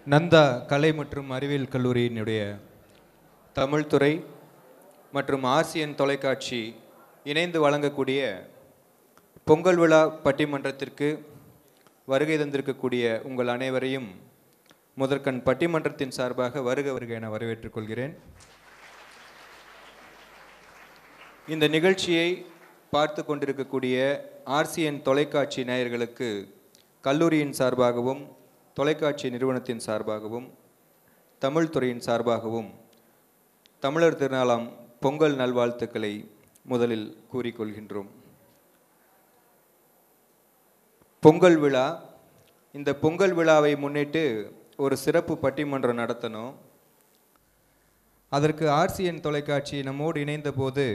நந்தா கலை மற்றும் அறிவியல் கல்லூரியினுடைய தமிழ் துறை மற்றும் ஆசியன் தொலைக்காட்சி இணைந்து வழங்கக்கூடிய பொங்கல் விழா பட்டிமன்றத்திற்கு வருகை தந்திருக்கக்கூடிய உங்கள் அனைவரையும் முதற்கண் பட்டிமன்றத்தின் சார்பாக வருக வருக என வரவேற்றுக் கொள்கிறேன் இந்த நிகழ்ச்சியை பார்த்து கொண்டிருக்கக்கூடிய ஆர்சிஎன் தொலைக்காட்சி நேயர்களுக்கு கல்லூரியின் சார்பாகவும் தொலைக்காட்சி நிறுவனத்தின் சார்பாகவும் தமிழ் துறையின் சார்பாகவும் தமிழர் திருநாளாம் பொங்கல் நல்வாழ்த்துக்களை முதலில் கூறிக்கொள்கின்றோம் பொங்கல் விழா இந்த பொங்கல் விழாவை முன்னிட்டு ஒரு சிறப்பு பட்டிமன்றம் நடத்தணும் அதற்கு ஆர்சிஎன் தொலைக்காட்சி நம்மோடு இணைந்த போது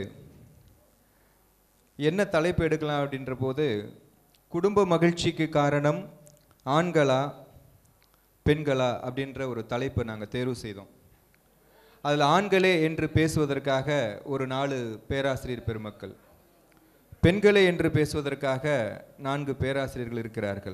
என்ன தலைப்பு எடுக்கலாம் அப்படின்ற போது குடும்ப மகிழ்ச்சிக்கு காரணம் ஆண்களா பெண்களா அப்படின்ற ஒரு தலைப்பை நாங்கள் தேர்வு செய்தோம் அதில் ஆண்களே என்று பேசுவதற்காக ஒரு நாலு பேராசிரியர் பெருமக்கள் பெண்களே என்று பேசுவதற்காக நான்கு பேராசிரியர்கள் இருக்கிறார்கள்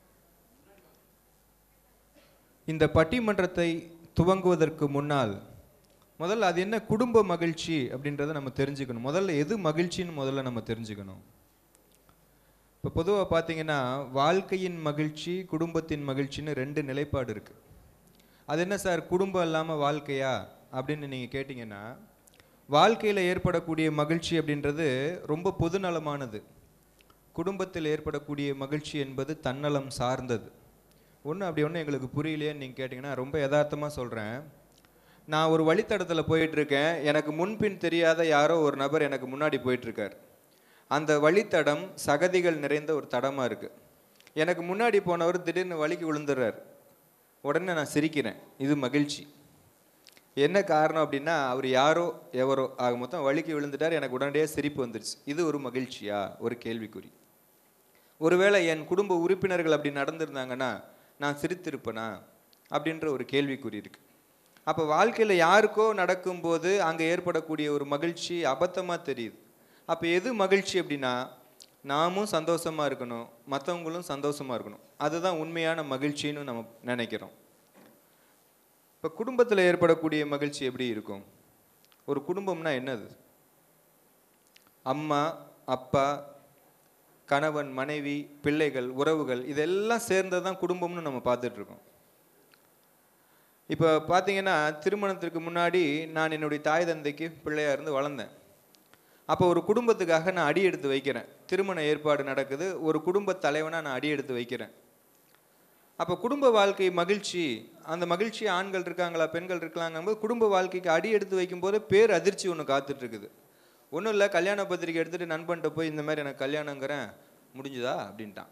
இந்த பட்டிமன்றத்தை துவங்குவதற்கு முன்னால் முதல்ல அது என்ன குடும்ப மகிழ்ச்சி அப்படின்றத நம்ம தெரிஞ்சுக்கணும் முதல்ல எது மகிழ்ச்சின்னு முதல்ல நம்ம தெரிஞ்சுக்கணும் இப்போ பொதுவாக பார்த்தீங்கன்னா வாழ்க்கையின் மகிழ்ச்சி குடும்பத்தின் மகிழ்ச்சின்னு ரெண்டு நிலைப்பாடு இருக்குது அது என்ன சார் குடும்பம் இல்லாமல் வாழ்க்கையா அப்படின்னு நீங்கள் கேட்டிங்கன்னா வாழ்க்கையில் ஏற்படக்கூடிய மகிழ்ச்சி அப்படின்றது ரொம்ப பொதுநலமானது குடும்பத்தில் ஏற்படக்கூடிய மகிழ்ச்சி என்பது தன்னலம் சார்ந்தது ஒன்று அப்படி ஒன்று எங்களுக்கு புரியலையேன்னு நீங்கள் கேட்டிங்கன்னா ரொம்ப யதார்த்தமாக சொல்கிறேன் நான் ஒரு வழித்தடத்தில் போயிட்டுருக்கேன் எனக்கு முன்பின் தெரியாத யாரோ ஒரு நபர் எனக்கு முன்னாடி போயிட்டுருக்கார் அந்த வழித்தடம் சகதிகள் நிறைந்த ஒரு தடமாக இருக்குது எனக்கு முன்னாடி போனவர் திடீர்னு வலிக்கு விழுந்துடுறார் உடனே நான் சிரிக்கிறேன் இது மகிழ்ச்சி என்ன காரணம் அப்படின்னா அவர் யாரோ எவரோ ஆக மொத்தம் வலிக்கு விழுந்துட்டார் எனக்கு உடனடியாக சிரிப்பு வந்துருச்சு இது ஒரு மகிழ்ச்சியா ஒரு கேள்விக்குறி ஒருவேளை என் குடும்ப உறுப்பினர்கள் அப்படி நடந்திருந்தாங்கன்னா நான் சிரித்திருப்பேனா அப்படின்ற ஒரு கேள்விக்குறி இருக்கு அப்போ வாழ்க்கையில் யாருக்கோ நடக்கும்போது அங்கே ஏற்படக்கூடிய ஒரு மகிழ்ச்சி அபத்தமாக தெரியுது அப்போ எது மகிழ்ச்சி அப்படின்னா நாமும் சந்தோஷமாக இருக்கணும் மற்றவங்களும் சந்தோஷமாக இருக்கணும் அதுதான் உண்மையான மகிழ்ச்சின்னு நம்ம நினைக்கிறோம் இப்போ குடும்பத்தில் ஏற்படக்கூடிய மகிழ்ச்சி எப்படி இருக்கும் ஒரு குடும்பம்னா என்னது அம்மா அப்பா கணவன் மனைவி பிள்ளைகள் உறவுகள் இதெல்லாம் சேர்ந்தது தான் குடும்பம்னு நம்ம பார்த்துட்டு இருக்கோம் இப்போ பார்த்தீங்கன்னா திருமணத்திற்கு முன்னாடி நான் என்னுடைய தாய் தந்தைக்கு பிள்ளையாக இருந்து வளர்ந்தேன் அப்போ ஒரு குடும்பத்துக்காக நான் அடி எடுத்து வைக்கிறேன் திருமண ஏற்பாடு நடக்குது ஒரு குடும்ப தலைவனாக நான் அடி எடுத்து வைக்கிறேன் அப்போ குடும்ப வாழ்க்கை மகிழ்ச்சி அந்த மகிழ்ச்சி ஆண்கள் இருக்காங்களா பெண்கள் இருக்கலாங்கும்போது குடும்ப வாழ்க்கைக்கு அடி எடுத்து வைக்கும்போது பேர் அதிர்ச்சி ஒன்று காத்துட்டு இருக்குது ஒன்றும் இல்லை கல்யாண பத்திரிக்கை எடுத்துகிட்டு நண்பன்ட்ட போய் இந்த மாதிரி எனக்கு கல்யாணங்கிறேன் முடிஞ்சுதா அப்படின்ட்டான்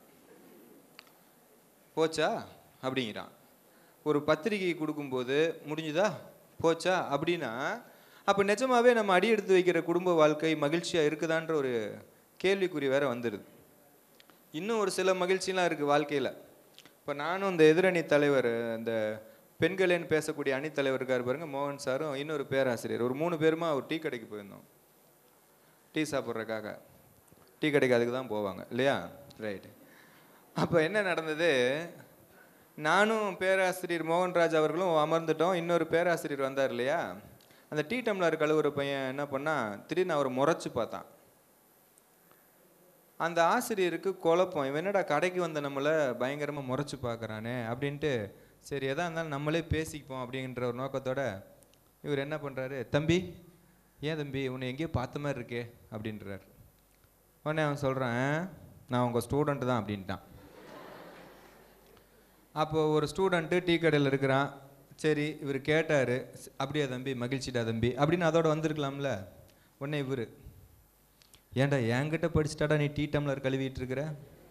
போச்சா அப்படிங்கிறான் ஒரு பத்திரிகை கொடுக்கும்போது முடிஞ்சுதா போச்சா அப்படின்னா அப்போ நிஜமாவே நம்ம அடி எடுத்து வைக்கிற குடும்ப வாழ்க்கை மகிழ்ச்சியாக இருக்குதான்ற ஒரு கேள்விக்குறி வேற வந்துடுது இன்னும் ஒரு சில மகிழ்ச்சிலாம் இருக்குது வாழ்க்கையில் இப்போ நானும் இந்த எதிரணி தலைவர் இந்த பெண்களேன்னு பேசக்கூடிய அணித்தலைவர் இருக்கார் பாருங்க மோகன் சாரும் இன்னொரு பேராசிரியர் ஒரு மூணு பேருமா ஒரு டீ கடைக்கு போயிருந்தோம் டீ சாப்பிட்றதுக்காக டீ கடைக்கு அதுக்கு தான் போவாங்க இல்லையா ரைட்டு அப்போ என்ன நடந்தது நானும் பேராசிரியர் மோகன்ராஜ் அவர்களும் அமர்ந்துட்டோம் இன்னொரு பேராசிரியர் வந்தார் இல்லையா அந்த டீ டம்ளர் கழுவுற பையன் என்ன பண்ணா திடீர்னு அவர் முறைச்சு பார்த்தான் அந்த ஆசிரியருக்கு குழப்பம் இவன் என்னடா கடைக்கு வந்த நம்மளை பயங்கரமாக முறைச்சு பார்க்குறானே அப்படின்ட்டு சரி எதா இருந்தாலும் நம்மளே பேசிப்போம் அப்படின்ற ஒரு நோக்கத்தோட இவர் என்ன பண்ணுறாரு தம்பி ஏன் தம்பி உன்னை எங்கேயோ பார்த்த மாதிரி இருக்கே அப்படின்றார் உடனே அவன் சொல்கிறான் நான் உங்கள் ஸ்டூடெண்ட் தான் அப்படின்ட்டான் அப்போ ஒரு ஸ்டூடெண்ட்டு டீ கடையில் இருக்கிறான் சரி இவர் கேட்டார் அப்படியா தம்பி மகிழ்ச்சிடா தம்பி அப்படின்னு அதோட வந்திருக்கலாம்ல உடனே இவர் ஏன்டா என்கிட்ட படிச்சுட்டாடா நீ டீ டம்ளர் கழுவிட்டு இருக்கிற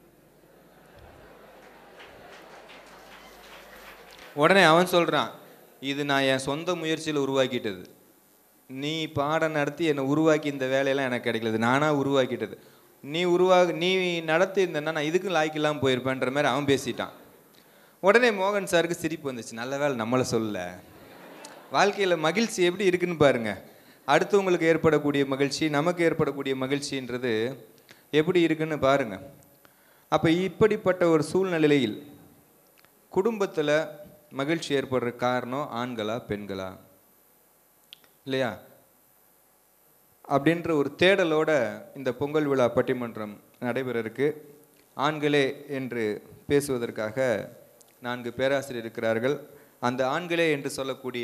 உடனே அவன் சொல்கிறான் இது நான் என் சொந்த முயற்சியில் உருவாக்கிட்டது நீ பாடம் நடத்தி என்னை உருவாக்கி இந்த வேலையெல்லாம் எனக்கு கிடைக்கல இது நானாக உருவாக்கிட்டது நீ உருவாக நீ நடத்தி இருந்தேன்னா நான் இதுக்கும் லாய்க்கெல்லாம் போயிருப்பேன்ற மாதிரி அவன் பேசிட்டான் உடனே மோகன் சாருக்கு சிரிப்பு வந்துச்சு நல்ல வேலை நம்மளை சொல்லல வாழ்க்கையில் மகிழ்ச்சி எப்படி இருக்குன்னு பாருங்க அடுத்தவங்களுக்கு ஏற்படக்கூடிய மகிழ்ச்சி நமக்கு ஏற்படக்கூடிய மகிழ்ச்சின்றது எப்படி இருக்குன்னு பாருங்க அப்போ இப்படிப்பட்ட ஒரு சூழ்நிலையில் குடும்பத்தில் மகிழ்ச்சி ஏற்படுற காரணம் ஆண்களா பெண்களா இல்லையா அப்படின்ற ஒரு தேடலோட இந்த பொங்கல் விழா பட்டிமன்றம் நடைபெற இருக்கு ஆண்களே என்று பேசுவதற்காக நான்கு பேராசிரியர் இருக்கிறார்கள் அந்த ஆண்களே என்று சொல்லக்கூடிய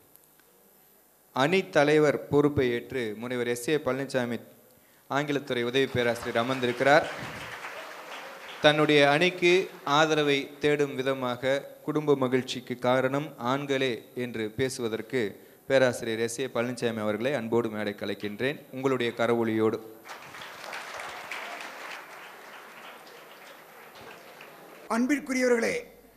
அணி தலைவர் பொறுப்பை ஏற்று முனைவர் எஸ் ஏ பழனிசாமி ஆங்கிலத்துறை உதவி பேராசிரியர் அமர்ந்திருக்கிறார் தன்னுடைய அணிக்கு ஆதரவை தேடும் விதமாக குடும்ப மகிழ்ச்சிக்கு காரணம் ஆண்களே என்று பேசுவதற்கு பேராசிரியர் எஸ் ஏ பழனிசாமி அவர்களை அன்போடு மேடை கலைக்கின்றேன் உங்களுடைய கரவொலியோடு அன்பிற்குரியவர்களே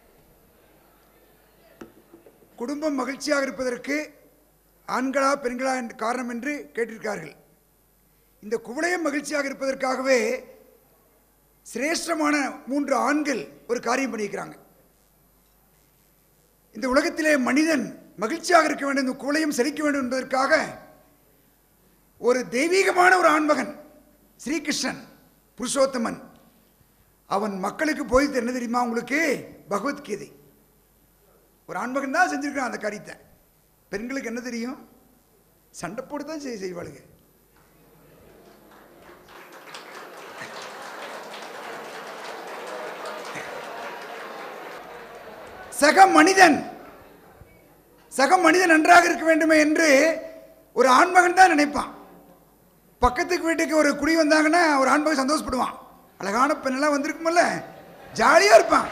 குடும்பம் மகிழ்ச்சியாக இருப்பதற்கு ஆண்களா பெண்களா என்று காரணம் என்று கேட்டிருக்கார்கள் இந்த குவளையம் மகிழ்ச்சியாக இருப்பதற்காகவே சிரேஷ்டமான மூன்று ஆண்கள் ஒரு காரியம் பண்ணியிருக்கிறாங்க இந்த உலகத்திலே மனிதன் மகிழ்ச்சியாக இருக்க வேண்டும் இந்த குவளையம் செழிக்க வேண்டும் என்பதற்காக ஒரு தெய்வீகமான ஒரு ஆண்மகன் ஸ்ரீகிருஷ்ணன் புருஷோத்தமன் அவன் மக்களுக்கு போய் என்ன தெரியுமா உங்களுக்கு பகவத்கீதை ஒரு ஆண்மகன் தான் செஞ்சிருக்கான் அந்த காரியத்தை பெண்களுக்கு என்ன தெரியும் சண்டை போட்டு தான் செய்ய செய்வாளுங்க சக மனிதன் சக மனிதன் நன்றாக இருக்க வேண்டுமே என்று ஒரு ஆண்மகன் தான் நினைப்பான் பக்கத்துக்கு வீட்டுக்கு ஒரு குடி வந்தாங்கன்னா ஒரு ஆண்மகன் சந்தோஷப்படுவான் அழகான பெண்ணெல்லாம் வந்திருக்குமல்ல ஜாலியாக இருப்பான்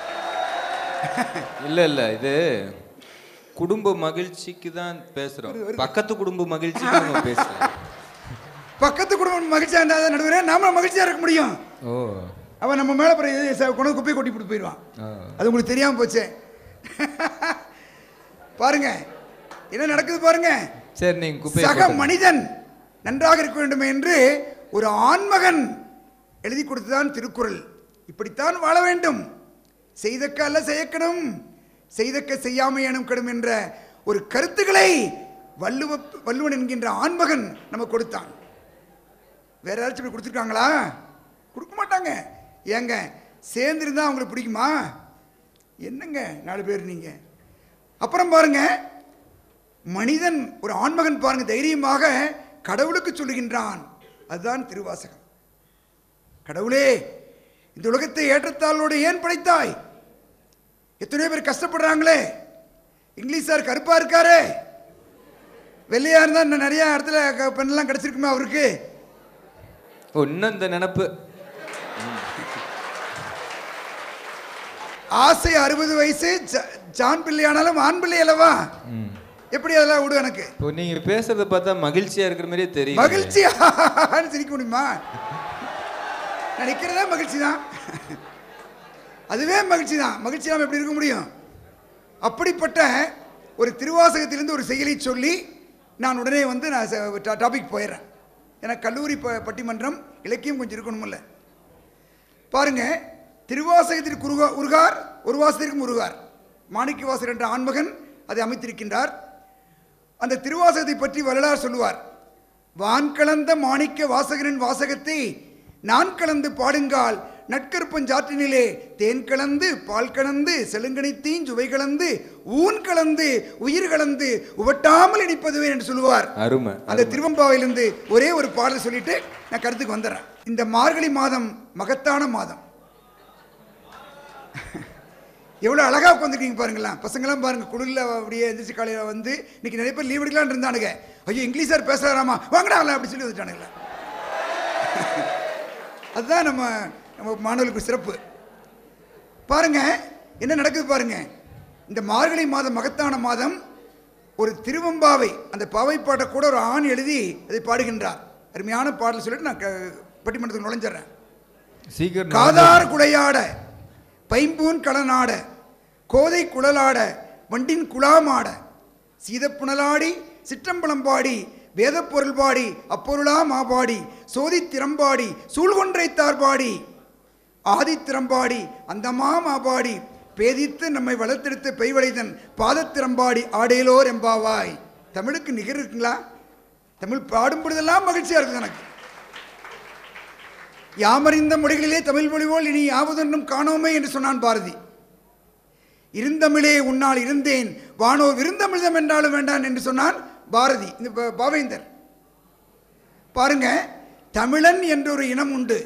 இல்ல இல்ல இது குடும்ப மகிழ்ச்சிக்கு தான் பேசுறோம் பக்கத்து குடும்ப மகிழ்ச்சிக்கு நம்ம பேசலாம் பக்கத்து குடும்பம் மகிழ்ச்சியாக இருந்தால் நடுவர் நாம மகிழ்ச்சியாக இருக்க முடியும் ஓ அவன் நம்ம மேலே கொண்டு வந்து குப்பையை கொட்டி போட்டு போயிடுவான் ஆ. அது உங்களுக்கு தெரியாமல் போச்சே பாருங்க என்ன நடக்குது பாருங்க சரி நீங்க குப்பையை சக போட்டுங்க. மனிதன் நன்றாக இருக்க வேண்டும் என்று ஒரு ஆண்மகன் எழுதி கொடுத்ததான் திருக்குறள் இப்படித்தான் வாழ வேண்டும் செய்தக்க அல்ல செய்யக்கணும் செய்தக்க செய்யாமை எனும் கடும் என்ற ஒரு கருத்துக்களை வள்ளுவ வள்ளுவன் என்கின்ற ஆண்மகன் நம்ம கொடுத்தான் வேற யாராச்சும் இப்படி கொடுத்துருக்காங்களா கொடுக்க மாட்டாங்க ஏங்க சேர்ந்துருந்தா அவங்களுக்கு பிடிக்குமா என்னங்க நாலு பேர் நீங்க அப்புறம் பாருங்க மனிதன் ஒரு ஆண்மகன் பாருங்க தைரியமாக கடவுளுக்கு சொல்லுகின்றான் அதுதான் திருவாசகம் கடவுளே இந்த உலகத்தை ஏற்றத்தாழ்வோடு ஏன் படைத்தாய் எத்தனையோ பேர் கஷ்டப்படுறாங்களே இங்கிலீஷார் கருப்பா இருக்காரு வெள்ளையா இருந்தா இன்னும் நிறைய இடத்துல க- பெண்ணெல்லாம் கிடைச்சிருக்குமே அவருக்கு ஓ இன்னும் இந்த நினப்பு ஆசை அறுபது வயசு ஜ- ஜான் பிள்ளை ஆனாலும் ஆண் பிள்ளை அல்லவா ம். எப்படி அதெல்லாம் விடு எனக்கு இப்போ நீங்க பேசுறத பார்த்தா மகிழ்ச்சியா இருக்கிற மாதிரியே தெரியும் மகிழ்ச்சி சிரிக்க முடியுமா நான் நிற்கிறதே மகிழ்ச்சி தான் அதுவே மகிழ்ச்சி தான் மகிழ்ச்சி நாம் எப்படி இருக்க முடியும் அப்படிப்பட்ட ஒரு திருவாசகத்திலிருந்து ஒரு செயலை சொல்லி நான் உடனே வந்து நான் டாபிக் போயிடுறேன் ஏன்னா கல்லூரி ப பட்டிமன்றம் இலக்கியம் கொஞ்சம் இருக்கணுமில்ல பாருங்க திருவாசகத்திற்கு உருகா உருகார் ஒரு வாசத்திற்கும் உருகார் மாணிக்கவாசகர் என்ற ஆண்மகன் அதை அமைத்திருக்கின்றார் அந்த திருவாசகத்தை பற்றி வரலாறு சொல்லுவார் வான் கலந்த மாணிக்க வாசகரின் வாசகத்தை நான் கலந்து பாடுங்கால் நட்கற்பஞ்சாற்றினிலே தேன் கலந்து பால் கலந்து செலுங்கணித்தீன் சுவை கலந்து ஊன் கலந்து உயிர் கலந்து உவட்டாமல் இனிப்பதுவே என்று சொல்லுவார் அருமை அந்த திருவம்பாவிலிருந்து ஒரே ஒரு பாடல் சொல்லிட்டு நான் கருத்துக்கு வந்துடுறேன் இந்த மார்கழி மாதம் மகத்தான மாதம் எவ்வளோ அழகாக உட்காந்துருக்கீங்க பாருங்களேன் பசங்களாம் பாருங்க குளிரில் அப்படியே எந்திரிச்சு காலையில் வந்து இன்னைக்கு நிறைய பேர் லீவ் எடுக்கலாம்னு இருந்தானுங்க ஐயோ இங்கிலீஷ் சார் பேசுகிறாராமா வாங்கடா வரல அப்படி சொல்லி வந்துட்டானுங்களே அதுதான் நம்ம நம்ம மாணவர்களுக்கு சிறப்பு பாருங்க என்ன நடக்குது பாருங்க இந்த மார்கழி மாதம் மகத்தான மாதம் ஒரு திருவம்பாவை அந்த பாவை பாட்டை கூட ஒரு ஆண் எழுதி அதை பாடுகின்றார் அருமையான பாடல் சொல்லிட்டு நான் க- பட்டிமன்றத்துக்கு நுழைஞ்சிடுறேன் சீக்கிரம் காதார் குடையாட பைம்பூன் களனாட கோதை குழலாட வண்டின் குழாமாட சீதப்புணலாடி சிற்றம்பலம்-பாடி வேதப்பொருள் பாடி அப்பொருளா மாபாடி சோதித் திறம்பாடி சூழ்கொன்றைத்தார் பாடி ஆதித்திறம்பாடி அந்தமா மாபாடி பேதித்து நம்மை வளர்த்தெடுத்த பெய்வளைதன் பாதத்திறம்பாடி ஆடேலோர் எம்பாவாய் தமிழுக்கு நிகர் இருக்குங்களா தமிழ் பாடும் பொழுதெல்லாம் மகிழ்ச்சியா இருக்குது எனக்கு யாமறிந்த மொழிகளிலே தமிழ் மொழி போல் இனி யாவதொன்றும் காணோமே என்று சொன்னான் பாரதி இருந்தமிழே உன்னால் இருந்தேன் வானோ விருந்தமிழ்தம் என்றாலும் வேண்டான் என்று சொன்னான் பாரதி இந்த ப- பாவேந்தர் பாருங்க தமிழன் என்ற ஒரு இனம் உண்டு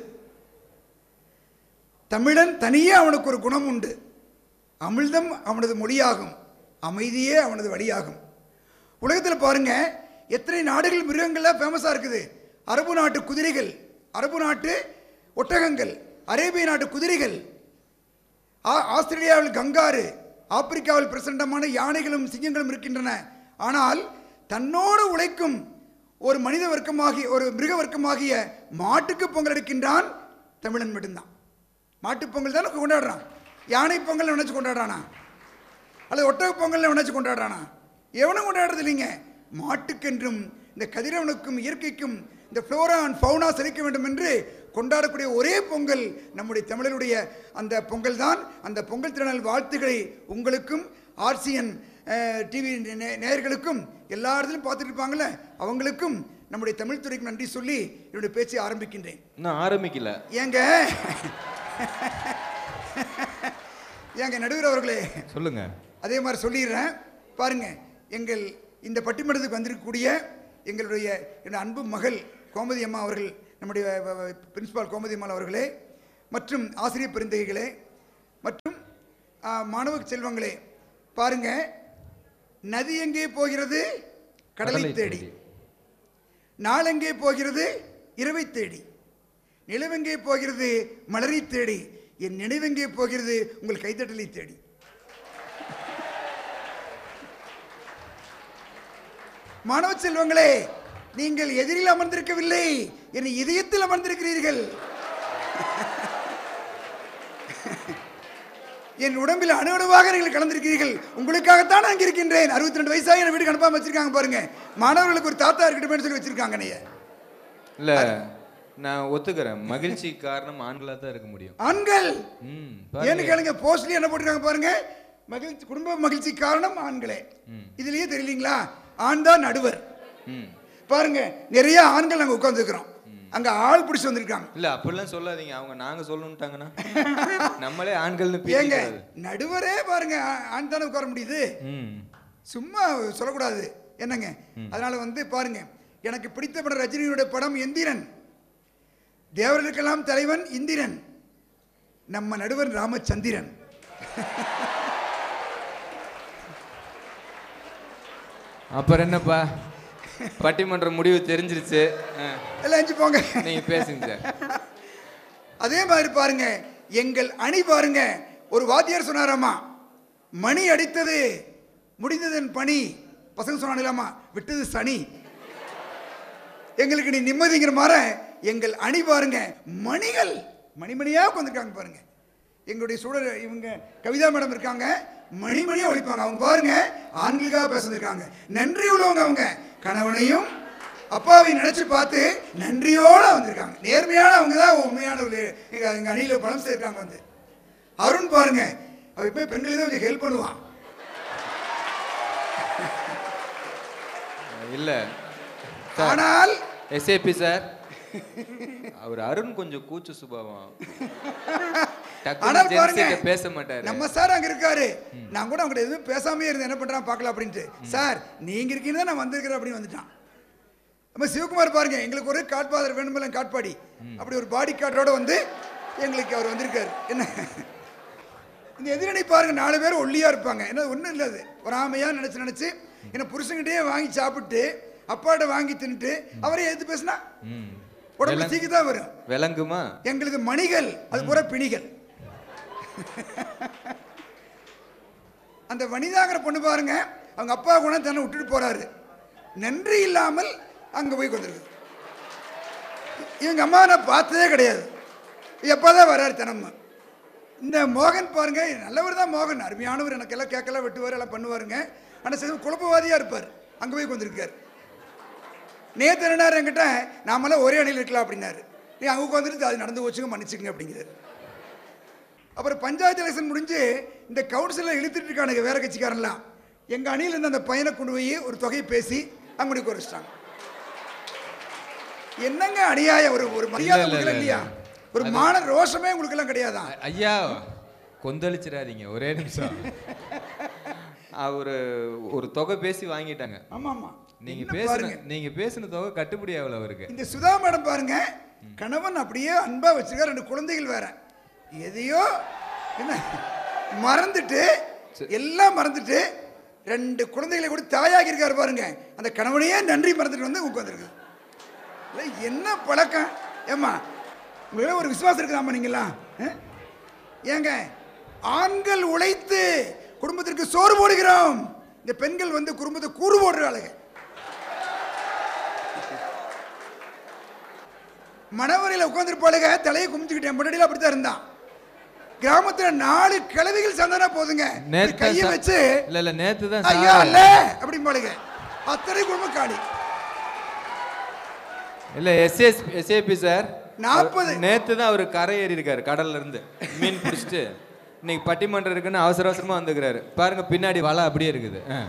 தமிழன் தனியே அவனுக்கு ஒரு குணம் உண்டு அமிழ்தம் அவனது மொழியாகும் அமைதியே அவனது வழியாகும் உலகத்தில் பாருங்க எத்தனை நாடுகள் மிருகங்கள்லாம் ஃபேமஸாக இருக்குது அரபு நாட்டு குதிரைகள் அரபு நாட்டு ஒட்டகங்கள் அரேபிய நாட்டு குதிரைகள் ஆ- ஆஸ்திரேலியாவில் கங்காரு ஆப்பிரிக்காவில் பிரசண்டமான யானைகளும் சிங்கங்களும் இருக்கின்றன ஆனால் தன்னோடு உழைக்கும் ஒரு மனித வர்க்கமாகிய ஒரு மிருக வர்க்கமாகிய மாட்டுக்கு பொங்கல் எடுக்கின்றான் தமிழன் மட்டும்தான் மாட்டுப் பொங்கல் தானே கொண்டாடுறான் யானை பொங்கல் நினைச்சு கொண்டாடுறானா அல்லது ஒட்டக பொங்கல் நினைச்சு கொண்டாடுறானா எவனும் கொண்டாடுறது இல்லைங்க மாட்டுக்கென்றும் இந்த கதிரவனுக்கும் இயற்கைக்கும் இந்த ஃப்ளோரா அண்ட் ஃபவுனா செழிக்க வேண்டும் என்று கொண்டாடக்கூடிய ஒரே பொங்கல் நம்முடைய தமிழருடைய அந்த பொங்கல் தான் அந்த பொங்கல் திருநாள் வாழ்த்துக்களை உங்களுக்கும் ஆர்சிஎன் டிவி நேயர்களுக்கும் எல்லா இடத்துலையும் பார்த்துட்டு இருப்பாங்கல்ல அவங்களுக்கும் நம்முடைய தமிழ் துறைக்கு நன்றி சொல்லி என்னுடைய பேச்சை ஆரம்பிக்கின்றேன் இன்னும் ஆரம்பிக்கல ஏங்க ஏங்க நடுவர் அவர்களே சொல்லுங்க அதே மாதிரி சொல்லிடுறேன் பாருங்க எங்கள் இந்த பட்டிமன்றத்துக்கு வந்திருக்கக்கூடிய எங்களுடைய என்னுடைய அன்பு மகள் கோமதி அம்மா அவர்கள் நம்முடைய வ- வ- பிரின்சிபால் கோமதி அம்மா அவர்களே மற்றும் ஆசிரியர் பெருந்தகைகளே மற்றும் ஆ, மாணவ செல்வங்களே பாருங்க நதி எங்கே போகிறது கடலை தேடி நாளெங்கே போகிறது இரவை தேடி நிலவெங்கே போகிறது மலரை தேடி என் நினைவெங்கே போகிறது உங்கள் கைத்தட்டலை தேடி மாணவ செல்வங்களே நீங்கள் எதிரில் அமர்ந்திருக்கவில்லை என் இதயத்தில் அமர்ந்திருக்கிறீர்கள் என் உடம்பில் அணு அணுவாக நீங்கள் கலந்திருக்கிறீர்கள் உங்களுக்காகத்தான் நான் இங்கே இருக்கின்றேன் அறுபத்தி ரெண்டு வயசாக என் வீட்டுக்கு அனுப்பாம வச்சிருக்காங்க பாருங்க மாணவர்களுக்கு ஒரு தாத்தா இருக்கட்டுமே சொல்லி வச்சிருக்காங்க நீங்க இல்ல நான் ஒத்துக்கிறேன் மகிழ்ச்சி காரணம் ஆண்களா தான் இருக்க முடியும் ஆண்கள் ம் ஏன்னு கேளுங்க போஸ்ட்லயே என்ன போட்டிருக்காங்க பாருங்க மகிழ்ச்சி குடும்ப மகிழ்ச்சி காரணம் ஆண்களே இதுலயே தெரியலீங்களா ஆண் தான் நடுவர் ம் பாருங்க நிறைய ஆண்கள் நாங்க உட்கார்ந்துருக்கிறோம் அங்க ஆள் பிடிச்சு வந்திருக்காங்க இல்ல அப்படிலாம் சொல்லாதீங்க அவங்க நாங்க சொல்லணும்ட்டாங்கன்னா நம்மளே ஆண்கள்னு ஏங்க பேசிக்கிறது நடுவரே பாருங்க ஆ- ஆண் தானே உட்கார முடியுது ம் சும்மா சொல்லக்கூடாது என்னங்க அதனால வந்து பாருங்க எனக்கு பிடித்த படம் ரஜினியுடைய படம் எந்திரன் தேவர்களுக்கெல்லாம் தலைவன் இந்திரன் நம்ம நடுவன் ராமச்சந்திரன் அப்புறம் என்னப்பா பட்டிமன்ற முடிவு தெரிஞ்சிருச்சு ஆ, எல்லாம் எஞ்சி போங்க நீங்க பேசுங்க சார் அதே மாதிரி பாருங்க எங்கள் அணி பாருங்க ஒரு வாத்தியார் சொன்னாராமா மணி அடித்தது முடிந்ததன் பணி பசங்க சொன்னாங்களாமா விட்டது சனி எங்களுக்கு நீ நிம்மதிங்கிற மாதிரி எங்கள் அணி பாருங்க மணிகள் மணிமணியா உட்காந்துருக்காங்க பாருங்க எங்களுடைய சூழல் இவங்க கவிதா மேடம் இருக்காங்க மணிமணியா ஒழிப்பாங்க அவங்க பாருங்க ஆண்களுக்காக பேசிருக்காங்க நன்றி உள்ளவங்க அவங்க கணவனையும் அப்பாவை நினைச்சு பார்த்து நன்றியோட வந்திருக்காங்க நேர்மையான அவங்க தான் உண்மையான ஒரு எங்க எங்க அணியில பலம் சேர்க்காங்க வந்து அருண் பாருங்க அவ இப்ப பெண்களுக்கு தான் கொஞ்சம் ஹெல்ப் பண்ணுவான் இல்ல ஆனால் எஸ்ஏபி சார் அவர் அருண் கொஞ்சம் கூச்ச சுபாவம் டக்குனு ஆனால் பாருங்க ஜென்ஸிட்ட பேச மாட்டாரு நம்ம சார் அங்க இருக்காரு நான் கூட அவங்க எதுவும் பேசாமே இருந்து என்ன பண்றான் பார்க்கலாம் அப்படின்ட்டு சார் நீங்க இருக்கீங்க நான் வந்திருக்கிறேன் அப்படின்னு வந்துட்டான் நம்ம சிவகுமார் பாருங்க எங்களுக்கு ஒரு காட்பாதர் வேணுமெல்லாம் காட்பாடி அப்படி ஒரு பாடி கார்டோட வந்து எங்களுக்கு அவர் வந்திருக்காரு என்ன இந்த எதிரணி பாருங்க நாலு பேர் ஒல்லியா இருப்பாங்க என்ன ஒன்றும் இல்லை அது பொறாமையா நினைச்சு நினைச்சு என்ன புருஷன்கிட்டயே வாங்கி சாப்பிட்டு அப்பாட்ட வாங்கி தின்னுட்டு அவரே எதிர்த்து பேசினா ம். உடம்பு விளங்கு- சீக்கு தான் வரும் விளங்குமா எங்களது மணிகள் அது பூரா பிணிகள் அந்த வனிதாங்கிற பொண்ணு பாருங்க அவங்க அப்பா கூட தன்னை விட்டுட்டு போறாரு நன்றி இல்லாமல் அங்க போய் கொண்டிருக்கு இவங்க அம்மா நான் பார்த்ததே கிடையாது எப்போதான் வராரு தினமும் இந்த மோகன் பாருங்க நல்லவர் தான் மோகன் அருமையானவர் எனக்கு எல்லாம் கேட்கலாம் வெட்டுவார் எல்லாம் பண்ணுவாருங்க ஆனால் சில குழப்பவாதியா இருப்பார் அங்கே போய் கொண்டிருக்காரு நேற்று என்னார் என்கிட்ட நாமெல்லாம் ஒரே அணியில் இருக்கலாம் அப்படின்னாரு நீ அங்கே உட்காந்துட்டு அது நடந்து போச்சுங்க மன்னிச்சுங்க அப்படிங்கிறாரு அப்புறம் பஞ்சாயத்து எலெக்ஷன் முடிஞ்சு இந்த கவுன்சிலில் இழுத்துட்டு இருக்கானுங்க வேற கட்சிக்காரன்லாம் எங்கள் அணியில் இருந்து அந்த பையனை கொண்டு போய் ஒரு தொகையை பேசி அங்கே குறைச்சிட்டாங்க என்னங்க அநியாயம் ஒரு ஒரு மரியாதை இல்ல, இல்ல, உங்களுக்கு இல்ல, இல்லையா ஒரு மான ரோஷமே உங்களுக்கு எல்லாம் கிடையாதான் ஐயா கொந்தளிச்சிடாதீங்க ஒரே நிமிஷம் அவர் ஒரு தொகை பேசி வாங்கிட்டாங்க ஆமா ஆமா நீங்க என்ன பேசுன பாருங்க நீங்க பேசின தொகை கட்டுப்படி ஆகல அவருக்கு இந்த சுதா மேடம் பாருங்க கணவன் அப்படியே அன்பா வச்சிருக்காரு ரெண்டு குழந்தைகள் வேற எதையோ என்ன மறந்துட்டு எல்லாம் மறந்துட்டு ரெண்டு குழந்தைகளை கூட தாயாகி இருக்காரு பாருங்க அந்த கணவனையே நன்றி மறந்துட்டு வந்து உட்காந்துருக்கு இல்லை என்ன பழக்கம் ஏம்மா உங்களுக்கு ஒரு விசுவாசம் இருக்குதாம்மா நீங்களாம் ஆ? ஏங்க ஆண்கள் உழைத்து குடும்பத்திற்கு சோறு போடுகிறோம் இந்த பெண்கள் வந்து குடும்பத்தை கூறு போடுறாளுங்க மணவரையில் உட்காந்துருப்பாளுங்க தலையை குமிச்சுக்கிட்டேன் முன்னாடியில் அப்படித்தான் இருந்தான் கிராமத்துல நாலு கிழவிகள் சந்தனா போதுங்க இப்படி நேத்து கையை தான் வச்சு சா- இல்ல இல்ல நேத்து தான் ஐயா சார் இல்ல அப்படிம்பாளுங்க அத்தனை குடும்பம் காலி இல்ல எஸ்எஸ் எஸ்ஏபி சார் நாற்பது. நேத்து தான் அவர் கரை ஏறி இருக்காரு கடல்ல இருந்து மீன் பிடிச்சிட்டு இன்னைக்கு பட்டிமன்றம் இருக்குன்னு அவசர அவசரமா வந்துக்கிறாரு பாருங்க பின்னாடி வலை அப்படியே இருக்குது ஆ.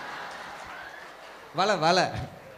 வலை வலை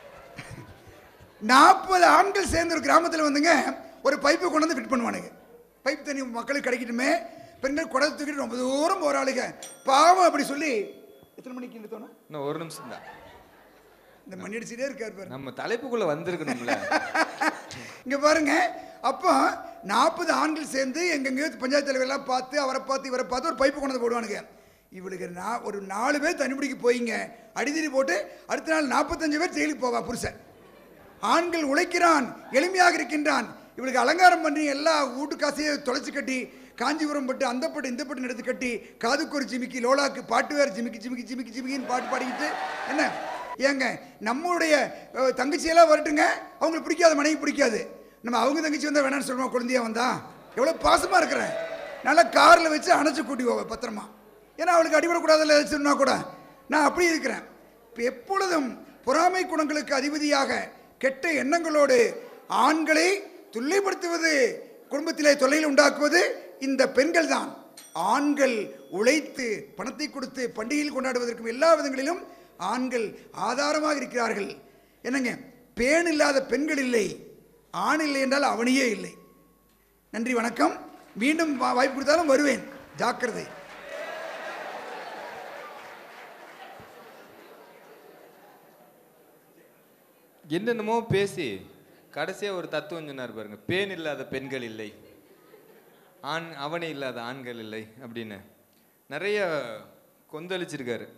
நாற்பது ஆண்கள் சேர்ந்து ஒரு கிராமத்தில் வந்துங்க ஒரு பைப்பை கொண்டு வந்து ஃபிட் பண்ணுவானுங்க பைப் தண்ணி மக்களுக்கு கிடைக்கட்டுமே பெண்கள் குடத்தை தூக்கிட்டு ரொம்ப தூரம் போறாளுங்க பாவம் அப்படி சொல்லி எத்தனை மணிக்கு இழுத்தோன்னா இன்னும் ஒரு நிமிஷம் தான் இந்த மணி அடிச்சுட்டே இருக்காரு பாருங்க நம்ம தலைப்புக்குள்ள வந்திருக்கணும்ல இங்க பாருங்க அப்போ நாற்பது ஆண்கள் சேர்ந்து எங்கெங்கேயோ பஞ்சாயத்து தலைவரெல்லாம் பார்த்து அவரை பார்த்து இவரை பார்த்து ஒரு பைப்பு கொண்டு வந்து போடுவானுங்க இவளுக்கு நான் ஒரு நாலு பேர் தண்ணி பிடிக்க போயிங்க அடிதடி போட்டு அடுத்த நாள் நாற்பத்தஞ்சு பேர் ஜெயிலுக்கு போவா புருஷன் ஆண்கள் உழைக்கிறான் எளிமையாக இருக்கின்றான் இவளுக்கு அலங்காரம் பண்ணி எல்லா வீட்டு காசையும் தொலைச்சு கட்டி காஞ்சிபுரம் பட்டு அந்த பட்டு இந்த பட்டு எடுத்து கட்டி காதுக்கு ஒரு ஜிமிக்கி லோலாக்கு பாட்டு வேறு ஜிமிக்கி ஜிமிக்கி ஜிமிக்கி ஜிமிக்கின்னு பாட்டு பாடிக்கிட்டு என்ன ஏங்க நம்மளுடைய அஹ், தங்கச்சியெல்லாம் வரட்டுங்க அவங்களுக்கு பிடிக்காத மனைவி பிடிக்காது நம்ம அவங்க தங்கச்சி வந்தால் வேணாம்னு சொல்லுவோம் குழந்தையா வந்தா எவ்வளோ பாசமாக இருக்கிறேன் நல்லா காரில் வச்சு அணைச்சி கூட்டி போவேன் பத்திரமா ஏன்னா அவளுக்கு அடிபடக்கூடாதுல்ல சொன்னா கூட நான் அப்படி இருக்கிறேன் இப்போ எப்பொழுதும் பொறாமை குணங்களுக்கு அதிபதியாக கெட்ட எண்ணங்களோடு ஆண்களை துல்லியப்படுத்துவது குடும்பத்திலே தொல்லையில் உண்டாக்குவது இந்த பெண்கள் தான் ஆண்கள் உழைத்து பணத்தை கொடுத்து பண்டிகையில் கொண்டாடுவதற்கும் எல்லா விதங்களிலும் ஆண்கள் ஆதாரமாக இருக்கிறார்கள் என்னங்க பேன் இல்லாத பெண்கள் இல்லை ஆண் இல்லை என்றால் அவனியே இல்லை நன்றி வணக்கம் மீண்டும் வா- வாய்ப்பு கொடுத்தாலும் வருவேன் ஜாக்கிரதை என்னென்னமோ பேசி கடைசியா ஒரு தத்துவம் சொன்னார் பாருங்க பேன் இல்லாத பெண்கள் இல்லை ஆண் அவனே இல்லாத ஆண்கள் இல்லை அப்படின்னு நிறைய கொந்தளிச்சிருக்காரு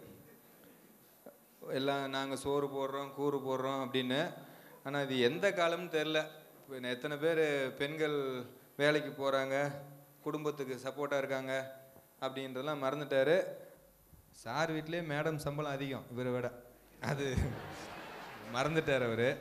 எல்லாம் நாங்கள் சோறு போடுறோம் கூறு போடுறோம் அப்படின்னு ஆனால் இது எந்த காலம்னு தெரில இப்போ எத்தனை பேர் பெண்கள் வேலைக்கு போகிறாங்க குடும்பத்துக்கு சப்போர்ட்டாக இருக்காங்க அப்படின்றதெல்லாம் மறந்துட்டாரு சார் வீட்டிலே மேடம் சம்பளம் அதிகம் இவரை விட அது மறந்துட்டார் அவர்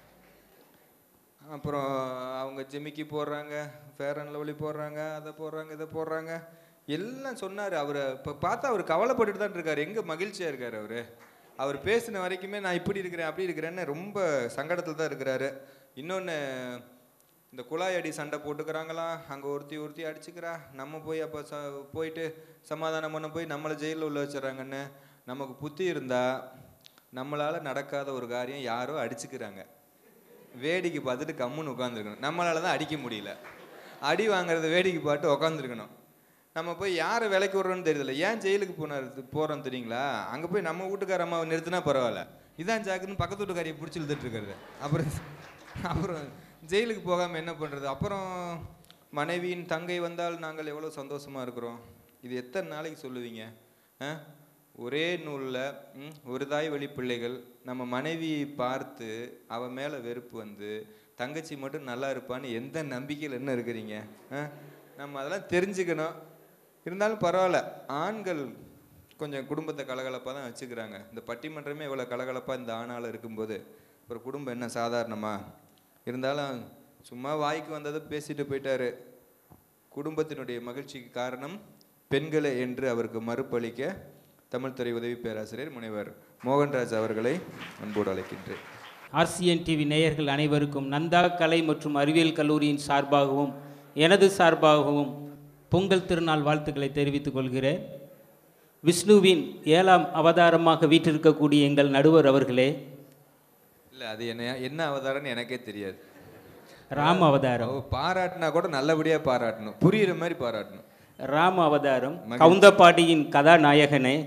அப்புறம் அவங்க ஜிமிக்கி போடுறாங்க ஃபேர் அண்ட் லவ்லி போடுறாங்க அதை போடுறாங்க இதை போடுறாங்க எல்லாம் சொன்னார் அவர் இப்போ பார்த்தா அவர் கவலைப்பட்டுட்டு தான் இருக்கார் எங்கே மகிழ்ச்சியாக இருக்கார் அவர் அவர் பேசின வரைக்குமே நான் இப்படி இருக்கிறேன் அப்படி இருக்கிறேன்னு ரொம்ப சங்கடத்தில் தான் இருக்கிறாரு இன்னொன்று இந்த குழாய் அடி சண்டை போட்டுக்கிறாங்களாம் அங்கே ஒருத்தி ஒருத்தி அடிச்சுக்கிறா நம்ம போய் அப்போ ச போயிட்டு சமாதானம் பண்ண போய் நம்மளை ஜெயிலில் உள்ள வச்சிடறாங்கன்னு நமக்கு புத்தி இருந்தால் நம்மளால் நடக்காத ஒரு காரியம் யாரோ அடிச்சுக்கிறாங்க வேடிக்கை பார்த்துட்டு கம்முன்னு உட்காந்துருக்கணும் நம்மளால தான் அடிக்க முடியல அடி வாங்குறத வேடிக்கை பார்த்து உட்காந்துருக்கணும் நம்ம போய் யாரை விலைக்கு விட்றோன்னு தெரியல ஏன் ஜெயிலுக்கு போனார் போகிறோம் தெரியுங்களா அங்கே போய் நம்ம வீட்டுக்கார அம்மாவை நிறுத்தினா பரவாயில்ல இதான் ஜாக்குன்னு பக்கத்து வீட்டுக்காரியை பிடிச்சி இழுத்துட்டு இருக்கிறது அப்புறம் அப்புறம் ஜெயிலுக்கு போகாமல் என்ன பண்ணுறது அப்புறம் மனைவியின் தங்கை வந்தால் நாங்கள் எவ்வளோ சந்தோஷமாக இருக்கிறோம் இது எத்தனை நாளைக்கு சொல்லுவீங்க ஆ ஒரே நூலில் ஒரு தாய் வழி பிள்ளைகள் நம்ம மனைவியை பார்த்து அவ மேலே வெறுப்பு வந்து தங்கச்சி மட்டும் நல்லா இருப்பான்னு எந்த நம்பிக்கையில் என்ன இருக்கிறீங்க ஆ? நம்ம அதெல்லாம் தெரிஞ்சுக்கணும் இருந்தாலும் பரவாயில்ல ஆண்கள் கொஞ்சம் குடும்பத்தை கலகலப்பாக தான் வச்சுக்கிறாங்க இந்த பட்டிமன்றமே இவ்வளோ கலகலப்பாக இந்த ஆணால் இருக்கும்போது ஒரு குடும்பம் என்ன சாதாரணமா இருந்தாலும் சும்மா வாய்க்கு வந்ததை பேசிட்டு போயிட்டாரு குடும்பத்தினுடைய மகிழ்ச்சிக்கு காரணம் பெண்களே என்று அவருக்கு மறுப்பளிக்க தமிழ் துறை உதவி பேராசிரியர் முனைவர் மோகன்ராஜ் அவர்களை அன்போடு அழைக்கின்றேன் ஆர்சிஎன் டிவி நேயர்கள் அனைவருக்கும் நந்தா கலை மற்றும் அறிவியல் கல்லூரியின் சார்பாகவும் எனது சார்பாகவும் பொங்கல் திருநாள் வாழ்த்துக்களை தெரிவித்துக் கொள்கிறேன் விஷ்ணுவின் ஏழாம் அவதாரமாக வீற்றிருக்கக்கூடிய எங்கள் நடுவர் அவர்களே இல்லை அது என்ன என்ன அவதாரம்னு எனக்கே தெரியாது ராம அவதாரம் அவ பாராட்டினா கூட நல்லபடியாக பாராட்டணும் புரியுற மாதிரி பாராட்டணும் ராம அவதாரம் கவுந்தப்பாடியின் கதாநாயகனே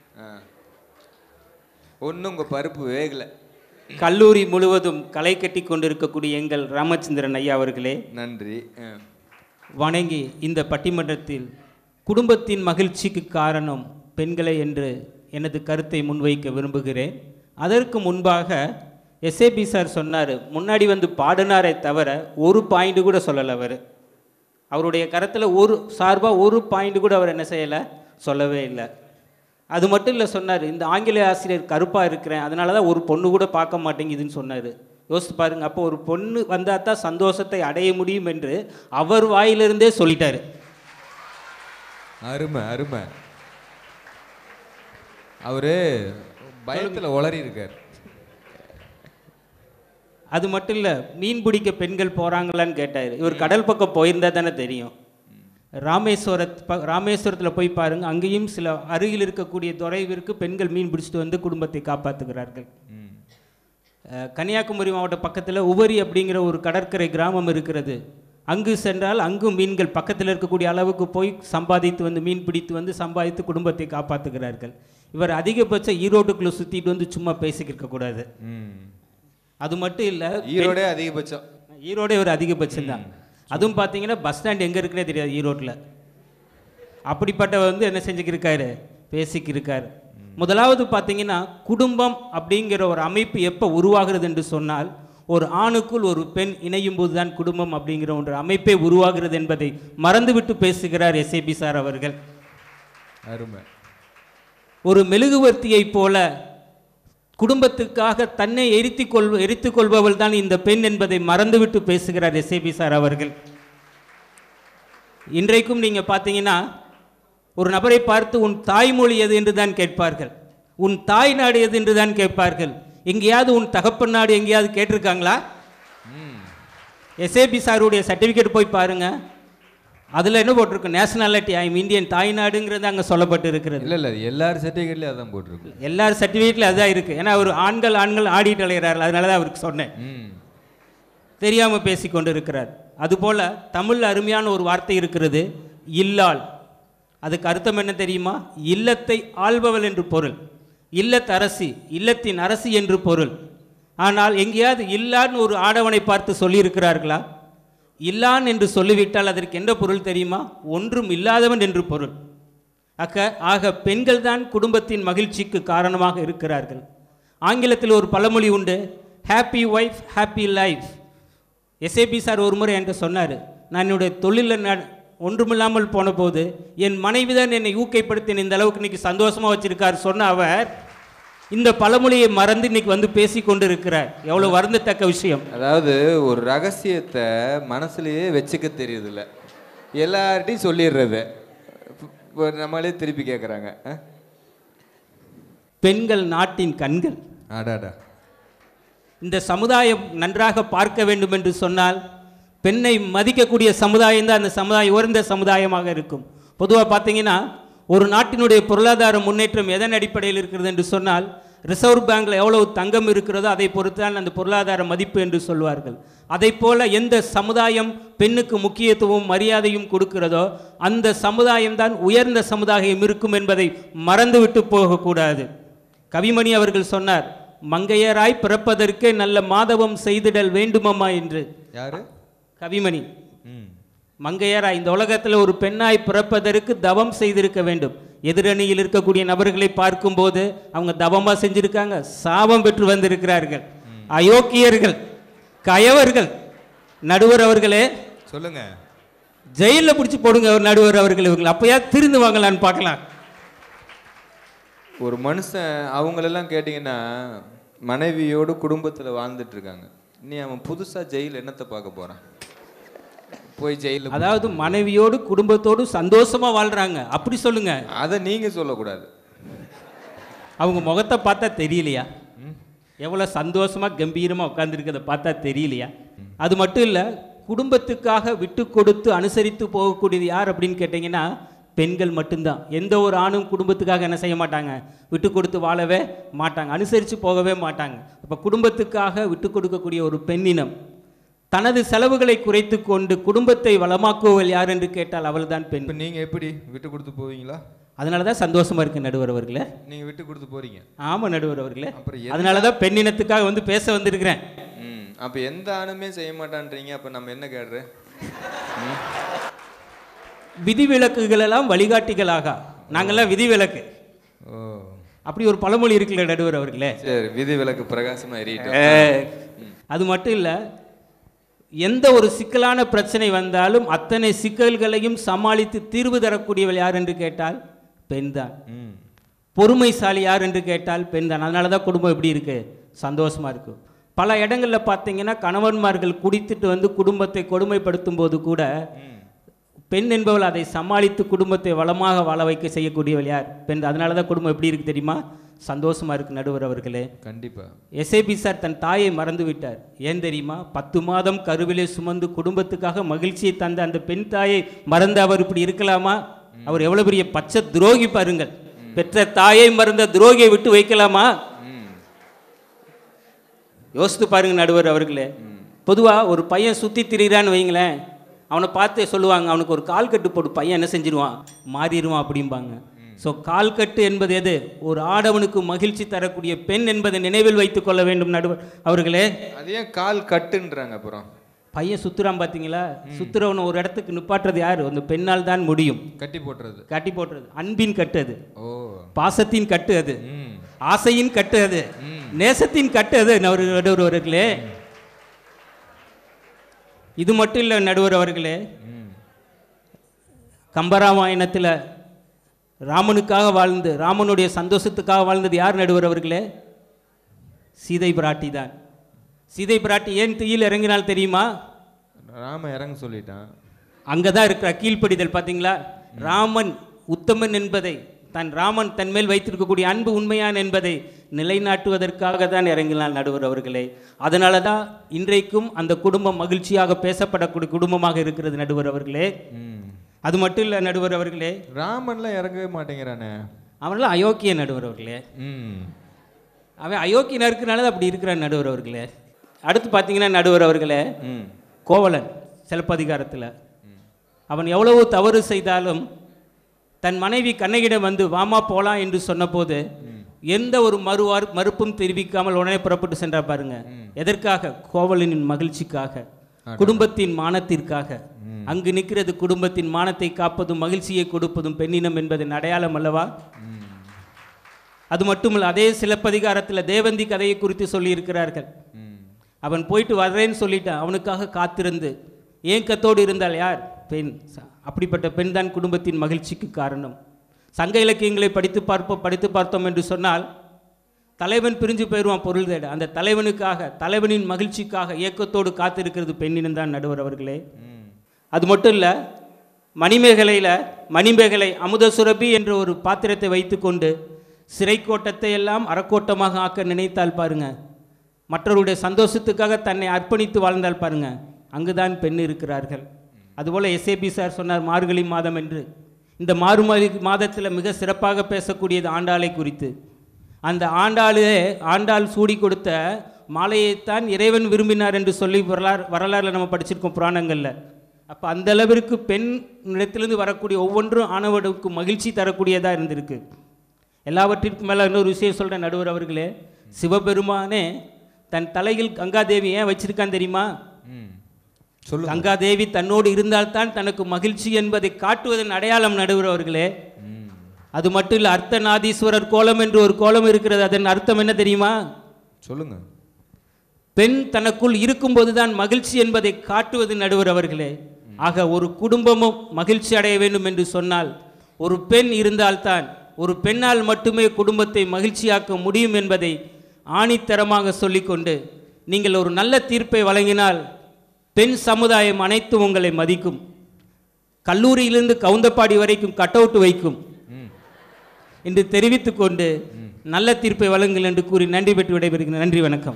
ஒன்றும் உங்கள் பருப்பு வேகலை கல்லூரி முழுவதும் களை கட்டி கொண்டிருக்கக்கூடிய எங்கள் ராமச்சந்திரன் ஐயா அவர்களே நன்றி ஆ. வணங்கி இந்த பட்டிமன்றத்தில் குடும்பத்தின் மகிழ்ச்சிக்கு காரணம் பெண்களே என்று எனது கருத்தை முன்வைக்க விரும்புகிறேன் அதற்கு முன்பாக எஸ்ஏபி சார் சொன்னார் முன்னாடி வந்து பாடினாரே தவிர ஒரு பாயிண்ட் கூட சொல்லலை அவர் அவருடைய கருத்தில் ஒரு சார்பாக ஒரு பாயிண்ட் கூட அவர் என்ன செய்யலை சொல்லவே இல்லை அது மட்டும் இல்லை சொன்னார் இந்த ஆங்கில ஆசிரியர் கருப்பாக இருக்கிறேன் அதனால தான் ஒரு பொண்ணு கூட பார்க்க மாட்டேங்குதுன்னு சொன்னார் யோசித்து பாருங்க அப்போ ஒரு பொண்ணு வந்தால் தான் சந்தோஷத்தை அடைய முடியும் என்று அவர் வாயிலிருந்தே சொல்லிட்டாரு அருமை அருமை அவரு பயத்தில் உளறி இருக்கார் அது மட்டும் இல்லை மீன் பிடிக்க பெண்கள் போகிறாங்களான்னு கேட்டார் இவர் கடல் பக்கம் போயிருந்தா தானே தெரியும் ராமேஸ்வரத் ப ராமேஸ்வரத்தில் போய் பாருங்க அங்கேயும் சில அருகில் இருக்கக்கூடிய துறைவிற்கு பெண்கள் மீன் பிடிச்சிட்டு வந்து குடும்பத்தை காப்பாற்றுகிறார்கள் ம் அஹ், கன்னியாகுமரி மாவட்ட பக்கத்தில் உவரி அப்படிங்கிற ஒரு கடற்கரை கிராமம் இருக்கிறது அங்கு சென்றால் அங்கும் மீன்கள் பக்கத்தில் இருக்கக்கூடிய அளவுக்கு போய் சம்பாதித்து வந்து மீன் பிடித்து வந்து சம்பாதித்து குடும்பத்தை காப்பாற்றுகிறார்கள் இவர் அதிகபட்சம் ஈரோட்டுக்குள்ளே சுற்றிட்டு வந்து சும்மா பேசிக்கிட்டு இருக்கக்கூடாது ம் அது மட்டும் இல்லை ஈரோடே அதிகபட்சம் ஈரோடே ஒரு அதிகபட்சம் தான் அதுவும் பார்த்தீங்கன்னா பஸ் ஸ்டாண்ட் எங்கே இருக்குன்னே தெரியாது ஈரோட்டில் அப்படிப்பட்ட வந்து என்ன செஞ்சுக்கிருக்காரு பேசிக்கிருக்காரு முதலாவது பார்த்தீங்கன்னா குடும்பம் அப்படிங்கிற ஒரு அமைப்பு எப்போ உருவாகிறது என்று சொன்னால் ஒரு ஆணுக்குள் ஒரு பெண் இணையும் போது தான் குடும்பம் அப்படிங்கிற ஒரு அமைப்பே உருவாகிறது என்பதை மறந்துவிட்டு பேசுகிறார் எஸ்ஏபி சார் அவர்கள் அருமை ஒரு மெழுகுவர்த்தியைப் போல குடும்பத்துக்காக தன்னை எரித்துக் கொள் எரித்துக் கொள்பவள் தான் இந்த பெண் என்பதை மறந்துவிட்டு பேசுகிறார் எஸ்ஏபி சார் அவர்கள் இன்றைக்கும் நீங்கள் பார்த்தீங்கன்னா ஒரு நபரை பார்த்து உன் தாய்மொழி எது என்று தான் கேட்பார்கள் உன் தாய் நாடு எது என்று தான் கேட்பார்கள் எங்கேயாவது உன் தகப்பன் நாடு எங்கேயாவது கேட்டிருக்காங்களா எஸ்ஏபி சாருடைய சர்டிஃபிகேட் போய் பாருங்க அதில் என்ன போட்டிருக்கு நேஷனாலிட்டி ஐ இந்தியன் தாய்நாடுங்கிறது அங்கே சொல்லப்பட்டு இருக்கிறது இல்லை இல்லை எல்லார் சர்டிஃபிகேட்லேயும் அதான் போட்டிருக்கு எல்லார் சர்டிஃபிகேட்ல அதான் இருக்கு ஏன்னா அவர் ஆண்கள் ஆண்கள் ஆடிட்டு அலைகிறார்கள் அதனால தான் அவருக்கு சொன்னேன் ம் தெரியாமல் பேசி கொண்டு இருக்கிறார் அதுபோல் தமிழ் அருமையான ஒரு வார்த்தை இருக்கிறது இல்லாள் அதுக்கு அர்த்தம் என்ன தெரியுமா இல்லத்தை ஆள்பவள் என்று பொருள் இல்லத்தரசி இல்லத்தின் அரசி என்று பொருள் ஆனால் எங்கேயாவது இல்லான்னு ஒரு ஆடவனை பார்த்து சொல்லியிருக்கிறார்களா இல்லான் என்று சொல்லிவிட்டால் அதற்கு என்ன பொருள் தெரியுமா ஒன்றும் இல்லாதவன் என்று பொருள் அக்க ஆக பெண்கள் தான் குடும்பத்தின் மகிழ்ச்சிக்கு காரணமாக இருக்கிறார்கள் ஆங்கிலத்தில் ஒரு பழமொழி உண்டு happy wife happy life SAP sir ஒரு முறை என்கிட்ட சொன்னார் நான் என்னுடைய தொழிலில் நான் ஒன்றுமில்லாமல் போன போது என் மனைவி தான் என்னை ஊக்கைப்படுத்தி என்னை இந்த அளவுக்கு இன்னைக்கு சந்தோஷமாக வச்சிருக்கார் சொன்ன அவர் இந்த பழமொழியை மறந்து இன்னைக்கு வந்து பேசி கொண்டு இருக்கிறார் எவ்வளோ வருந்தத்தக்க விஷயம் அதாவது ஒரு ரகசியத்தை மனசுலயே வச்சுக்க தெரியுதுல்ல எல்லார்ட்டையும் சொல்லிடுறது இப்போ நம்மளே திருப்பி கேட்குறாங்க பெண்கள் நாட்டின் கண்கள் ஆடாடா இந்த சமுதாயம் நன்றாக பார்க்க வேண்டும் என்று சொன்னால் பெண்ணை மதிக்கக்கூடிய சமுதாயம் தான் அந்த சமுதாயம் உயர்ந்த சமுதாயமாக இருக்கும் பொதுவாக பார்த்தீங்கன்னா ஒரு நாட்டினுடைய பொருளாதார முன்னேற்றம் எதன் அடிப்படையில் இருக்கிறது என்று சொன்னால் ரிசர்வ் பேங்க்ல எவ்வளவு தங்கம் இருக்கிறதோ அதை பொறுத்து தான் அந்த பொருளாதார மதிப்பு என்று சொல்வார்கள் அதை போல எந்த சமுதாயம் பெண்ணுக்கு முக்கியத்துவம் மரியாதையும் கொடுக்கிறதோ அந்த சமுதாயம் தான் உயர்ந்த சமுதாயம் இருக்கும் என்பதை மறந்துவிட்டு போகக்கூடாது கவிமணி அவர்கள் சொன்னார் மங்கையராய் பிறப்பதற்கே நல்ல மாதவம் செய்திடல் வேண்டுமம்மா என்று யாரு கவிமணி ம் மங்கையராய் இந்த உலகத்தில் ஒரு பெண்ணாய் பிறப்பதற்கு தவம் செய்திருக்க வேண்டும் எதிரணியில் இருக்கக்கூடிய நபர்களை பார்க்கும்போது அவங்க தவமா செஞ்சிருக்காங்க சாபம் பெற்று வந்திருக்கிறார்கள் அயோக்கியர்கள் கயவர்கள் நடுவர் அவர்களே சொல்லுங்க ஜெயிலில் பிடிச்சி போடுங்க ஒரு நடுவர் அவர்கள் இவங்க அப்பயா திருந்து வாங்கலான்னு பார்க்கலாம் ஒரு மனுஷன் அவங்களெல்லாம் கேட்டிங்கன்னா மனைவியோடு குடும்பத்தில் வாழ்ந்துட்டு இருக்காங்க நீ அவன் புதுசாக ஜெயில் என்னத்தை பார்க்க போகிறான் போய் ஜெயிலில் அதாவது மனைவியோடு குடும்பத்தோடு சந்தோஷமா வாழ்றாங்க அப்படி சொல்லுங்க அதை நீங்கள் சொல்லக்கூடாது அவங்க முகத்தை பார்த்தா தெரியலையா எவ்வளோ சந்தோஷமாக கம்பீரமாக உட்காந்துருக்கிறத பார்த்தா தெரியலையா அது மட்டும் இல்லை குடும்பத்துக்காக விட்டு கொடுத்து அனுசரித்து போகக்கூடியது யார் அப்படின்னு கேட்டிங்கன்னா பெண்கள் மட்டும்தான் எந்த ஒரு ஆணும் குடும்பத்துக்காக என்ன செய்ய மாட்டாங்க விட்டு கொடுத்து வாழவே மாட்டாங்க அனுசரித்து போகவே மாட்டாங்க அப்போ குடும்பத்துக்காக விட்டு கொடுக்கக்கூடிய ஒரு பெண்ணினம் தனது செலவுகளை குறைத்து கொண்டு குடும்பத்தை வளமாக்குவள் யார் என்று கேட்டால் அவள்தான் பெண் இப்போ நீங்கள் எப்படி விட்டு கொடுத்து போவீங்களா அதனால தான் சந்தோஷமா இருக்கு நடுவர் அவர்களே நீங்கள் விட்டு கொடுத்து போறீங்க ஆமா நடுவர் அவர்களே அப்புறம் எந்த- அதனால தான் பெண்ணினத்துக்காக வந்து பேச வந்திருக்கிறேன் ம் அப்போ எந்த ஆணுமே செய்ய மாட்டான்றீங்க அப்போ நம்ம என்ன கேடுற விதிவிலக்குகள் எல்லாம் வழிகாட்டிகளாக நாங்கெல்லாம் விதிவிலக்கு ஓ அப்படி ஒரு பழமொழி இருக்குல்ல நடுவர் அவர்களே சரி விதி விலக்கு பிரகாசமா எறியிட்டோம் ஏய், அது மட்டும் இல்லை எந்த ஒரு சிக்கலான பிரச்சனை வந்தாலும் அத்தனை சிக்கல்களையும் சமாளித்து தீர்வு தரக்கூடியவள் யார் என்று கேட்டால் பெண்தான் ம் பொறுமைசாலி யார் என்று கேட்டால் பெண்தான் அதனால தான் குடும்பம் எப்படி இருக்கு சந்தோஷமா இருக்கு பல இடங்களில் பார்த்தீங்கன்னா கணவன்மார்கள் குடித்துட்டு வந்து குடும்பத்தை கொடுமைப்படுத்தும் போது கூட பெண் என்பவள் அதை சமாளித்து குடும்பத்தை வளமாக வாழ வைக்க செய்யக்கூடியவள் யார் பெண் அதனால தான் குடும்பம் எப்படி இருக்கு தெரியுமா சந்தோஷமா இருக்கு நடுவர் அவர்களே கண்டிப்பா எஸ்ஏபி சார் தன் தாயை மறந்து விட்டார் ஏன் தெரியுமா பத்து மாதம் கருவிலே சுமந்து குடும்பத்துக்காக மகிழ்ச்சியை தந்த அந்த பெண் தாயை மறந்து அவர் இப்படி இருக்கலாமா அவர் எவ்வளவு பெரிய பச்சை துரோகி பாருங்கள் பெற்ற தாயை மறந்த துரோகியை விட்டு வைக்கலாமா ம் யோசித்து பாருங்க நடுவர் அவர்களே பொதுவா ஒரு பையன் சுத்தி திரிகிறான்னு வைங்களேன் அவனை பார்த்தே சொல்லுவாங்க அவனுக்கு ஒரு கால் கட்டு போட்டு பையன் என்ன செஞ்சிருவான் மாறிடுவான் அப்படிம்பாங்க ஸோ கால் கட்டு என்பது எது ஒரு ஆடவனுக்கு மகிழ்ச்சி தரக்கூடிய பெண் என்பதை நினைவில் வைத்துக் கொள்ள வேண்டும் நடுவர் அவர்களே அது ஏன் கால் கட்டுன்றாங்க அப்புறம் பையன் சுத்துறான் பார்த்தீங்களா சுத்துறவனை ஒரு இடத்துக்கு நிப்பாட்டுறது யார் அந்த பெண்ணால் தான் முடியும் கட்டி போட்டுறது கட்டி போட்டுறது அன்பின் கட்டு அது ஓ பாசத்தின் கட்டு அது ம் ஆசையின் கட்டு அது நேசத்தின் கட்டு அது நடுவர் நடுவர் அவர்களே இது மட்டும் இல்லை நடுவர் அவர்களே ம் கம்பராமாயணத்தில் ராமனுக்காக வாழ்ந்து ராமனுடைய சந்தோஷத்துக்காக வாழ்ந்தது யார் நடுவர் அவர்களே சீதை பிராட்டி தான் சீதை பிராட்டி ஏன் தீயில் இறங்கினால் தெரியுமா ராம இறங்க சொல்லிட்டான் அங்கே தான் இருக்கிற கீழ்ப்படிதல் பார்த்தீங்களா ராமன் உத்தமன் என்பதை தன் ராமன் தன் மேல் வைத்திருக்கக்கூடிய அன்பு உண்மையான் என்பதை நிலைநாட்டுவதற்காக தான் இறங்கினார் நடுவர் அவர்களே அதனால தான் இன்றைக்கும் அந்த குடும்பம் மகிழ்ச்சியாக பேசப்படக்கூடிய குடும்பமாக இருக்கிறது நடுவர் அவர்களே ம் அது மட்டும் இல்லை நடுவர் அவர்களே ராமன்லாம் இறங்கவே மாட்டேங்கிறானே அவனெல்லாம் அயோக்கிய நடுவர் அவர்களே ம் அவன் அயோக்கியனா இருக்கிறனால தான் அப்படி இருக்கிறான் நடுவர் அவர்களே அடுத்து பார்த்தீங்கன்னா நடுவர் அவர்களே ம் கோவலன் சிலப்பதிகாரத்தில் அவன் எவ்வளவு தவறு செய்தாலும் தன் மனைவி கண்ணகியிடம் வந்து வாமா போலாம் என்று சொன்னபோது எந்த ஒரு மறுவார் மறுப்பும் தெரிவிக்காமல் உடனே புறப்பட்டு சென்றா பாருங்க எதற்காக கோவலனின் மகிழ்ச்சிக்காக குடும்பத்தின் மானத்திற்காக அங்கு நிற்கிறது குடும்பத்தின் மானத்தை காப்பதும் மகிழ்ச்சியை கொடுப்பதும் பெண்ணினம் என்பதன் அடையாளம் அல்லவா அது மட்டுமல்ல அதே சிலப்பதிகாரத்தில் தேவந்தி கதையை குறித்து சொல்லியிருக்கிறார்கள் ம் அவன் போயிட்டு வர்றேன்னு சொல்லிட்டான் அவனுக்காக காத்திருந்து ஏக்கத்தோடு இருந்தால் யார் பெண் ச- அப்படிப்பட்ட பெண் தான் குடும்பத்தின் மகிழ்ச்சிக்கு காரணம் சங்க இலக்கியங்களை படித்து பார்ப்போம் படித்து பார்த்தோம் என்று சொன்னால் தலைவன் பிரிஞ்சு போயிடுவான் பொருள் தேட அந்த தலைவனுக்காக தலைவனின் மகிழ்ச்சிக்காக ஏக்கத்தோடு காத்திருக்கிறது பெண்ணினம் தான் நடுவர் அவர்களே ம் அது மட்டும் இல்லை மணிமேகலையில் மணிமேகலை அமுத சுரபி என்ற ஒரு பாத்திரத்தை வைத்துக்கொண்டு சிறைக்கோட்டத்தை எல்லாம் அறக்கோட்டமாக ஆக்க நினைத்தால் பாருங்க மற்றவருடைய சந்தோஷத்துக்காக தன்னை அர்ப்பணித்து வாழ்ந்தால் பாருங்க அங்குதான் பெண் இருக்கிறார்கள் அதுபோல் எஸ்ஏபி சார் சொன்னார் மார்கழி மாதம் என்று இந்த மாறுமதி மாதத்தில் மிக சிறப்பாக பேசக்கூடியது ஆண்டாளை குறித்து அந்த ஆண்டாளே ஆண்டாள் சூடி கொடுத்த மாலையைத்தான் இறைவன் விரும்பினார் என்று சொல்லி வரலாறு வரலாறுல நம்ம படிச்சிருக்கோம் புராணங்களில் அப்போ அந்த அளவிற்கு பெண் இடத்திலிருந்து வரக்கூடிய ஒவ்வொன்றும் ஆணவனுக்கு மகிழ்ச்சி தரக்கூடியதாக இருந்திருக்கு எல்லாவற்றிற்கும் மேலே இன்னொரு விஷயம் சொல்கிறேன் நடுவர் அவர்களே சிவபெருமானே தன் தலையில் கங்காதேவி ஏன் வச்சிருக்கான் தெரியுமா ம் சொல்லுங்க கங்காதேவி தன்னோடு இருந்தால்தான் தனக்கு மகிழ்ச்சி என்பதை காட்டுவதன் அடையாளம் நடுவர் அவர்களே ம் அது மட்டும் இல்லை அர்த்தநாதீஸ்வரர் கோலம் என்று ஒரு கோலம் இருக்கிறது அதன் அர்த்தம் என்ன தெரியுமா சொல்லுங்க பெண் தனக்குள் இருக்கும்போது தான் மகிழ்ச்சி என்பதை காட்டுவது நடுவர் அவர்களே ஆக ஒரு குடும்பமும் மகிழ்ச்சி அடைய வேண்டும் என்று சொன்னால் ஒரு பெண் இருந்தால்தான் ஒரு பெண்ணால் மட்டுமே குடும்பத்தை மகிழ்ச்சியாக்க முடியும் என்பதை ஆணித்தரமாக சொல்லிக்கொண்டு நீங்கள் ஒரு நல்ல தீர்ப்பை வழங்கினால் பெண் சமுதாயம் அனைத்தும் உங்களை மதிக்கும் கல்லூரியிலிருந்து கவுந்தப்பாடி வரைக்கும் கட் அவுட் வைக்கும் ம் என்று தெரிவித்துக்கொண்டு நல்ல தீர்ப்பை வழங்குங்கள் என்று கூறி நன்றி பெற்று விடைபெறுகிறேன் நன்றி வணக்கம்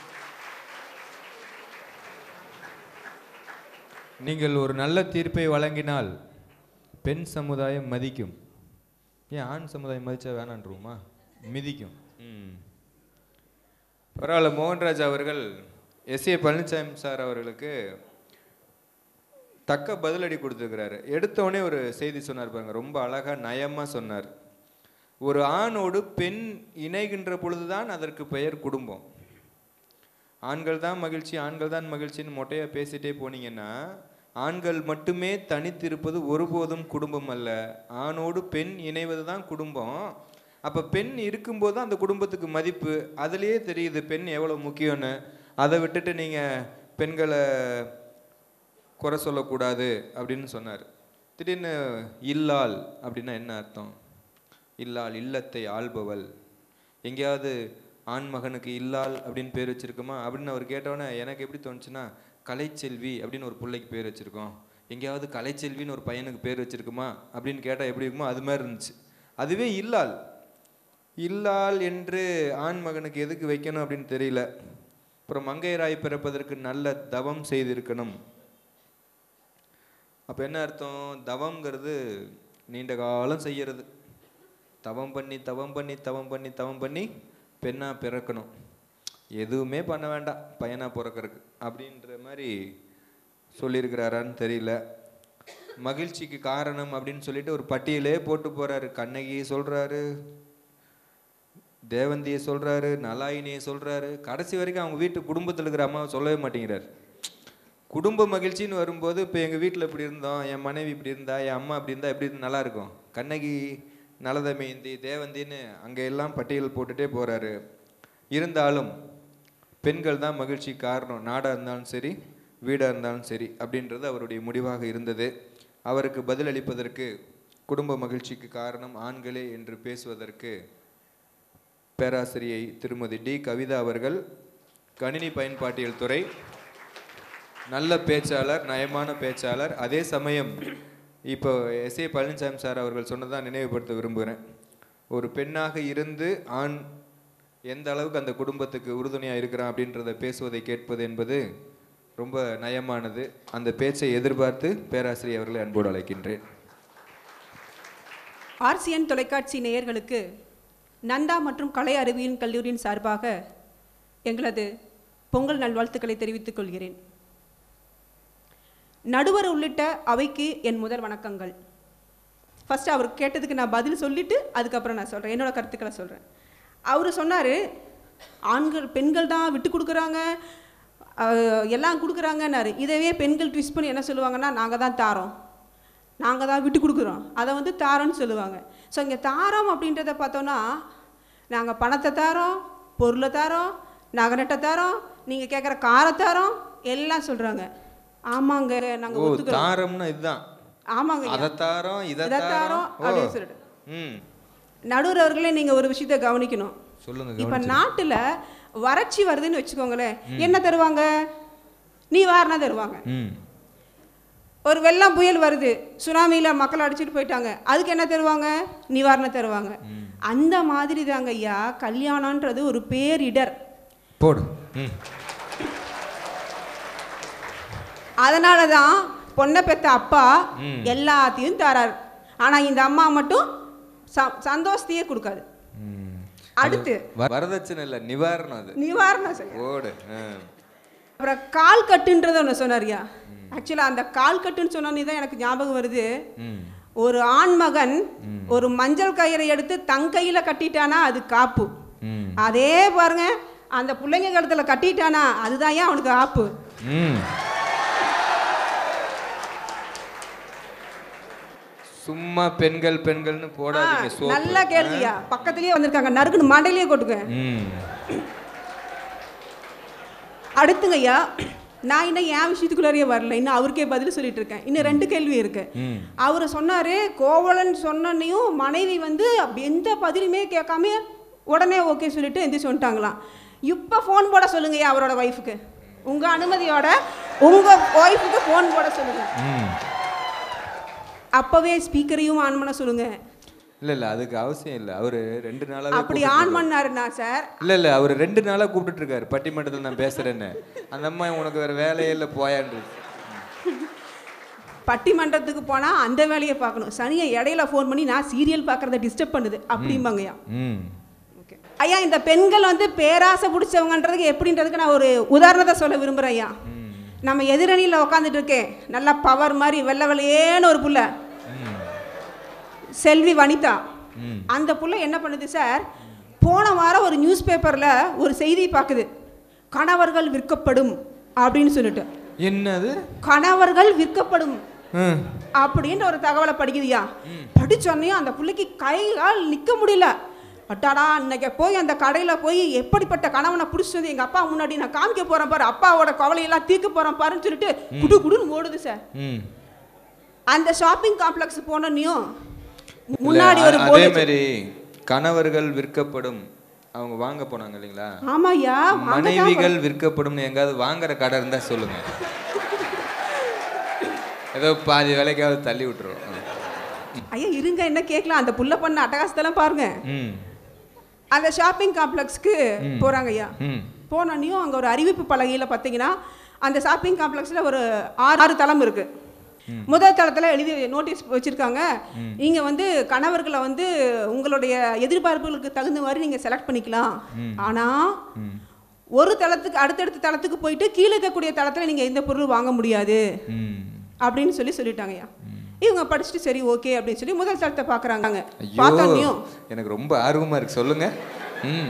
நீங்கள் ஒரு நல்ல தீர்ப்பை வழங்கினால் பெண் சமுதாயம் மதிக்கும் ஏன் ஆண் சமுதாயம் மதிச்சா வேணான்றோமா மிதிக்கும் ம் பரவாயில்ல மோகன்ராஜ் அவர்கள் எஸ் ஏ பழனிசாமி சார் அவர்களுக்கு தக்க பதிலடி கொடுத்துருக்கிறாரு எடுத்தோடனே ஒரு செய்தி சொன்னார் பாருங்க ரொம்ப அழகா நயமா சொன்னார் ஒரு ஆணோடு பெண் இணைகின்ற பொழுதுதான் அதற்கு பெயர் குடும்பம் ஆண்கள் தான் மகிழ்ச்சி ஆண்கள் தான் மகிழ்ச்சின்னு மொட்டையா பேசிட்டே போனீங்கன்னா ஆண்கள் மட்டுமே தனித்திருப்பது ஒருபோதும் குடும்பம் அல்ல ஆணோடு பெண் இணைவது தான் குடும்பம் அப்ப பெண் இருக்கும்போது தான் அந்த குடும்பத்துக்கு மதிப்பு அதுலயே தெரியுது பெண் எவ்வளவு முக்கியம்னு அதை விட்டுட்டு நீங்க பெண்களை குறை சொல்லக்கூடாது அப்படின்னு சொன்னார் திடீர்னு இல்லாள் அப்படின்னா என்ன அர்த்தம் இல்லாள் இல்லத்தை ஆள்பவள் எங்கேயாவது ஆண் மகனுக்கு இல்லாள் அப்படின்னு பேர் வச்சிருக்கோமா அப்படின்னு அவர் கேட்டோன்னே எனக்கு எப்படி தோணுச்சுன்னா கலைச்செல்வி அப்படின்னு ஒரு பிள்ளைக்கு பேர் வச்சிருக்கோம் எங்கேயாவது கலைச்செல்வின்னு ஒரு பையனுக்கு பேர் வச்சிருக்குமா அப்படின்னு கேட்டால் எப்படி இருக்குமோ அது மாதிரி இருந்துச்சு அதுவே இல்லாள் இல்லாள் என்று ஆண் மகனுக்கு எதுக்கு வைக்கணும் அப்படின்னு தெரியல அப்புறம் மங்கையராய் பிறப்பதற்கு நல்ல தவம் செய்திருக்கணும் அப்போ என்ன அர்த்தம் தவம்ங்கிறது நீண்ட காலம் செய்யறது தவம் பண்ணி தவம் பண்ணி தவம் பண்ணி தவம் பண்ணி பெண்ணா பிறக்கணும் எதுவுமே பண்ண வேண்டாம் பையனா பிறக்கறதுக்கு அப்படின்ற மாதிரி சொல்லியிருக்கிறாரான்னு தெரியல மகிழ்ச்சிக்கு காரணம் அப்படின்னு சொல்லிட்டு ஒரு பட்டியலே போட்டு போறாரு கண்ணகி சொல்றாரு தேவந்தியை சொல்றாரு நலாயினியை சொல்றாரு கடைசி வரைக்கும் அவங்க வீட்டு குடும்பத்தில் இருக்கிற அம்மாவை சொல்லவே மாட்டேங்கிறாரு குடும்ப மகிழ்ச்சின்னு வரும்போது இப்போ எங்கள் வீட்டில் இப்படி இருந்தோம் என் மனைவி இப்படி இருந்தா என் அம்மா இப்படி இருந்தா எப்படி இருந்தா நல்லா இருக்கும் கண்ணகி நலதமயந்தி தேவந்தின்னு அங்கே எல்லாம் பட்டியல் போட்டுட்டே போறாரு இருந்தாலும் பெண்கள் தான் மகிழ்ச்சி காரணம் நாடாக இருந்தாலும் சரி வீடாக இருந்தாலும் சரி அப்படின்றது அவருடைய முடிவாக இருந்தது அவருக்கு பதிலளிப்பதற்கு குடும்ப மகிழ்ச்சிக்கு காரணம் ஆண்களே என்று பேசுவதற்கு பேராசிரியை திருமதி டி கவிதா அவர்கள் கணினி பயன்பாட்டியல் துறை நல்ல பேச்சாளர் நயமான பேச்சாளர் அதே சமயம் இப்போ எஸ் ஏ பழனிசாமி சார் அவர்கள் சொன்னதான் நினைவுபடுத்த விரும்புகிறேன் ஒரு பெண்ணாக இருந்து ஆண் எந்த அளவுக்கு அந்த குடும்பத்துக்கு உறுதுணையாக இருக்கிறான் அப்படின்றத பேசுவதை கேட்பது என்பது ரொம்ப நயமானது அந்த பேச்சை எதிர்பார்த்து பேராசிரியர் அவர்களை அன்போடு அழைக்கின்றேன் ஆர்சிஎன் தொலைக்காட்சி நேயர்களுக்கு நந்தா மற்றும் கலை அறிவியல் கல்லூரியின் சார்பாக எங்களது பொங்கல் நல்வாழ்த்துக்களை தெரிவித்துக் கொள்கிறேன் நடுவர் உள்ளிட்ட அவைக்கு என் முதல் வணக்கங்கள் ஃபர்ஸ்ட் அவர் கேட்டதுக்கு நான் பதில் சொல்லிட்டு அதுக்கப்புறம் நான் சொல்கிறேன் என்னோட கருத்துக்களை சொல்கிறேன் அவர் சொன்னார் ஆண்கள் பெண்கள் தான் விட்டு கொடுக்குறாங்க அஹ், எல்லாம் கொடுக்குறாங்கன்னாரு இதவே பெண்கள் ட்விஸ்ட் பண்ணி என்ன சொல்லுவாங்கன்னா நாங்கள் தான் தாரோம் நாங்கள் தான் விட்டு கொடுக்குறோம் அதை வந்து தாரோன்னு சொல்லுவாங்க ஸோ இங்கே தாரோம் அப்படின்றத பார்த்தோன்னா நாங்கள் பணத்தை தாரோம் பொருளை தாரோம் நகரட்டை தாரோம் நீங்கள் கேட்குற காரை தாரோம் எல்லாம் சொல்கிறாங்க ஆமாங்க ஓ நாங்கள் ஒத்துக்கிறோம் தாரம்னா இதுதான் ஆமாங்க ஐயா. அதை தாரோம் இதை இதை தாரோம் தாரோம் ஓ. அப்படின்னு சொல்லிட்டு ம் நடுவர் அவர்களே நீங்கள் ஒரு விஷயத்தை கவனிக்கணும் சொல்லுங்க இப்போ நாட்டில் வறட்சி வருதுன்னு வச்சுக்கோங்களேன் என்ன தருவாங்க நீ வாரினா தருவாங்க ம் ஒரு வெள்ளம் புயல் வருது சுனாமியில் மக்கள் அடிச்சிட்டு போயிட்டாங்க அதுக்கு என்ன தருவாங்க நிவாரணம் தருவாங்க அந்த மாதிரி தாங்க ஐயா கல்யாணன்றது ஒரு பேரிடர் போடு ம் அதனால தான் பொண்ணை பெத்த அப்பா ம். எல்லாத்தையும் தராரு ஆனால் இந்த அம்மா மட்டும் ச- சந்தோஷத்தையே கொடுக்காது ம். அடுத்து வ- வரதட்சணை இல்லை நிவாரணம் அது நிவாரணம் செய்ய ஓடு ஆ. அப்புறம் கால் கட்டுன்றது ஒன்று சொன்னார்யா ஆக்சுவலாக அந்த கால் கட்டுன்னு சொன்னோன்னே தான் எனக்கு ஞாபகம் வருது ம் ஒரு ஆண்மகன் ஒரு மஞ்சள் கயிறை எடுத்து தன் கையில் கட்டிட்டானா அது காப்பு ம் அதே பாருங்க அந்த பிள்ளைங்க கழுத்துல கட்டிட்டானா அதுதான் ஏன் அவனுக்கு ஆப்பு ம் சும்மா பெண்கள் பெண்கள்னு போடாதீங்க ஆ, சோப்பு நல்ல கேள்வியா பக்கத்துலயே வந்திருக்காங்க நறுக்குன்னு மண்டையிலேயே கொட்டுங்க ம் அடுத்துங்கய்யா நான் இன்னும் என் விஷயத்துக்குள்ளாரையே வரல இன்னும் அவருக்கே பதில் சொல்லிட்டு இருக்கேன் இன்னும் ரெண்டு கேள்வி இருக்கு ம் அவர் சொன்னாரு கோவலன் சொன்னனையும் மனைவி வந்து அப்படி எந்த பதிலுமே கேட்காம உடனே ஓகே சொல்லிட்டு எந்திரிச்சு வந்துட்டாங்களாம் இப்போ ஃபோன் போட சொல்லுங்கய்யா அவரோட ஒய்ஃபுக்கு உங்க அனுமதியோட உங்க ஒய்ஃபுக்கு ஃபோன் போட சொல்லுங்க ம் அப்பவே ஸ்பீக்கரையும் ஆன் பண்ண சொல்லுங்க இல்ல இல்ல அதுக்கு அவசியம் இல்ல அவரு ரெண்டு நாளாவே அப்படி கூப்பிட்டுட்டு ஆன் இருக்காரு. பண்ணாருன்னா சார் இல்ல இல்ல அவர் ரெண்டு நாளா கூப்பிட்டுட்டு இருக்காரு பட்டிமன்றத்தில் நான் பேசுறேன்னு அந்த அம்மா உனக்கு வேற வேலையே இல்ல போயான்றது பட்டிமன்றத்துக்கு போனா அந்த வேலையை பார்க்கணும் சனியை இடையில ஃபோன் பண்ணி நான் சீரியல் பார்க்கறத டிஸ்டர்ப் பண்ணுது அப்படிம்பாங்கய்யா ம் ஓகே ஐயா இந்த பெண்கள் வந்து பேராசை பிடிச்சவங்கன்றதுக்கு எப்படின்றதுக்கு நான் ஒரு உதாரணத்தை சொல்ல விரும்புகிறேன் ஐயா நம்ம எதிரணியில் உட்காந்துட்டு இருக்கேன் நல்லா பவர் மாதிரி வெள்ளை வெள்ளையேன்னு ஒரு புள்ள செல்வி வனிதா அந்த புள்ள என்ன பண்ணுது சார் போன வாரம் ஒரு நியூஸ் பேப்பரில் ஒரு செய்தி பார்க்குது கணவர்கள் விற்கப்படும் அப்படின்னு சொல்லிட்டு என்னது கணவர்கள் விற்கப்படும் ம். அப்படின்ற ஒரு தகவலை படிக்குதுயா படிச்சோன்னையும் அந்த பிள்ளைக்கு கை கால் நிற்க முடியல அட்டாடா இன்னைக்கு போய் அந்த கடையில் போய் எப்படிப்பட்ட கணவனை பிடிச்சிட்டு வந்து எங்கள் அப்பா முன்னாடி நான் காமிக்க போகிறேன் பாரு அப்பாவோட கவலையெல்லாம் தீர்க்க போகிறேன் பாருன்னு சொல்லிட்டு குடு குடுன்னு ஓடுது சார் ம் அந்த ஷாப்பிங் காம்ப்ளெக்ஸ் போனோன்னையும் முன்னாடி இல்ல, ஒரு அ- போர்டு அதே மாதிரி கணவர்கள் விற்கப்படும் அவங்க வாங்க போனாங்க இல்லைங்களா ஆமாய்யா மனைவிகள் விற்கப்படும்னு எங்காவது வாங்குற கடை இருந்தா சொல்லுங்க ஏதோ பாதி விலைக்காவது தள்ளி விட்டுருவோம் ஐயா இருங்க என்ன கேட்கலாம் அந்த புள்ள பண்ண அட்டகாசத்தெல்லாம் பாருங்க ம் அந்த ஷாப்பிங் காம்ப்ளெக்ஸ்க்கு போகிறாங்க ஐயா ம் போனோன்னையும் அங்கே ஒரு அறிவிப்பு பலகையில் பார்த்தீங்கன்னா அந்த ஷாப்பிங் காம்ப்ளெக்ஸில் ஒரு ஆறு ஆறு தளம் இருக்கு முதல் தளத்தில் எழுதி நோட்டீஸ் வச்சுருக்காங்க இங்கே வந்து கணவர்களை வந்து உங்களுடைய எதிர்பார்ப்புகளுக்கு தகுந்த மாதிரி நீங்கள் செலக்ட் பண்ணிக்கலாம் ஆனால் ஒரு தளத்துக்கு அடுத்தடுத்த தளத்துக்கு போயிட்டு கீழே இருக்கக்கூடிய தளத்தில் நீங்கள் எந்த பொருள் வாங்க முடியாது ம் அப்படின்னு சொல்லி சொல்லிட்டாங்கய்யா இவங்க படிச்சுட்டு சரி ஓகே அப்படின்னு சொல்லி முதல் தளத்தை பார்க்குறாங்க ஐயோ பார்த்தோன்னையும் எனக்கு ரொம்ப ஆர்வமா இருக்கு சொல்லுங்க ம்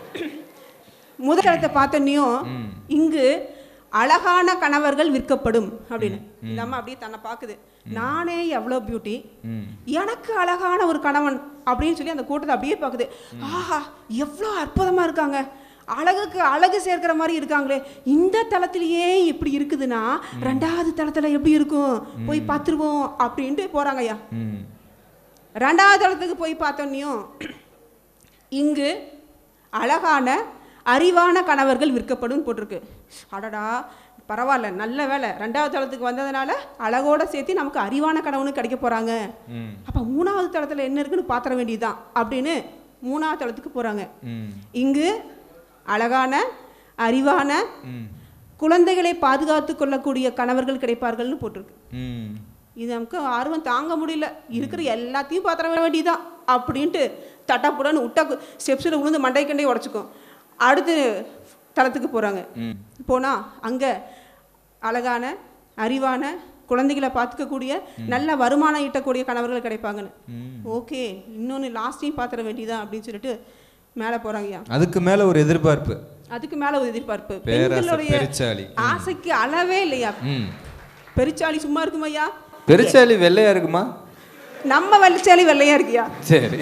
முதல் இடத்தை பார்த்தோன்னையும் இங்கு அழகான கணவர்கள் விற்கப்படும் அப்படின்னு இந்த அம்மா அப்படியே தன்னை பார்க்குது நானே எவ்வளோ பியூட்டி எனக்கு அழகான ஒரு கணவன் அப்படின்னு சொல்லி அந்த கூட்டத்தை அப்படியே பார்க்குது ஆஹா எவ்வளோ அற்புதமா இருக்காங்க அழகுக்கு அழகு சேர்க்கிற மாதிரி இருக்காங்களே இந்த தளத்திலேயே இப்படி இருக்குதுன்னா ரெண்டாவது தளத்துல எப்படி இருக்கும் போய் பார்த்துருவோம் அப்படின்ட்டு போறாங்க ஐயா ம் ரெண்டாவது தளத்துக்கு போய் பார்த்தோன்னையும் இங்கு அழகான அறிவான கணவர்கள் விற்கப்படும் போட்டிருக்கு அடடா பரவாயில்ல நல்ல வேலை ரெண்டாவது தளத்துக்கு வந்ததுனால அழகோட சேர்த்து நமக்கு அறிவான கணவனும் கிடைக்க போறாங்க ம் அப்போ மூணாவது தளத்தில் என்ன இருக்குன்னு பாத்திர வேண்டியதுதான் அப்படின்னு மூணாவது தளத்துக்கு போறாங்க ம் இங்கு அழகான அறிவான ம் குழந்தைகளை பாதுகாத்து கொள்ளக்கூடிய கணவர்கள் கிடைப்பார்கள்னு போட்டிருக்கு ம் இது நமக்கு ஆர்வம் தாங்க முடியல இருக்கிற எல்லாத்தையும் பாத்திர வேண்டியதுதான் அப்படின்ட்டு தட்டப்புடன்னு விட்டா ஸ்டெப்ஸில் விழுந்து மண்டை கண்டே உடச்சிக்கும் அடுத்து தளத்துக்கு போகிறாங்க ம் போனால் அங்கே அழகான அறிவான குழந்தைகளை பார்த்துக்கக்கூடிய நல்ல வருமானம் ஈட்டக்கூடிய கணவர்கள் கிடைப்பாங்கன்னு ஓகே இன்னொன்று லாஸ்ட்டையும் பாத்திர வேண்டியதா அப்படின்னு சொல்லிட்டு மேலே போகிறாங்கய்யா அதுக்கு மேல ஒரு எதிர்பார்ப்பு அதுக்கு மேலே ஒரு எதிர்பார்ப்பு பேராசை, பெண்களுடைய பெருச்சாளி. ஆசைக்கு அளவே இல்லையா ம் பெருச்சாளி சும்மா இருக்குமையா பெருச்சாளி வெள்ளையா இருக்குமா நம்ம வெள்ளச்சாலி வெள்ளையா இருக்கியா சரி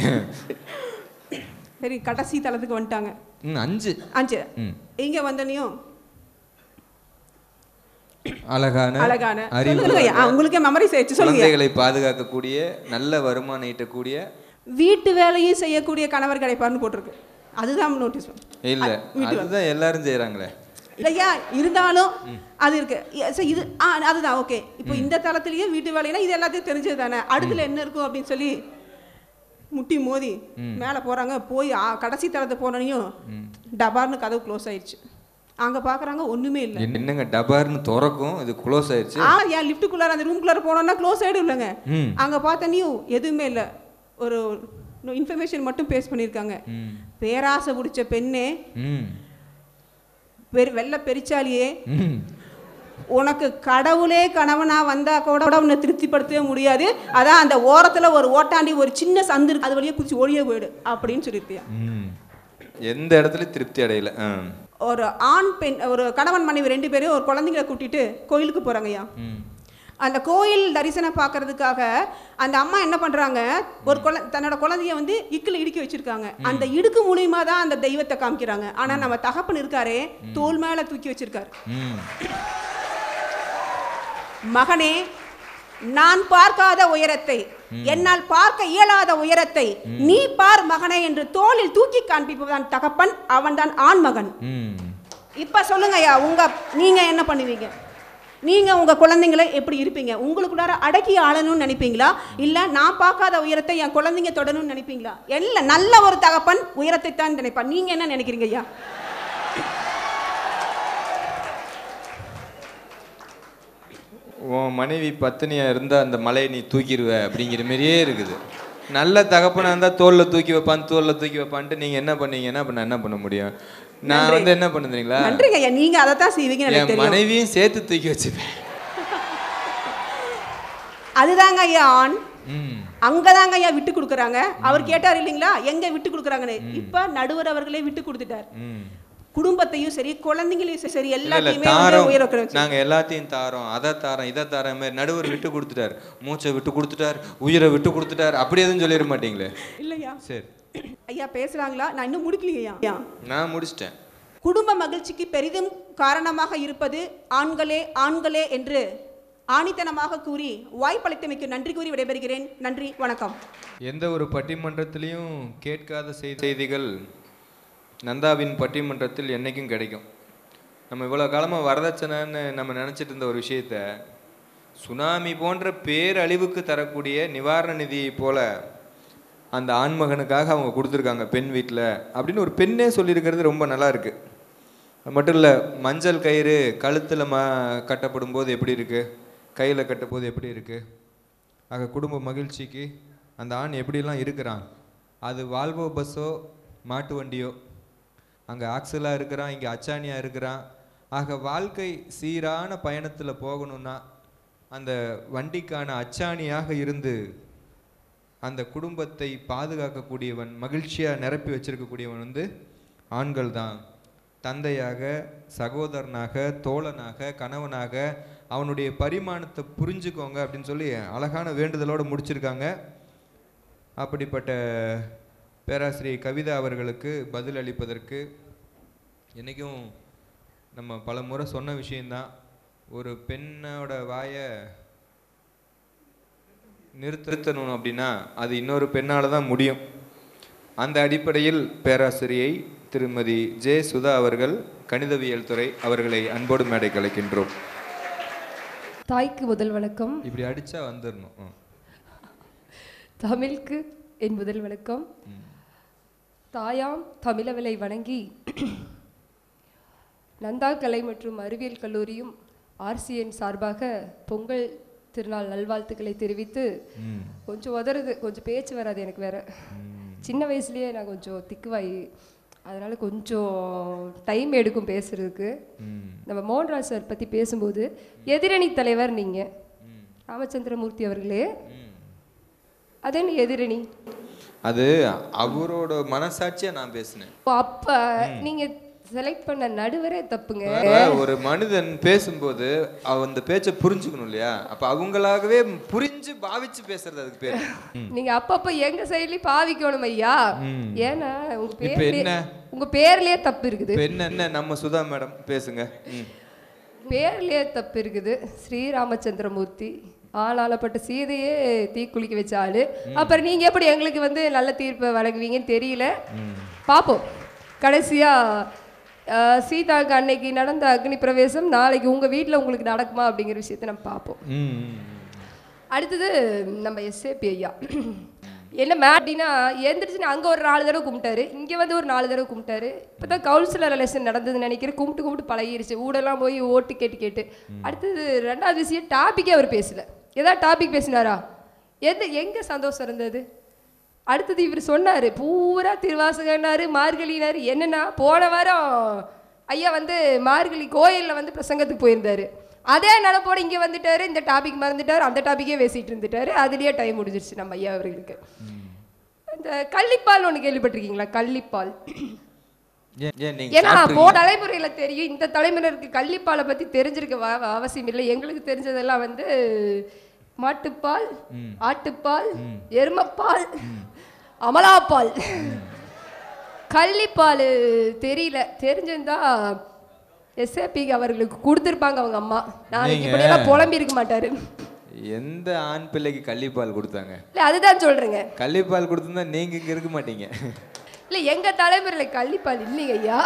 சரி கடைசி தளத்துக்கு வந்துட்டாங்க ம் அஞ்சு அஞ்சு ம் இங்க வந்தனையும் அழகான அழகான அறிவு சொல்லுங்க ஐயா. ஆ, உங்களுக்கே மெமரி சேர்த்து சொல்லுங்க குழந்தைகளை பாதுகாக்கக்கூடிய நல்ல வருமானம் ஈட்டக்கூடிய வீட்டு வேலையும் செய்யக்கூடிய கணவர் கிடைப்பார்னு போட்டிருக்கு அதுதான் நோட்டீஸ் இல்ல அதுதான் எல்லாரும் செய்யறாங்களே இல்லையா இருந்தாலும் அது இருக்கு எ- சரி, இது ஆ அதுதான் ஓகே இப்போ இந்த தளத்திலேயே வீட்டு வேலைனா இது எல்லாத்தையும் தெரிஞ்சது தானே அடுத்துல என்ன இருக்கும் அப்படின்னு சொல்லி முட்டி மோதி மேலே போறாங்க போய் ஆ, கடைசி தளத்தை போனனையும் டபார்னு கதவு க்ளோஸ் ஆயிடுச்சு அங்க பார்க்கறாங்க ஒண்ணுமே இல்லை என்னங்க டபார்னு திறக்கும் இது க்ளோஸ் ஆயிடுச்சு ஆ ஏன் லிஃப்ட்டுக்குள்ளார அந்த ரூம்குள்ளார போனோம்னா க்ளோஸ் ஆயிடும் இல்லைங்க ம் அங்க பார்த்தனையும் எதுவுமே இல்லை ஒரு இன்ஃபர்மேஷன் மட்டும் பேஸ் பண்ணியிருக்காங்க ம் பேராசை பிடிச்ச பெண்ணே ம் பெரு வெள்ளை பெரிச்சாலியே ம் உனக்கு கடவுளே கணவனா வந்தா கூட உன்னை திருப்திப்படுத்தவே முடியாது அதான் அந்த ஓரத்துல ஒரு ஓட்டாண்டி ஒரு சின்ன சந்து இருக்கு அது வழியா குச்சி ஒழிய போயிடு அப்படின்னு சொல்லியிருப்பியா ம் எந்த இடத்துலயும் திருப்தி அடையல ஆ. ஒரு ஆண் பெண் ஒரு கணவன் மனைவி ரெண்டு பேரும் ஒரு குழந்தைங்களை கூட்டிட்டு கோயிலுக்கு போறாங்கய்யா ம் அந்த கோயில் தரிசனம் பார்க்கறதுக்காக அந்த அம்மா என்ன பண்றாங்க ஒரு குழ தன்னோட குழந்தைய வந்து இக்கில் இடுக்கி வச்சிருக்காங்க அந்த இடுக்கு மூலியமா தான் அந்த தெய்வத்தை காமிக்கிறாங்க ஆனா நம்ம தகப்பன் இருக்காரே தோல் மேல தூக்கி வச்சிருக்காரு ம் மகனே நான் பார்க்காத உயரத்தை என்னால் பார்க்க இயலாத உயரத்தை நீ பார் மகனே என்று தோளில் தூக்கி காண்பிப்பவன் தகப்பன் அவன்தான் ஆண் மகன் ம் இப்ப சொல்லுங்க ஐயா உங்க நீங்க என்ன பண்ணுவீங்க நீங்க உங்க குழந்தைங்களை எப்படி இருப்பீங்க உங்களுக்குள்ளார அடக்கி ஆளணும்னு நினைப்பீங்களா இல்ல நான் பார்க்காத உயரத்தை என் குழந்தைங்க தொடணும்னு நினைப்பீங்களா இல்ல நல்ல ஒரு தகப்பன் உயரத்தை தான் நினைப்பான் நீங்க என்ன நினைக்கிறீங்க ஐயா உன் மனைவி பத்தினியா இருந்தா அந்த மலையை நீ தூக்கிடுவ அப்படிங்கிற மாதிரியே இருக்குது நல்ல தகப்பனா இருந்தா தோல்ல தூக்கி வைப்பான் தோல்ல தூக்கி வைப்பான்ட்டு நீங்க என்ன பண்ணீங்கன்னா அப்ப நான் என்ன பண்ண முடியும் நான் நன்றி. வந்து என்ன பண்ணுறீங்களா நன்றிங்க ஐயா நீங்க அதை தான் செய்வீங்கன்னு எனக்கு என் தெரியும் மனைவியும் சேர்த்து தூக்கி வச்சுப்பேன் அதுதாங்க ஐயா ஆண் ம் அங்கதாங்க ஐயா விட்டு கொடுக்குறாங்க அவர் கேட்டார் இல்லைங்களா எங்க விட்டு கொடுக்குறாங்கன்னு இப்ப நடுவர் அவர்களே விட்டு கொடுத்துட்டார் ம் குடும்பத்தையும் சரி குழந்தைங்களையும் சரி இல்ல இல்ல எல்லாத்தையுமே வந்து தாரோம் உயர வைக்கணும். நாங்க எல்லாத்தையும் தாரோம் அதை தாரோம் இதை தாரோம் மாதிரி நடுவர் விட்டு கொடுத்துட்டார் மூச்சை விட்டு கொடுத்துட்டார் உயிரை விட்டு கொடுத்துட்டார் அப்படி எதுவும் சொல்லிட மாட்டீங்களே இல்லையா சரி ஐயா பேசுறாங்களா நான் இன்னும் முடிக்கலையா ஐயா நான் முடிச்சிட்டேன் குடும்ப மகிழ்ச்சிக்கு பெரிதும் காரணமாக இருப்பது ஆண்களே ஆண்களே என்று ஆணித்தனமாக கூறி வாய்ப்பளித்தமைக்கு நன்றி கூறி விடைபெறுகிறேன் நன்றி வணக்கம் எந்த ஒரு பட்டிமன்றத்திலையும் கேட்காத செய்தி- செய்திகள் நந்தாவின் பட்டிமன்றத்தில் என்னைக்கும் கிடைக்கும் நம்ம இவ்வளோ காலமாக வரதட்சணைன்னு நம்ம நினச்சிட்டு இருந்த ஒரு விஷயத்த சுனாமி போன்ற பேரழிவுக்கு தரக்கூடிய நிவாரண நிதியை போல அந்த ஆண்மகனுக்காக அவங்க கொடுத்துருக்காங்க பெண் வீட்டில் அப்படின்னு ஒரு பெண்ணே சொல்லியிருக்கிறது ரொம்ப நல்லா இருக்கு அது மட்டும் இல்லை மஞ்சள் கயிறு கழுத்தில் ம கட்டப்படும் போது எப்படி இருக்கு கையில் கட்டும் போது எப்படி இருக்கு ஆக குடும்ப மகிழ்ச்சிக்கு அந்த ஆண் எப்படிலாம் இருக்கிறான் அது வால்வோ பஸ்ஸோ மாட்டு வண்டியோ அங்கே ஆக்சலாக இருக்கிறான் இங்கே அச்சாணியாக இருக்கிறான் ஆக வாழ்க்கை சீரான பயணத்தில் போகணும்னா அந்த வண்டிக்கான அச்சாணியாக இருந்து அந்த குடும்பத்தை பாதுகாக்கக்கூடியவன் மகிழ்ச்சியாக நிரப்பி வச்சிருக்கக்கூடியவன் வந்து ஆண்கள் தான் தந்தையாக சகோதரனாக தோழனாக கணவனாக அவனுடைய பரிமாணத்தை புரிஞ்சுக்கோங்க அப்படின்னு சொல்லி அழகான வேண்டுதலோடு முடிச்சிருக்காங்க அப்படிப்பட்ட பேராசிரியை கவிதா அவர்களுக்கு பதில் அளிப்பதற்கு என்றைக்கும் நம்ம பல முறை சொன்ன விஷயந்தான் ஒரு பெண்ணோட வாயை நிறுத்தணும் அப்படின்னா அது இன்னொரு பெண்ணால தான் முடியும் அந்த அடிப்படையில் பேராசிரியை திருமதி ஜே சுதா அவர்கள் கணிதவியல் துறை அவர்களை அன்போடு மேடை கலைக்கின்றோம் தாய்க்கு முதல் வணக்கம் இப்படி அடிச்சா வந்துடணும் ம். தமிழுக்கு என் முதல் வணக்கம் தாயாம் தமிழவளை வணங்கி நந்தா கலை மற்றும் அறிவியல் கல்லூரியும் ஆர்சிஎன் சார்பாக பொங்கல் திருநாள் நல்வாழ்த்துக்களை தெரிவித்து ம். கொஞ்சம் உதறுது கொஞ்சம் பேச்சு வராது எனக்கு வேற சின்ன வயசுலயே நான் கொஞ்சம் திக்குவாயி அதனால கொஞ்சம் டைம் எடுக்கும் பேசுறதுக்கு ம். நம்ம மோகன்ராஜ் சார் பத்தி பேசும்போது எதிரணி தலைவர் நீங்க ராமச்சந்திரமூர்த்தி அவர்களே அது என்ன எதிரணி அது அவரோட மனசாட்சியா நான் பேசினேன் ஓ, அப்ப நீங்க செலக்ட் பண்ண நடுவரே தப்புங்க அப்ப ஒரு மனிதன் பேசும்போது அவ அந்த பேச்சை புரிஞ்சுக்கணும் இல்லையா அப்ப அவங்களாகவே புரிஞ்சு பாவிச்சு பேசுறது அதுக்கு பேர் நீங்க அப்பப்ப எங்க சைட்லயும் பாவிக்கணும் ஐயா ம். ஏன்னா உங்க இப்ப பேர்லயே என்ன? உங்க பேர்லயே தப்பு இருக்குது இப்ப என்ன என்ன நம்ம சுதா மேடம் பேசுங்க ம். பேர்லயே தப்பு இருக்குது ஸ்ரீராமச்சந்திரமூர்த்தி ஆளாளப்பட்ட சீதையே தீக்குளிக்க வச்ச ஆளு அப்புறம் நீங்க எப்படி எங்களுக்கு வந்து நல்ல தீர்ப்பை வழங்குவீங்கன்னு தெரியல பார்ப்போம் கடைசியா அஹ், சீதாக்கு அன்னைக்கு நடந்த அக்னி பிரவேசம் நாளைக்கு உங்க வீட்ல உங்களுக்கு நடக்குமா அப்படிங்கிற விஷயத்தை நம்ம பார்ப்போம் ம், ம், ம். அடுத்தது நம்ம எஸ்ஏபி ஐயா என்ன மேட்டினா எந்திரிச்சுன்னு அங்கே ஒரு நாலு தடவை கும்பிட்டாரு இங்கே வந்து ஒரு நாலு தடவை கும்பிட்டாரு இப்போ தான் கவுன்சிலர் எலெக்ஷன் நடந்ததுன்னு நினைக்கிறேன் கும்பிட்டு கும்பிட்டு பழகிருச்சு ஊடெல்லாம் போய் ஓட்டு கேட்டு கேட்டு அடுத்தது ரெண்டாவது விஷயம் டாப்பிக்கே அவர் பேசல ஏதாவது டாபிக் பேசினாரா எந்த எங்கே சந்தோஷம் இருந்தது அடுத்தது இவர் சொன்னார் பூரா திருவாசகன்னாரு மார்கழினாரு என்னன்னா போன வாரம் ஐயா வந்து மார்கழி கோயிலில் வந்து பிரசங்கத்துக்கு போயிருந்தாரு அதே நினப்போட இங்கே வந்துட்டாரு இந்த டாபிக் மறந்துட்டாரு அந்த டாபிக்கே பேசிட்டு இருந்துட்டாரு அதுலயே டைம் முடிஞ்சிருச்சு நம்ம ஐயா அவர்களுக்கு இந்த கள்ளிப்பால் ஒன்று கேள்விப்பட்டிருக்கீங்களா கள்ளிப்பால் ஏன் ஏன் நீங்க ஏன்னா சாப்பிட்ருக்கீங்க? போ தலைமுறையில தெரியும் இந்த தலைமுறைக்கு கள்ளிப்பாலை பத்தி தெரிஞ்சிருக்க வ- அவசியம் இல்லை எங்களுக்கு தெரிஞ்சதெல்லாம் வந்து மாட்டுப்பால் ஆட்டுப்பால் எருமப்பால் அமலாப்பால் கள்ளிப்பால் தெரியல தெரிஞ்சிருந்தா எஸ்ஏபிக்கு அவர்களுக்கு கொடுத்துருப்பாங்க அவங்க அம்மா நாளைக்கு நீங்க- இப்படியெல்லாம் புலம்பி இருக்க மாட்டாரு எந்த ஆண் பிள்ளைக்கு கள்ளிப்பால் கொடுத்தாங்க இல்லை அதுதான் சொல்றேங்க கள்ளிப்பால் கொடுத்திருந்தா நீங்க இங்க இருக்க மாட்டீங்க இல்லை எங்க தலைமுறையில கள்ளிப்பால் இல்லைங்க ஐயா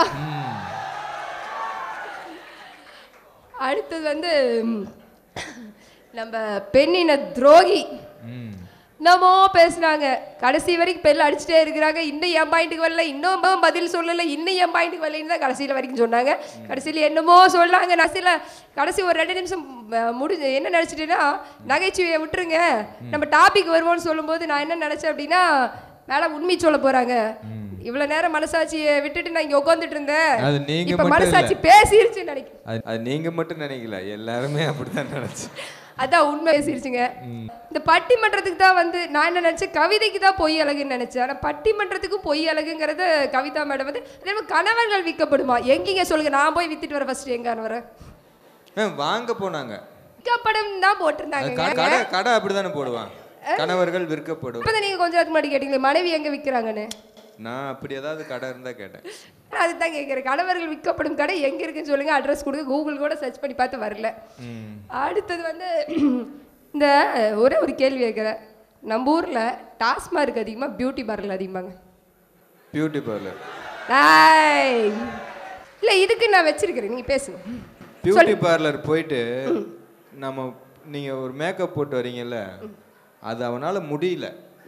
அடுத்தது வந்து ம், நம்ம பெண்ணின துரோகி ம். என்னமோ பேசுனாங்க கடைசி வரைக்கும் பெல் அடிச்சுட்டே இருக்கிறாங்க இன்னும் என் பாயிண்ட்டுக்கு வரல இன்னும் பதில் சொல்லல இன்னும் என் பாயிண்ட்டுக்கு வரலன்னு தான் கடைசியில் வரைக்கும் சொன்னாங்க கடைசியில் என்னமோ சொன்னாங்க கடைசியில் கடைசி ஒரு ரெண்டு நிமிஷம் அஹ், முடிஞ்சு என்ன நினச்சிட்டேன்னா நகைச்சுவையை விட்டுருங்க நம்ம டாபிக் வருவோம்னு சொல்லும்போது நான் என்ன நினச்சேன் அப்படின்னா மேடம் உண்மை சொல்ல போறாங்க இவ்வளவு நேரம் மனசாட்சியை விட்டுட்டு நான் இங்க உட்காந்துட்டு இருந்தேன் அது நீங்க இப்ப மட்டும் மனசாட்சி பேசிருச்சுன்னு நினைக்கிறேன் அது அது நீங்க மட்டும் நினைக்கல எல்லாருமே அப்படித்தான் நினைச்சு அதான் உண்மை பேசிருச்சுங்க இந்த பட்டிமன்றத்துக்கு தான் வந்து நான் என்ன நினைச்சேன் கவிதைக்கு தான் பொய் அழகுன்னு நினைச்சேன் ஆனா பட்டிமன்றத்துக்கு பொய் அழகுங்கிறது கவிதா மேடம் வந்து அதே மாதிரி கணவர்கள் விற்கப்படுமா எங்கீங்க சொல்லுங்க நான் போய் வித்துட்டு வரேன் ஃபர்ஸ்ட் எங்க வரேன் ஆ, வாங்க போனாங்க விற்கப்படும் தான் அது போட்டிருந்தாங்க க- கடை கடை அப்படிதானே போடுவான் கணவர்கள் விற்கப்படும் இப்பதான் நீங்க கொஞ்ச நேரத்துக்கு முன்னாடி கேட்டீங்களே மனைவி எங்க விற்கிறாங்கன்னு நான் அப்படி ஏதாவது கடை இருந்தா கேட்டேன் நான் அதுதான் கேட்குறேன் கணவர்கள் விற்கப்படும் கடை எங்க இருக்குன்னு சொல்லுங்க அட்ரஸ் கொடுங்க கூகுள் கூட சர்ச் பண்ணி பார்த்து வரல ம். அடுத்தது அடுத்தது வந்து இந்த ஒரே ஒரு கேள்வி கேட்குறேன் நம்ம ஊர்ல டாஸ்மார்க் அதிகமா பியூட்டி பார்லர் அதிகமாங்க பியூட்டி பார்லர் டேய். இல்ல இதுக்கு நான் வச்சிருக்கிறேன் நீங்க பேசுங்க பியூட்டி பார்லர் போயிட்டு நம்ம நீங்க ஒரு மேக்கப் போட்டு வரீங்கல்ல அது அவனால முடியல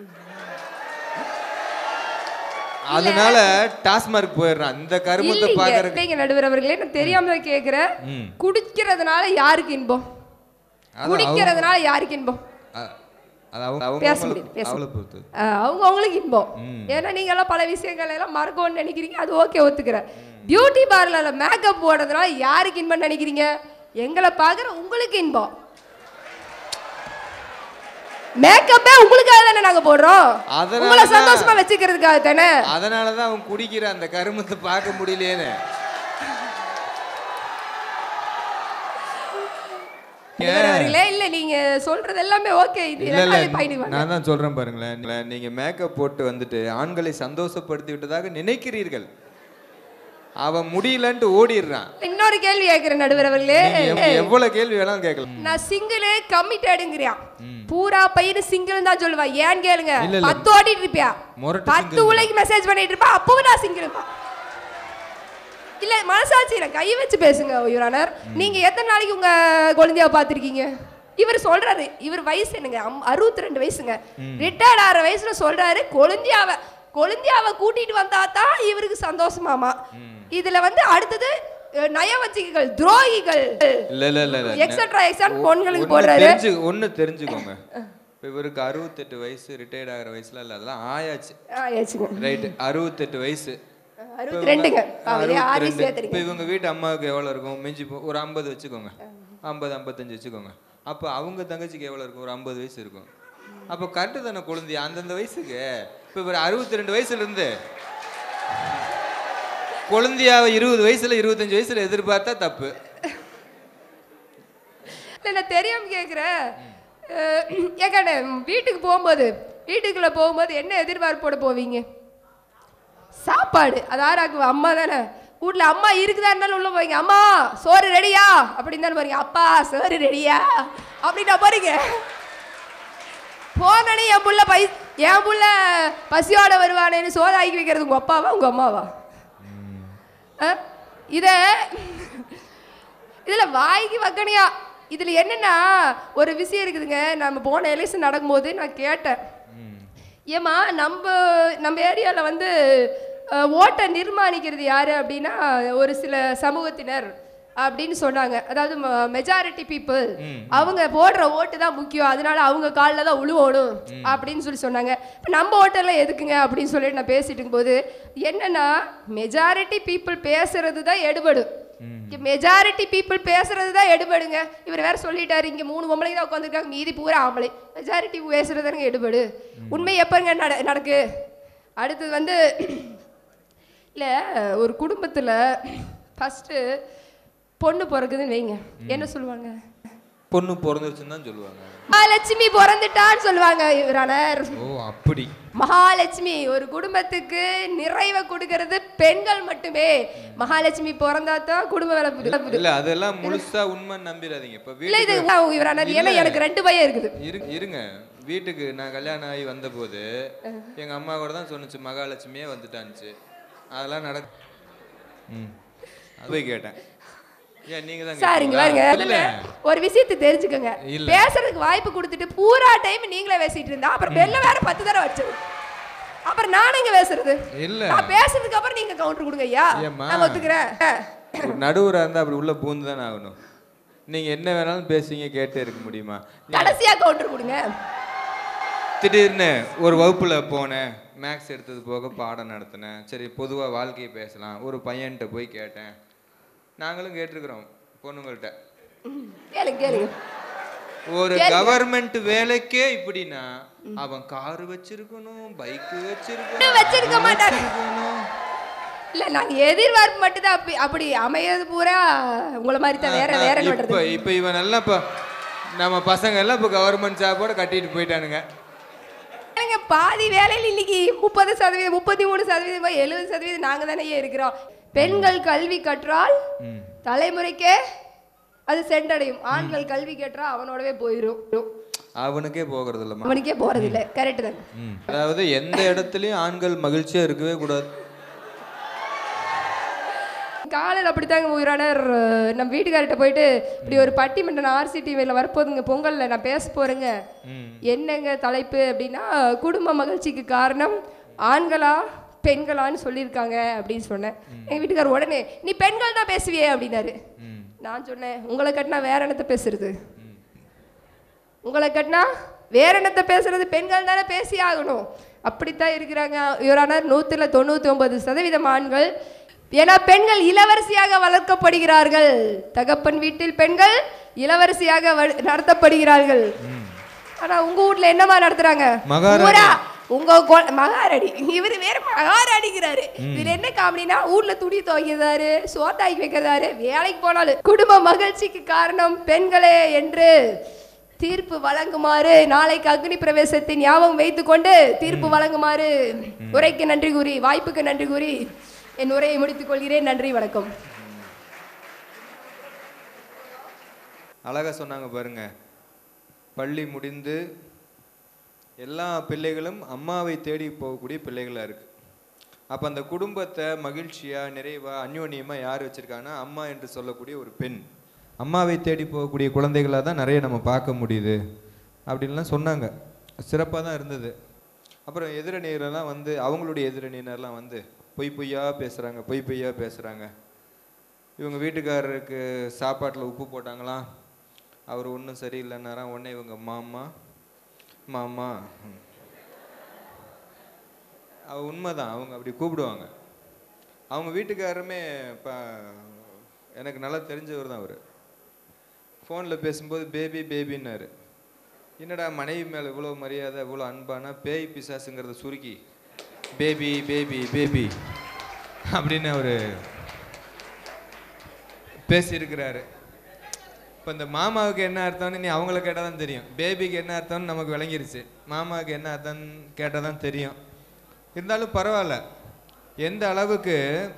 அதனால டாஸ்மார்க் போயிடுறான் இந்த கருமத்தை இல்லைங்க பாக்குறதுக்கு இல்லைங்க நடுவர் அவர்களே நான் தெரியாம தான் கேட்குறேன் ம். குடிக்கிறதுனால யாருக்கு இன்பம் அது குடிக்கிறதுனால யாருக்கு இன்பம் அ- அது அவங்க அவங்க பேச அவங்கள- முடியுது, பேச அவளை பொறுத்து அவங்க அவங்களுக்கு இன்பம் ஏன்னா நீங்க எல்லாம் பல விஷயங்கள் எல்லாம் மறக்கணும்னு நினைக்கிறீங்க அது ஓகே ஒத்துக்கிறேன் பியூட்டி பார்லர்ல மேக்கப் போடுறதுனால யாருக்கு இன்பம் நினைக்கிறீங்க எங்களை பார்க்குற உங்களுக்கு இன்பம் மேக்கப்பே உங்களுக்காக தானே நாங்க போடுறோம் அதனால உங்களை தான். சந்தோஷமா வச்சுக்கிறதுக்காக தானே அதனாலதான் அவன் குடிக்கிற அந்த கருமத்தை பார்க்க முடியலையேன்னு அவர்களே இல்ல நீங்க சொல்றது எல்லாமே ஓகே இது இல்ல இல்ல ரெண்டாவது பயணிக்கு வாங்க. நான் தான் சொல்றேன் பாருங்களேன் இல்ல, நீங்க மேக்கப் போட்டு வந்துட்டு ஆண்களை சந்தோஷப்படுத்தி விட்டதாக நினைக்கிறீர்கள் அவன் முடியலன்ட்டு ஓடிடுறான் இன்னொரு கேள்வி கேட்கிறேன் நடுவர் அவர்களே நீங்க எவ்- எவ்வளவு கேள்வி வேணாலும் கேட்கலாம் நான் சிங்கிள் கம்மிட்டடுங்கிறியான் பூரா பையனு சிங்கிள் தான் சொல்லுவா ஏன்னு கேளுங்க இல்ல, இல்ல. பத்து ஓடிட்டு இருப்பியா முரட்டு பத்து single உலைக்கு மெசேஜ் பண்ணிட்டு இருப்பா அப்பவும் நான் சிங்கிள் இல்ல மனசாட்சியில கை வச்சு பேசுங்க யுவரானர் நீங்க எத்தனை நாளைக்கு உங்க குழந்தையாவை பார்த்திருக்கீங்க இவர் சொல்றாரு இவர் வயசு என்னங்க அறுபத்தி ரெண்டு வயசுங்க ரிட்டையர்ட் ஆகிற வயசுல சொல்றாரு கொழுந்தியாவை கொழுந்தியாவை கூட்டிட்டு வந்தா தான் இவருக்கு சந்தோஷமாமா இதுல வந்து அடுத்தது அஹ், நயவஞ்சகிகள் துரோகிகள் இல்ல இல்ல இல்ல இல்ல எக்ஸட்ரா எக்ஸான் பொண்களுக்கு ஒண்ணு போடுறாரு தெரிஞ்சு ஒண்ணு தெரிஞ்சுக்கோங்க இப்ப இவருக்கு அறுபத்தெட்டு வயசு ரிட்டையர்ட் ஆகிற வயசுல இல்ல அதெல்லாம் ஆயாச்சு ஆ, ஏச்சுங்க. ரைட் அறுபத்தெட்டு வயசு அறுபத்தி ரெண்டுங்க அவரே ஆடி அறுபத்தி ரெண்டு சேர்த்துறீங்க இப்போ இவங்க வீட்டு அம்மாவுக்கு எவ்வளோ இருக்கும் மிஞ்சி போ- ஒரு ஐம்பது வச்சுக்கோங்க ஐம்பது ஐம்பத்தஞ்சு வச்சுக்கோங்க அப்போ அவங்க தங்கச்சிக்கு எவ்வளோ இருக்கும் ஒரு ஐம்பது வயசு இருக்கும் அப்போ கரெக்டு தானே குழந்தை அந்தந்த வயசுக்கு இப்போ இவர் அறுபத்தி ரெண்டு வயசுல இருந்து குழந்தையாவை இருபது வயசுல இருபத்தஞ்சு வயசுல எதிர்பார்த்தா தப்பு இல்லை நான் தெரியாம கேட்குறேன் ஏக்கானே வீட்டுக்கு போகும்போது வீட்டுக்குள்ள போகும்போது என்ன எதிர்பார்ப்போட போவீங்க சாப்பாடு அது ஆறாக்குவா அம்மா தானே வீட்ல அம்மா இருக்குதா இருந்தாலும் உள்ள போவீங்க அம்மா சோறு ரெடியா அப்படின்னு தானே பாருங்க அப்பா சோறு ரெடியா அப்படின்னா பாருங்க போனே என் புள்ள பை என் புள்ள பசியோட வருவானேன்னு சோறு ஆக்கி வைக்கிறது உங்க அப்பாவா உங்க அம்மாவா ஆ? இத இதுல வாய்க்கு வக்கணியா இதுல என்னன்னா ஒரு விஷயம் இருக்குதுங்க நம்ம போன எலெக்ஷன் நடக்கும்போது நான் கேட்டேன் ஏம்மா நம்ம நம்ம ஏரியாவில் வந்து அஹ், ஓட்டை நிர்மாணிக்கிறது யாரு அப்படின்னா ஒரு சில சமூகத்தினர் அப்படின்னு சொன்னாங்க அதாவது மெஜாரிட்டி பீப்புள் அவங்க போடுற ஓட்டு தான் முக்கியம் அதனால அவங்க காலில் தான் உழுவணும் அப்படின்னு சொல்லி சொன்னாங்க இப்போ நம்ம ஓட்டெல்லாம் எதுக்குங்க அப்படின்னு சொல்லிட்டு நான் பேசிட்டு இருக்கும்போது என்னன்னா மெஜாரிட்டி பீப்புள் பேசுறது தான் எடுபடும் மெஜாரிட்டி பீப்புள் பேசுறது தான் எடுபடுங்க இவர் வேற சொல்லிட்டாரு இங்க மூணு பொம்பளைங்க தான் உட்காந்துருக்காங்க மீதி பூரா ஆம்பளை மெஜாரிட்டி பேசுறது தானங்க எடுபடு உண்மை எப்பங்க நட நடக்கு அடுத்தது வந்து இல்ல ஒரு குடும்பத்துல ஃபர்ஸ்ட் பொண்ணு பிறக்குதுன்னு வைங்க என்ன சொல்லுவாங்க பொண்ணு பிறந்துருச்சுன்னு தான் சொல்லுவாங்க மகாலட்சுமி பிறந்துட்டான்னு சொல்லுவாங்க இவரானர் ஓ அப்படி மகாலட்சுமி ஒரு குடும்பத்துக்கு நிறைவை கொடுக்கறது பெண்கள் மட்டுமே மகாலட்சுமி பிறந்தா தான் குடும்ப வேலை புது இல்ல அதெல்லாம் முழுசா உண்மை நம்பிடாதீங்க இப்ப இல்ல இது வீட்டுக்கு இவரானர் ஏன்னா இல்ல. எனக்கு ரெண்டு பையன் இருக்குது இரு இருங்க வீட்டுக்கு நான் கல்யாணம் ஆகி வந்தபோது எங்க அம்மா கூட தான் சொன்னுச்சு மகாலட்சுமியே வந்துட்டான்ச்சு அதெல்லாம் நட ம் அது போய் கேட்டேன் ஏன் நீங்க தான் சார் இங்க கேட்டீங்களா? பாருங்க இல்ல அதுல ஒரு விஷயத்தை தெரிஞ்சுக்கோங்க இல்ல. பேசுறதுக்கு வாய்ப்பு கொடுத்துட்டு பூரா டைம் நீங்களே பேசிட்டு இருந்தா அப்புறம் பெல்ல வேற பத்து தடவை வச்சது அப்புறம் நானும் இங்க பேசுறது இல்ல. நான் பேசுறதுக்கு அப்புறம் நீங்க கவுண்டர் கொடுங்க ஐயா ஏம்மா? நான் ஒத்துக்கிறேன் ஒரு நடுவரா இருந்தா அப்படி உள்ள பூந்து தானே ஆகணும் நீங்க என்ன வேணாலும் பேசுவீங்க கேட்டே இருக்க முடியுமா கடைசியா கவுண்டர் கொடுங்க திடீர்னு ஒரு வகுப்புல போனேன் மேக்ஸ் எடுத்தது போக பாடம் நடத்தினேன் சரி பொதுவா வாழ்க்கையை பேசலாம் ஒரு பையன்கிட்ட போய் கேட்டேன் நாங்களும் கேட்டிருக்கிறோம் பொண்ணுங்கள்ட்ட கேளுங்க கேளுங்க ஒரு கேளுங்க. கவர்மெண்ட் வேலைக்கே இப்படின்னா அவன் கார் வச்சிருக்கணும் பைக் வச்சிருக்கணும் வச்சிருக்க மாட்டாரு. வச்சிருக்கணும். இல்ல நாங்க எதிர்பார்ப்பு மட்டும் தான் அப்படி அப்படி அமையது பூரா உங்களை மாதிரி தான் வேற வேற என்ன இப்ப பண்றது இப்ப இவன் எல்லாம் இப்ப நம்ம பசங்க எல்லாம் இப்ப கவர்மெண்ட் ஜாபோட கட்டிட்டு போயிட்டானுங்க ஏங்க, பாதி வேலையில் இன்னைக்கு முப்பது சதவீதம் முப்பத்தி மூணு சதவீதம் எழுபது சதவீதம் நாங்க தானே இருக்கிறோம் பெண்கள் கல்வி கற்றால் தலைமுறைக்கே அது சென்றடையும் ஆண்கள் கல்வி கற்றா அவனோடவே போயிடும் அவனுக்கே போகிறது இல்லம்மா அவனுக்கே போறது இல்ல கரெக்ட் தான் அதாவது எந்த இடத்துலயும் ஆண்கள் மகிழ்ச்சியா இருக்கவே கூடாது காலையில் அப்படித்தாங்க உயிரானர் நம்ம வீட்டுக்கார்ட்ட போயிட்டு இப்படி ஒரு பட்டிமன்றம் ஆர்சிடிவியில் வரப்போதுங்க பொங்கல்ல நான் பேச போறேங்க என்னங்க தலைப்பு அப்படின்னா குடும்ப மகிழ்ச்சிக்கு காரணம் ஆண்களா பெண்களான்னு சொல்லியிருக்காங்க அப்படின்னு சொன்னேன் எங்க வீட்டுக்காரர் உடனே நீ பெண்கள் தான் பேசுவியே அப்படின்னாரு நான் சொன்னேன் உங்களை கட்டினா வேற என்னத்த பேசுறது உங்களை கட்டினா வேற என்னத்த பேசுறது பெண்கள் தானே பேசி ஆகணும் அப்படித்தான் இருக்கிறாங்க இவரானார் நூற்றுல தொண்ணூற்றி ஒன்பது சதவீதம் ஆண்கள் ஏன்னா பெண்கள் இளவரசியாக வளர்க்கப்படுகிறார்கள் தகப்பன் வீட்டில் பெண்கள் இளவரசியாக வ- நடத்தப்படுகிறார்கள் ஆனா உங்க வீட்ல என்னமா நடத்துறாங்க மகாராணி. பூரா உங்க கொ- மகாராணி இவர் வேற மகாராணிங்கிறாரு இதுல என்ன காமெடினா ஊர்ல துணி துவைக்கிறாரு சோத்தாக்கி வைக்கிறாரு வேலைக்கு போனாலும் குடும்ப மகிழ்ச்சிக்கு காரணம் பெண்களே என்று தீர்ப்பு வழங்குமாறு நாளைக்கு அக்னி பிரவேசத்தை ஞாபகம் வைத்துக்கொண்டு தீர்ப்பு வழங்குமாறு உரைக்கு நன்றி கூறி வாய்ப்புக்கு நன்றி கூறி என் உரையை முடித்துக் கொள்கிறேன் நன்றி வணக்கம் அழகா சொன்னாங்க பாருங்க பள்ளி முடிந்து எல்லா பிள்ளைகளும் அம்மாவை தேடி போகக்கூடிய பிள்ளைகளா இருக்கு அப்ப அந்த குடும்பத்தை மகிழ்ச்சியா நிறைவா அந்யோன்யமா யார் வச்சிருக்காங்கன்னா அம்மா என்று சொல்லக்கூடிய ஒரு பெண் அம்மாவை தேடி போகக்கூடிய குழந்தைகளாக தான் நிறைய நம்ம பார்க்க முடியுது அப்படின்லாம் சொன்னாங்க சிறப்பாக தான் இருந்தது அப்புறம் எதிரணியரெல்லாம் வந்து அவங்களுடைய எதிரணியினர்லாம் வந்து பொய் பொய்யா பேசுகிறாங்க பொய் பொய்யா பேசுகிறாங்க இவங்க வீட்டுக்காரருக்கு சாப்பாட்டில் உப்பு போட்டாங்களாம் அவர் ஒன்றும் சரியில்லைன்னாராம் உடனே இவங்க மாமா மாமா ம். அவ உண்மைதான் அவங்க அப்படி கூப்பிடுவாங்க அவங்க வீட்டுக்காரருமே இப்போ எனக்கு நல்லா தெரிஞ்சவர் தான் அவர் ஃபோனில் பேசும்போது பேபி பேபின்னாரு என்னடா மனைவி மேலே இவ்வளோ மரியாதை இவ்வளோ அன்பானா பேய் பிசாசுங்கிறத சுருக்கி பேபி பேபி பேபி அப்படின்னு அவர் பேசியிருக்கிறாரு இப்போ இந்த மாமாவுக்கு என்ன அர்த்தம்னு நீ அவங்கள கேட்டால் தான் தெரியும் பேபிக்கு என்ன அர்த்தம்னு நமக்கு விளங்கிருச்சு மாமாவுக்கு என்ன அர்த்தம்னு கேட்டால் தான் தெரியும் இருந்தாலும் பரவாயில்ல எந்த அளவுக்கு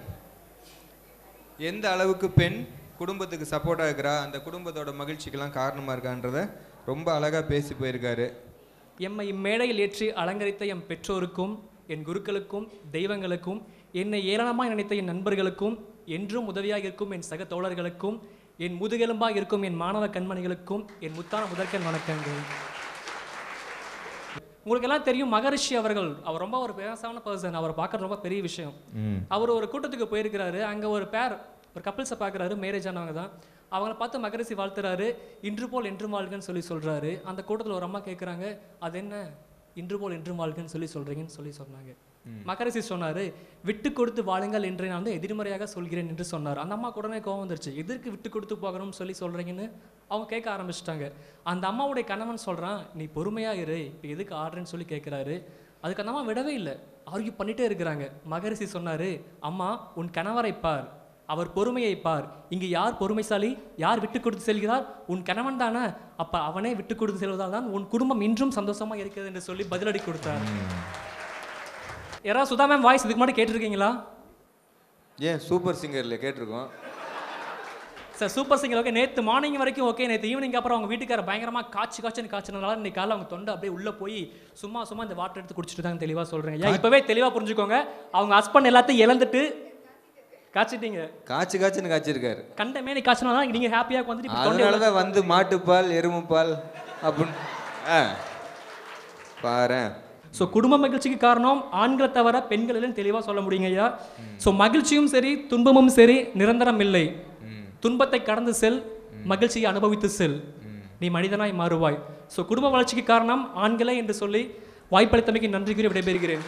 எந்த அளவுக்கு பெண் குடும்பத்துக்கு சப்போர்ட்டாக இருக்கிறா அந்த குடும்பத்தோட மகிழ்ச்சிக்கெல்லாம் காரணமாக இருக்கான்றத ரொம்ப அழகாக பேசி போயிருக்காரு எம்மை இம்மேடையில் ஏற்றி அலங்கரித்த எம் பெற்றோருக்கும் என் குருக்களுக்கும் தெய்வங்களுக்கும் என்னை ஏளனமாய் நினைத்த என் நண்பர்களுக்கும் என்றும் உதவியாக இருக்கும் என் சக தோழர்களுக்கும் என் முதுகெலும்பாக இருக்கும் என் மாணவ கண்மணிகளுக்கும் என் முத்தான முதற்கண் வணக்கங்கள் உங்களுக்கு எல்லாம் தெரியும் மகரிஷி அவர்கள் அவர் ரொம்ப ஒரு பேசான பர்சன் அவரை பார்க்கறது ரொம்ப பெரிய விஷயம் அவர் ஒரு கூட்டத்துக்கு போயிருக்கிறாரு அங்க ஒரு பேர் ஒரு கப்பிள்ஸை பார்க்குறாரு மேரேஜ் ஆனவங்க தான் அவங்கள பார்த்து மகரிஷி வாழ்த்துறாரு இன்று போல் என்று வாழ்கன்னு சொல்லி சொல்றாரு அந்த கூட்டத்தில் ஒரு அம்மா கேட்குறாங்க அது என்ன இன்று போல் என்று வாழ்கன்னு சொல்லி சொல்றீங்கன்னு சொல்லி சொன்னாங்க மகரிஷி சொன்னாரு விட்டு கொடுத்து வாழுங்கள் என்று நான் வந்து எதிர்மறையாக சொல்கிறேன் என்று சொன்னார் அந்த அம்மா உடனே கோவம் வந்துருச்சு எதற்கு விட்டு கொடுத்து போகணும்னு சொல்லி சொல்றீங்கன்னு அவங்க கேட்க ஆரம்பிச்சிட்டாங்க அந்த அம்மாவுடைய கணவன் சொல்றான் நீ பொறுமையா இரு இப்போ எதுக்கு ஆடுறேன்னு சொல்லி கேட்குறாரு அதுக்கு அந்த அம்மா விடவே இல்லை ஆர்கியூ பண்ணிட்டே இருக்கிறாங்க மகரிஷி சொன்னாரு அம்மா உன் கணவரை பார் அவர் பொறுமையை பார் இங்கு யார் பொறுமைசாலி யார் விட்டு கொடுத்து செல்கிறார் உன் கணவன் தானே அப்ப அவனே விட்டு கொடுத்து செல்வதால் தான் உன் குடும்பம் இன்றும் சந்தோஷமா இருக்கிறது என்று சொல்லி பதிலடி கொடுத்தார் யாராவது சுதா மேம் வாய்ஸ் இதுக்கு முன்னாடி கேட்டிருக்கீங்களா ஏன் சூப்பர் சிங்கரில் கேட்டிருக்கோம் சார் சூப்பர் சிங்கர் ஓகே நேற்று மார்னிங் வரைக்கும் ஓகே நேற்று ஈவினிங் அப்புறம் அவங்க வீட்டுக்கார பயங்கரமாக காய்ச்சி காய்ச்சல் காய்ச்சினதால இன்னைக்கு காலைல அவங்க தொண்டை அப்படியே உள்ளே போய் சும்மா சும்மா இந்த வாட்டர் எடுத்து குடிச்சிட்டு தான் தெளிவாக சொல்கிறேன் ஏன் இப்போவே தெளிவாக புரிஞ்சுக்கோங்க அவங்க ஹஸ்பண்ட் எல்லாத்தையும் இழந்துட்டு காய்ச்சிட்டீங்க காய்ச்சி காய்ச்சின்னு காய்ச்சிருக்காரு கண்ட மேனி காய்ச்சினா தான் நீங்க ஹாப்பியா வந்துட்டு இப்ப தொண்டையில- அதனால தான் வந்து மாட்டுப்பால் எருமைப்பால் அப்படின்னு ஆ பாரேன் ஸோ குடும்ப மகிழ்ச்சிக்கு காரணம் ஆண்களை தவிர பெண்கள் இல்லைன்னு தெளிவாக சொல்ல முடியுங்க ஐயா ஸோ மகிழ்ச்சியும் சரி துன்பமும் சரி நிரந்தரம் இல்லை துன்பத்தை கடந்து செல் மகிழ்ச்சியை அனுபவித்து செல் நீ மனிதனாய் மாறுவாய் ஸோ குடும்ப வளர்ச்சிக்கு காரணம் ஆண்களே என்று சொல்லி வாய்ப்பளித்தமைக்கு நன்றி கூறி விடைபெறுகிறேன்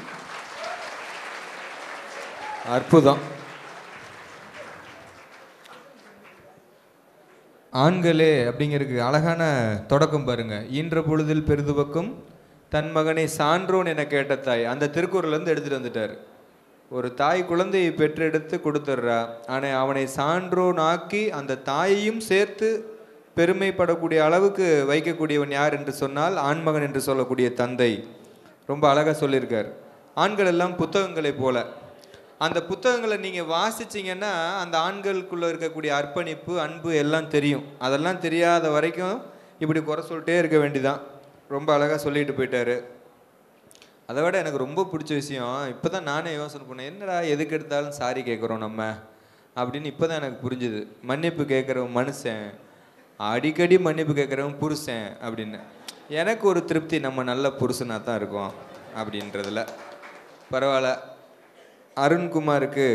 அற்புதம் ஆண்களே அப்படிங்கிறதுக்கு அழகான தொடக்கம் பாருங்க ஈன்ற பொழுதில் பெரிதுவக்கும் தன் மகனை சான்றோன் என கேட்ட தாய் அந்த திருக்குறள்ல இருந்து எடுத்துட்டு வந்துட்டார் ஒரு தாய் குழந்தையை பெற்றெடுத்து கொடுத்துட்றா ஆனால் அவனை சான்றோன் ஆக்கி அந்த தாயையும் சேர்த்து பெருமைப்படக்கூடிய அளவுக்கு வைக்கக்கூடியவன் யார் என்று சொன்னால் ஆண்மகன் என்று சொல்லக்கூடிய தந்தை ரொம்ப அழகாக சொல்லியிருக்கார் ஆண்கள் எல்லாம் புத்தகங்களைப் போல அந்த புத்தகங்களை நீங்கள் வாசிச்சீங்கன்னா அந்த ஆண்களுக்குள்ளே இருக்கக்கூடிய அர்ப்பணிப்பு அன்பு எல்லாம் தெரியும் அதெல்லாம் தெரியாத வரைக்கும் இப்படி குறை சொல்லிட்டே இருக்க வேண்டிதான் ரொம்ப அழகாக சொல்லிட்டு போயிட்டாரு அதை விட எனக்கு ரொம்ப பிடிச்ச விஷயம் இப்போ தான் நானே யோசனை பண்ணேன் என்னடா எதுக்கு எடுத்தாலும் சாரி கேட்குறோம் நம்ம அப்படின்னு இப்போ தான் எனக்கு புரிஞ்சுது மன்னிப்பு கேட்குறவன் மனுஷன் அடிக்கடி மன்னிப்பு கேட்குறவன் புருஷன் அப்படின்னு எனக்கு ஒரு திருப்தி நம்ம நல்ல புருஷனாக தான் இருக்கோம் அப்படின்றதுல பரவாயில்ல அருண்குமாருக்கு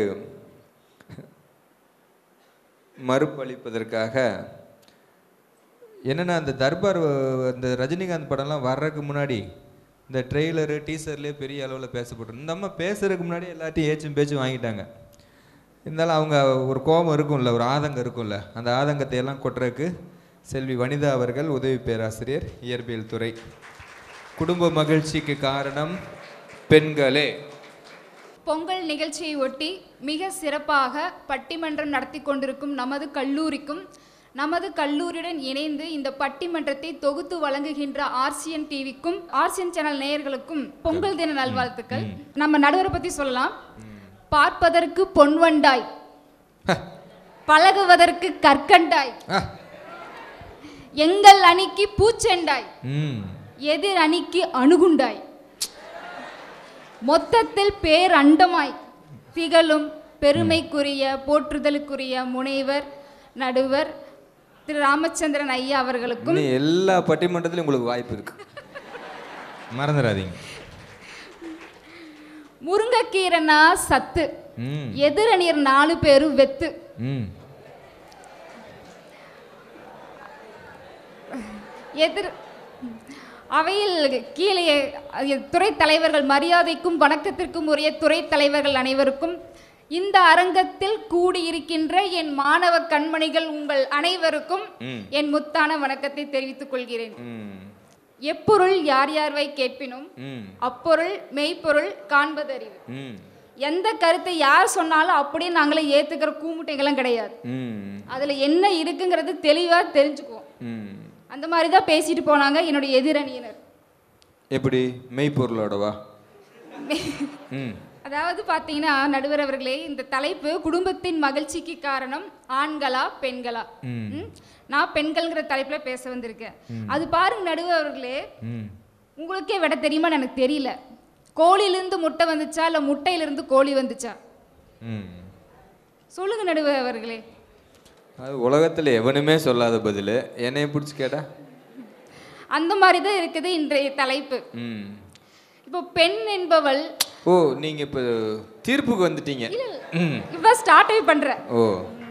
மறுப்பளிப்பதற்காக என்னென்னா அந்த தர்பார் வ- அந்த ரஜினிகாந்த் படம்லாம் வர்றதுக்கு முன்னாடி இந்த ட்ரெய்லரு டீசர்லேயே பெரிய அளவில் பேசப்பட்டு இந்த அம்மா பேசுறதுக்கு முன்னாடி எல்லாத்தையும் ஏச்சும் பேச்சும் வாங்கிட்டாங்க இருந்தாலும் அவங்க ஒரு கோபம் இருக்கும்ல ஒரு ஆதங்கம் இருக்கும்ல அந்த ஆதங்கத்தை எல்லாம் கொட்டுறதுக்கு செல்வி வனிதா அவர்கள் உதவி பேராசிரியர் இயற்பியல் துறை குடும்ப மகிழ்ச்சிக்கு காரணம் பெண்களே பொங்கல் நிகழ்ச்சியை ஒட்டி மிக சிறப்பாக பட்டிமன்றம் நடத்தி கொண்டிருக்கும் நமது கல்லூரிக்கும் நமது கல்லூரியுடன் இணைந்து இந்த பட்டிமன்றத்தை தொகுத்து வழங்குகின்ற ஆர்சிஎன் டிவிக்கும் ஆர்சிஎன் சேனல் நேயர்களுக்கும் பொங்கல் தின நல்வாழ்த்துக்கள் நம்ம நடுவரை பத்தி சொல்லலாம் பார்ப்பதற்கு பொன்வண்டாய் பழகுவதற்கு கற்கண்டாய் எங்கள் அணிக்கு பூச்செண்டாய் ம் எதிர் அணிக்கு அணுகுண்டாய் மொத்தத்தில் பேரண்டமாய் திகழும் பெருமைக்குரிய போற்றுதலுக்குரிய முனைவர் நடுவர் திரு ராமச்சந்திரன் ஐயா அவர்களுக்கும் இன்னும் எல்லா பட்டிமன்றத்திலும் உங்களுக்கு வாய்ப்பு இருக்கு மறந்துடாதீங்க முருங்கைக்கீரைனா சத்து ம் எதிரணியர் நாலு பேரும் வெத்து ம் எதிர் அவையில் கீழே அஹ், துறை தலைவர்கள் மரியாதைக்கும் வணக்கத்திற்கும் உரிய துறை தலைவர்கள் அனைவருக்கும் இந்த அரங்கத்தில் கூடியிருக்கின்ற என் மாணவ கண்மணிகள் உங்கள் அனைவருக்கும் ம். என் முத்தான வணக்கத்தை தெரிவித்துக் கொள்கிறேன் ம் எப்பொருள் யார் யார்வை கேட்பினும் ம் அப்பொருள் மெய்ப்பொருள் காண்பதறிவு ம் எந்த கருத்தை யார் சொன்னாலும் அப்படியே நாங்களே ஏத்துக்கிற கூமுட்டைகளும் கிடையாது ம் அதுல என்ன இருக்குங்கிறது தெளிவா தெரிஞ்சுக்குவோம் ம் அந்த மாதிரி தான் பேசிட்டு போனாங்க என்னுடைய எதிரணியினர் எப்படி மெய்ப்பொருளோடவா ம் அதாவது பார்த்தீங்கன்னா நடுவர் அவர்களே இந்த தலைப்பு குடும்பத்தின் மகிழ்ச்சிக்கு காரணம் ஆண்களா பெண்களா ம். ம்? நான் பெண்கள்ங்கிற தலைப்புல பேச வந்திருக்கேன் அது பாருங்க நடுவர் அவர்களே ம் உங்களுக்கே விட தெரியுமான்னு எனக்கு தெரியல கோழியிலிருந்து முட்டை வந்துச்சா இல்லை முட்டையிலிருந்து கோழி வந்துச்சா ம் சொல்லுங்க நடுவர் அவர்களே அது உலகத்தில் எவனுமே சொல்லாத பதில் என்னைய பிடிச்சி கேட்டா அந்த மாதிரி தான் இருக்குது இன்றைய தலைப்பு ம் இப்போ பெண் என்பவள் ஓ நீங்கள் இப்போ தீர்ப்புக்கு வந்துட்டீங்க ம் இப்போ ஸ்டார்டே பண்றேன் ஓ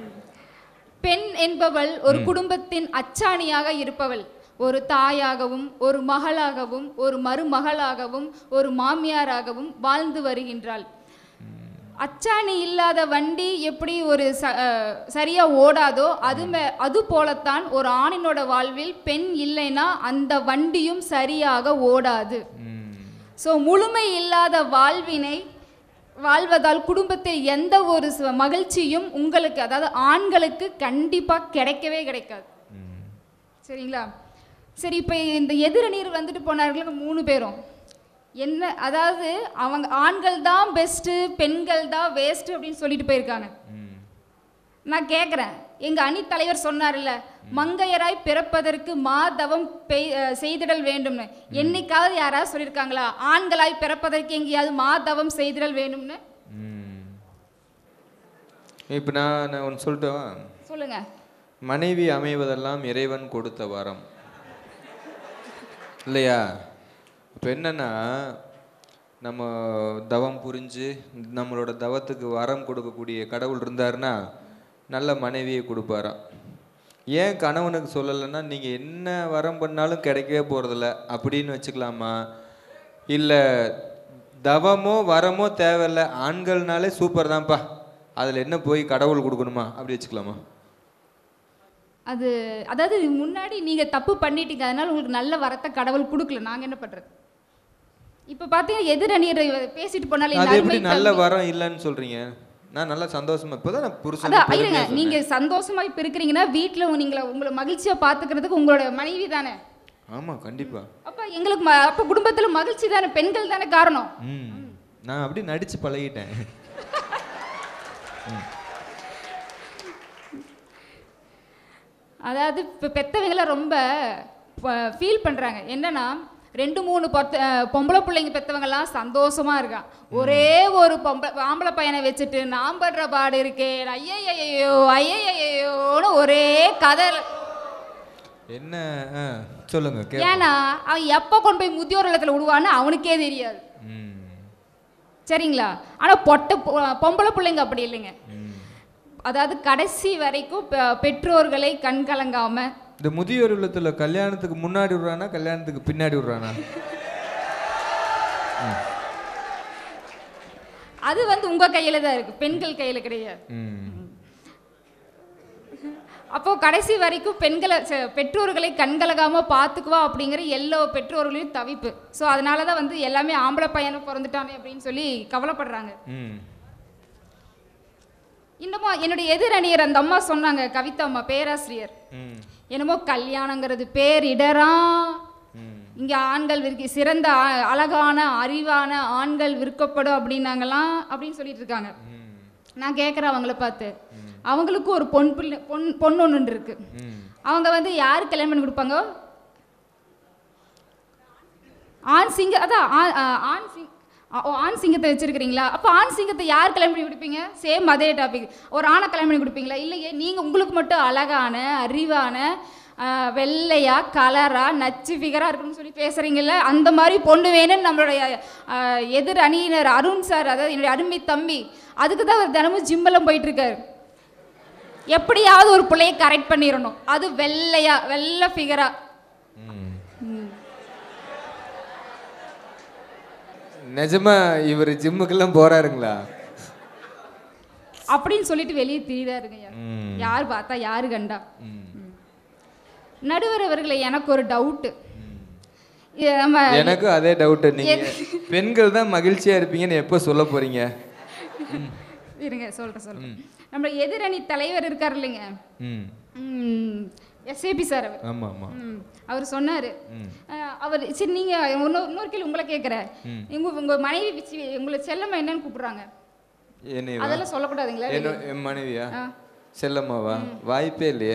பெண் என்பவள் ஒரு குடும்பத்தின் அச்சாணியாக இருப்பவள் ஒரு தாயாகவும் ஒரு மகளாகவும் ஒரு மருமகளாகவும் ஒரு மாமியாராகவும் வாழ்ந்து வருகின்றாள் அச்சாணி இல்லாத வண்டி எப்படி ஒரு ச அஹ், சரியா ஓடாதோ அது மே அது போலத்தான் ஒரு ஆணினோட வாழ்வில் பெண் இல்லைன்னா அந்த வண்டியும் சரியாக ஓடாது ம் ஸோ முழுமை இல்லாத வாழ்வினை வாழ்வதால் குடும்பத்தில் எந்த ஒரு ச- மகிழ்ச்சியும் உங்களுக்கு அதாவது ஆண்களுக்கு கண்டிப்பாக கிடைக்கவே கிடைக்காது சரிங்களா சரி இப்போ இந்த எதிரணியர் வந்துட்டு போனார்கள் மூணு பேரும் என்ன அதாவது அவங்க ஆண்கள் தான் பெஸ்ட்டு பெண்கள் தான் வேஸ்ட்டு அப்படின்னு சொல்லிட்டு போயிருக்காங்க ம் நான் கேட்குறேன் எங்கள் அணி தலைவர் சொன்னார்ல மங்கையராய் பிறப்பதற்கு மாதவம் பெய் அஹ் செய்திடல் வேண்டும்னு என்னைக்காவது யாராவது சொல்லியிருக்காங்களா ஆண்களாய் பிறப்பதற்கு எங்கேயாவது மாதவம் செய்திடல் வேண்டும்னு ம் இப்போ நான் நான் ஒன்று சொல்லட்டுமா சொல்லுங்க மனைவி அமைவதெல்லாம் இறைவன் கொடுத்த வரம் இல்லையா இப்போ என்னன்னா நம்ம தவம் புரிஞ்சு நம்மளோட தவத்துக்கு வரம் கொடுக்கக்கூடிய கடவுள் இருந்தாருன்னா நல்ல மனைவியை கொடுப்பாராம் ஏன் கணவனுக்கு சொல்லலைன்னா நீங்கள் என்ன வரம் பண்ணாலும் கிடைக்கவே போகிறதில்ல அப்படின்னு வச்சுக்கலாமா இல்லை தவமோ வரமோ தேவையில்ல ஆண்கள்னாலே சூப்பர் தான்ப்பா அதில் என்ன போய் கடவுள் கொடுக்கணுமா அப்படி வச்சுக்கலாமா அது அதாவது முன்னாடி நீங்க தப்பு பண்ணிட்டீங்க அதனால உங்களுக்கு நல்ல வரத்தை கடவுள் கொடுக்கல நாங்க என்ன பண்றது இப்ப பாத்தீங்கன்னா எதிரணியரை பேசிட்டு போனாலே இந்த அது எப்படி அருமை நல்ல தம்பி- வரம் இல்லைன்னு சொல்றீங்க நான் நல்லா சந்தோஷமா இப்போதான் நான் புருஷன் அதான் இருங்க நீங்க சந்தோஷமா இப்ப இருக்கிறீங்கன்னா வீட்டுல நீங்கள உங்களை மகிழ்ச்சியா பாத்துக்கிறதுக்கு உங்களோட மனைவி தானே ஆமா கண்டிப்பா அப்ப எங்களுக்கு ம- அப்ப குடும்பத்துல மகிழ்ச்சி தானே பெண்கள் தானே காரணம் ம் நான் அப்படி நடிச்சு பழகிட்டேன் அதாவது இப்போ பெத்தவங்கள ரொம்ப ஃபீல் பண்ணுறாங்க என்னன்னா ரெண்டு மூணு பொத்த அஹ் பொம்பளை பிள்ளைங்க பெத்தவங்கலாம் சந்தோஷமா இருக்கான் ஒரே ஒரு பொம்பளை ஆம்பளை பையனை வச்சுட்டு நான் படுற பாடு இருக்கே ஐயையோ ஐயையோன்னு ஒரே கதை என்ன ஆ, சொல்லுங்க கே ஏன்னா அவன் எப்போ கொண்டு போய் முதியோர் இல்லத்துல விடுவான்னு அவனுக்கே தெரியாது ம் சரிங்களா ஆனால் பொட்டை பொ- பொம்பளை பிள்ளைங்க அப்படி இல்லைங்க ம். அதாவது கடைசி வரைக்கும் பெ- பெற்றோர்களை கண் கலங்காம இந்த முதியோர் இல்லத்துல கல்யாணத்துக்கு முன்னாடி விடுறானா கல்யாணத்துக்கு பின்னாடி விடுறானா அது வந்து உங்க கையில தான் இருக்கு பெண்கள் கையில கிடையாது ம் அப்போ கடைசி வரைக்கும் பெண்களை ச- பெற்றோர்களை கண்கலகாம பார்த்துக்குவா அப்படிங்கிற எல்லா பெற்றோர்களையும் தவிப்பு ஸோ அதனால தான் வந்து எல்லாமே ஆம்பளை பையனை பிறந்துட்டானே அப்படின்னு சொல்லி கவலைப்படுறாங்க ம் இன்னமும் என்னுடைய எதிரணியர் அந்த அம்மா சொன்னாங்க கவிதா அம்மா பேராசிரியர் ம் என்னமோ கல்யாணங்கிறது பேரிடரா ம் இங்கே ஆண்கள் விற்க சிறந்த ஆ- அழகான அறிவான ஆண்கள் விற்கப்படும் அப்படின்னாங்களாம் அப்படின்னு சொல்லிட்டு இருக்காங்க ம் நான் கேட்குறேன் அவங்கள பார்த்து அவங்களுக்கும் ஒரு பொன் பிள்ளை பொன் பொண்ணு ஒன்று இருக்கு ம் அவங்க வந்து யார் கல்யாணம் பண்ணி கொடுப்பாங்க ஆண் சிங்க அதான் ஆ- ஆ, ஆண் சிங் ஆ- ஓ, ஆண் சிங்கத்தை வச்சிருக்கிறீங்களா அப்போ ஆண் சிங்கத்தை யார் கல்யாணம் பண்ணி கொடுப்பீங்க சேம் அதே டாபிக் ஒரு ஆணை கல்யாணம் பண்ணி கொடுப்பீங்களா இல்லையே நீங்கள் உங்களுக்கு மட்டும் அழகான அறிவான ஆ, வெள்ளையா கலரா நச்சு ஃபிகரா இருக்குன்னு சொல்லி பேசுறீங்கல்ல அந்த மாதிரி பொண்ணு வேணும்னு நம்மளுடைய ஆ, எதிர் அணியினர் அருண் சார் அதாவது என்னுடைய அருமை தம்பி அதுக்கு தான் அவர் தினமும் ஜிம்மெல்லாம் போயிட்டு இருக்காரு எப்படியாவது ஒரு பிள்ளைய கரெக்ட் பண்ணிடணும் அது வெள்ளையா வெள்ளை ஃபிகரா ம் நிஜமா இவர் ஜிம்முக்கெல்லாம் போறாருங்களா அப்படின்னு சொல்லிட்டு வெளியே திரிதாருங்க ம். யார் பார்த்தா யாரு கண்டா ம் நடுவர் அவர்களை எனக்கு ஒரு டவுட்டு நம்ம எனக்கு அதே டவுட் நீங்க பெண்கள் தான் மகிழ்ச்சியா இருப்பீங்கன்னு எப்போ சொல்ல போறீங்க இருங்க சொல்றேன் சொல்றேன் நம்ம எதிரணி தலைவர் இருக்கார் இல்லைங்க ம் எஸ்ஏபி சார் அவர் ஆமா ஆமா ம், அவர் சொன்னாரு ம். அஹ், அவர் சரி நீங்க இன்னொரு இன்னொரு கேள்வி உங்களை கேட்குறேன் ம். உங்க உங்க மனைவி வச்சு உங்களை செல்லம்மா என்னன்னு கூப்பிடுறாங்க என்னைவா அதெல்லாம் சொல்லக்கூடாதுங்களா என்ன என் மனைவியா ஆ. செல்லம்மாவா வாய்ப்பே இல்லையே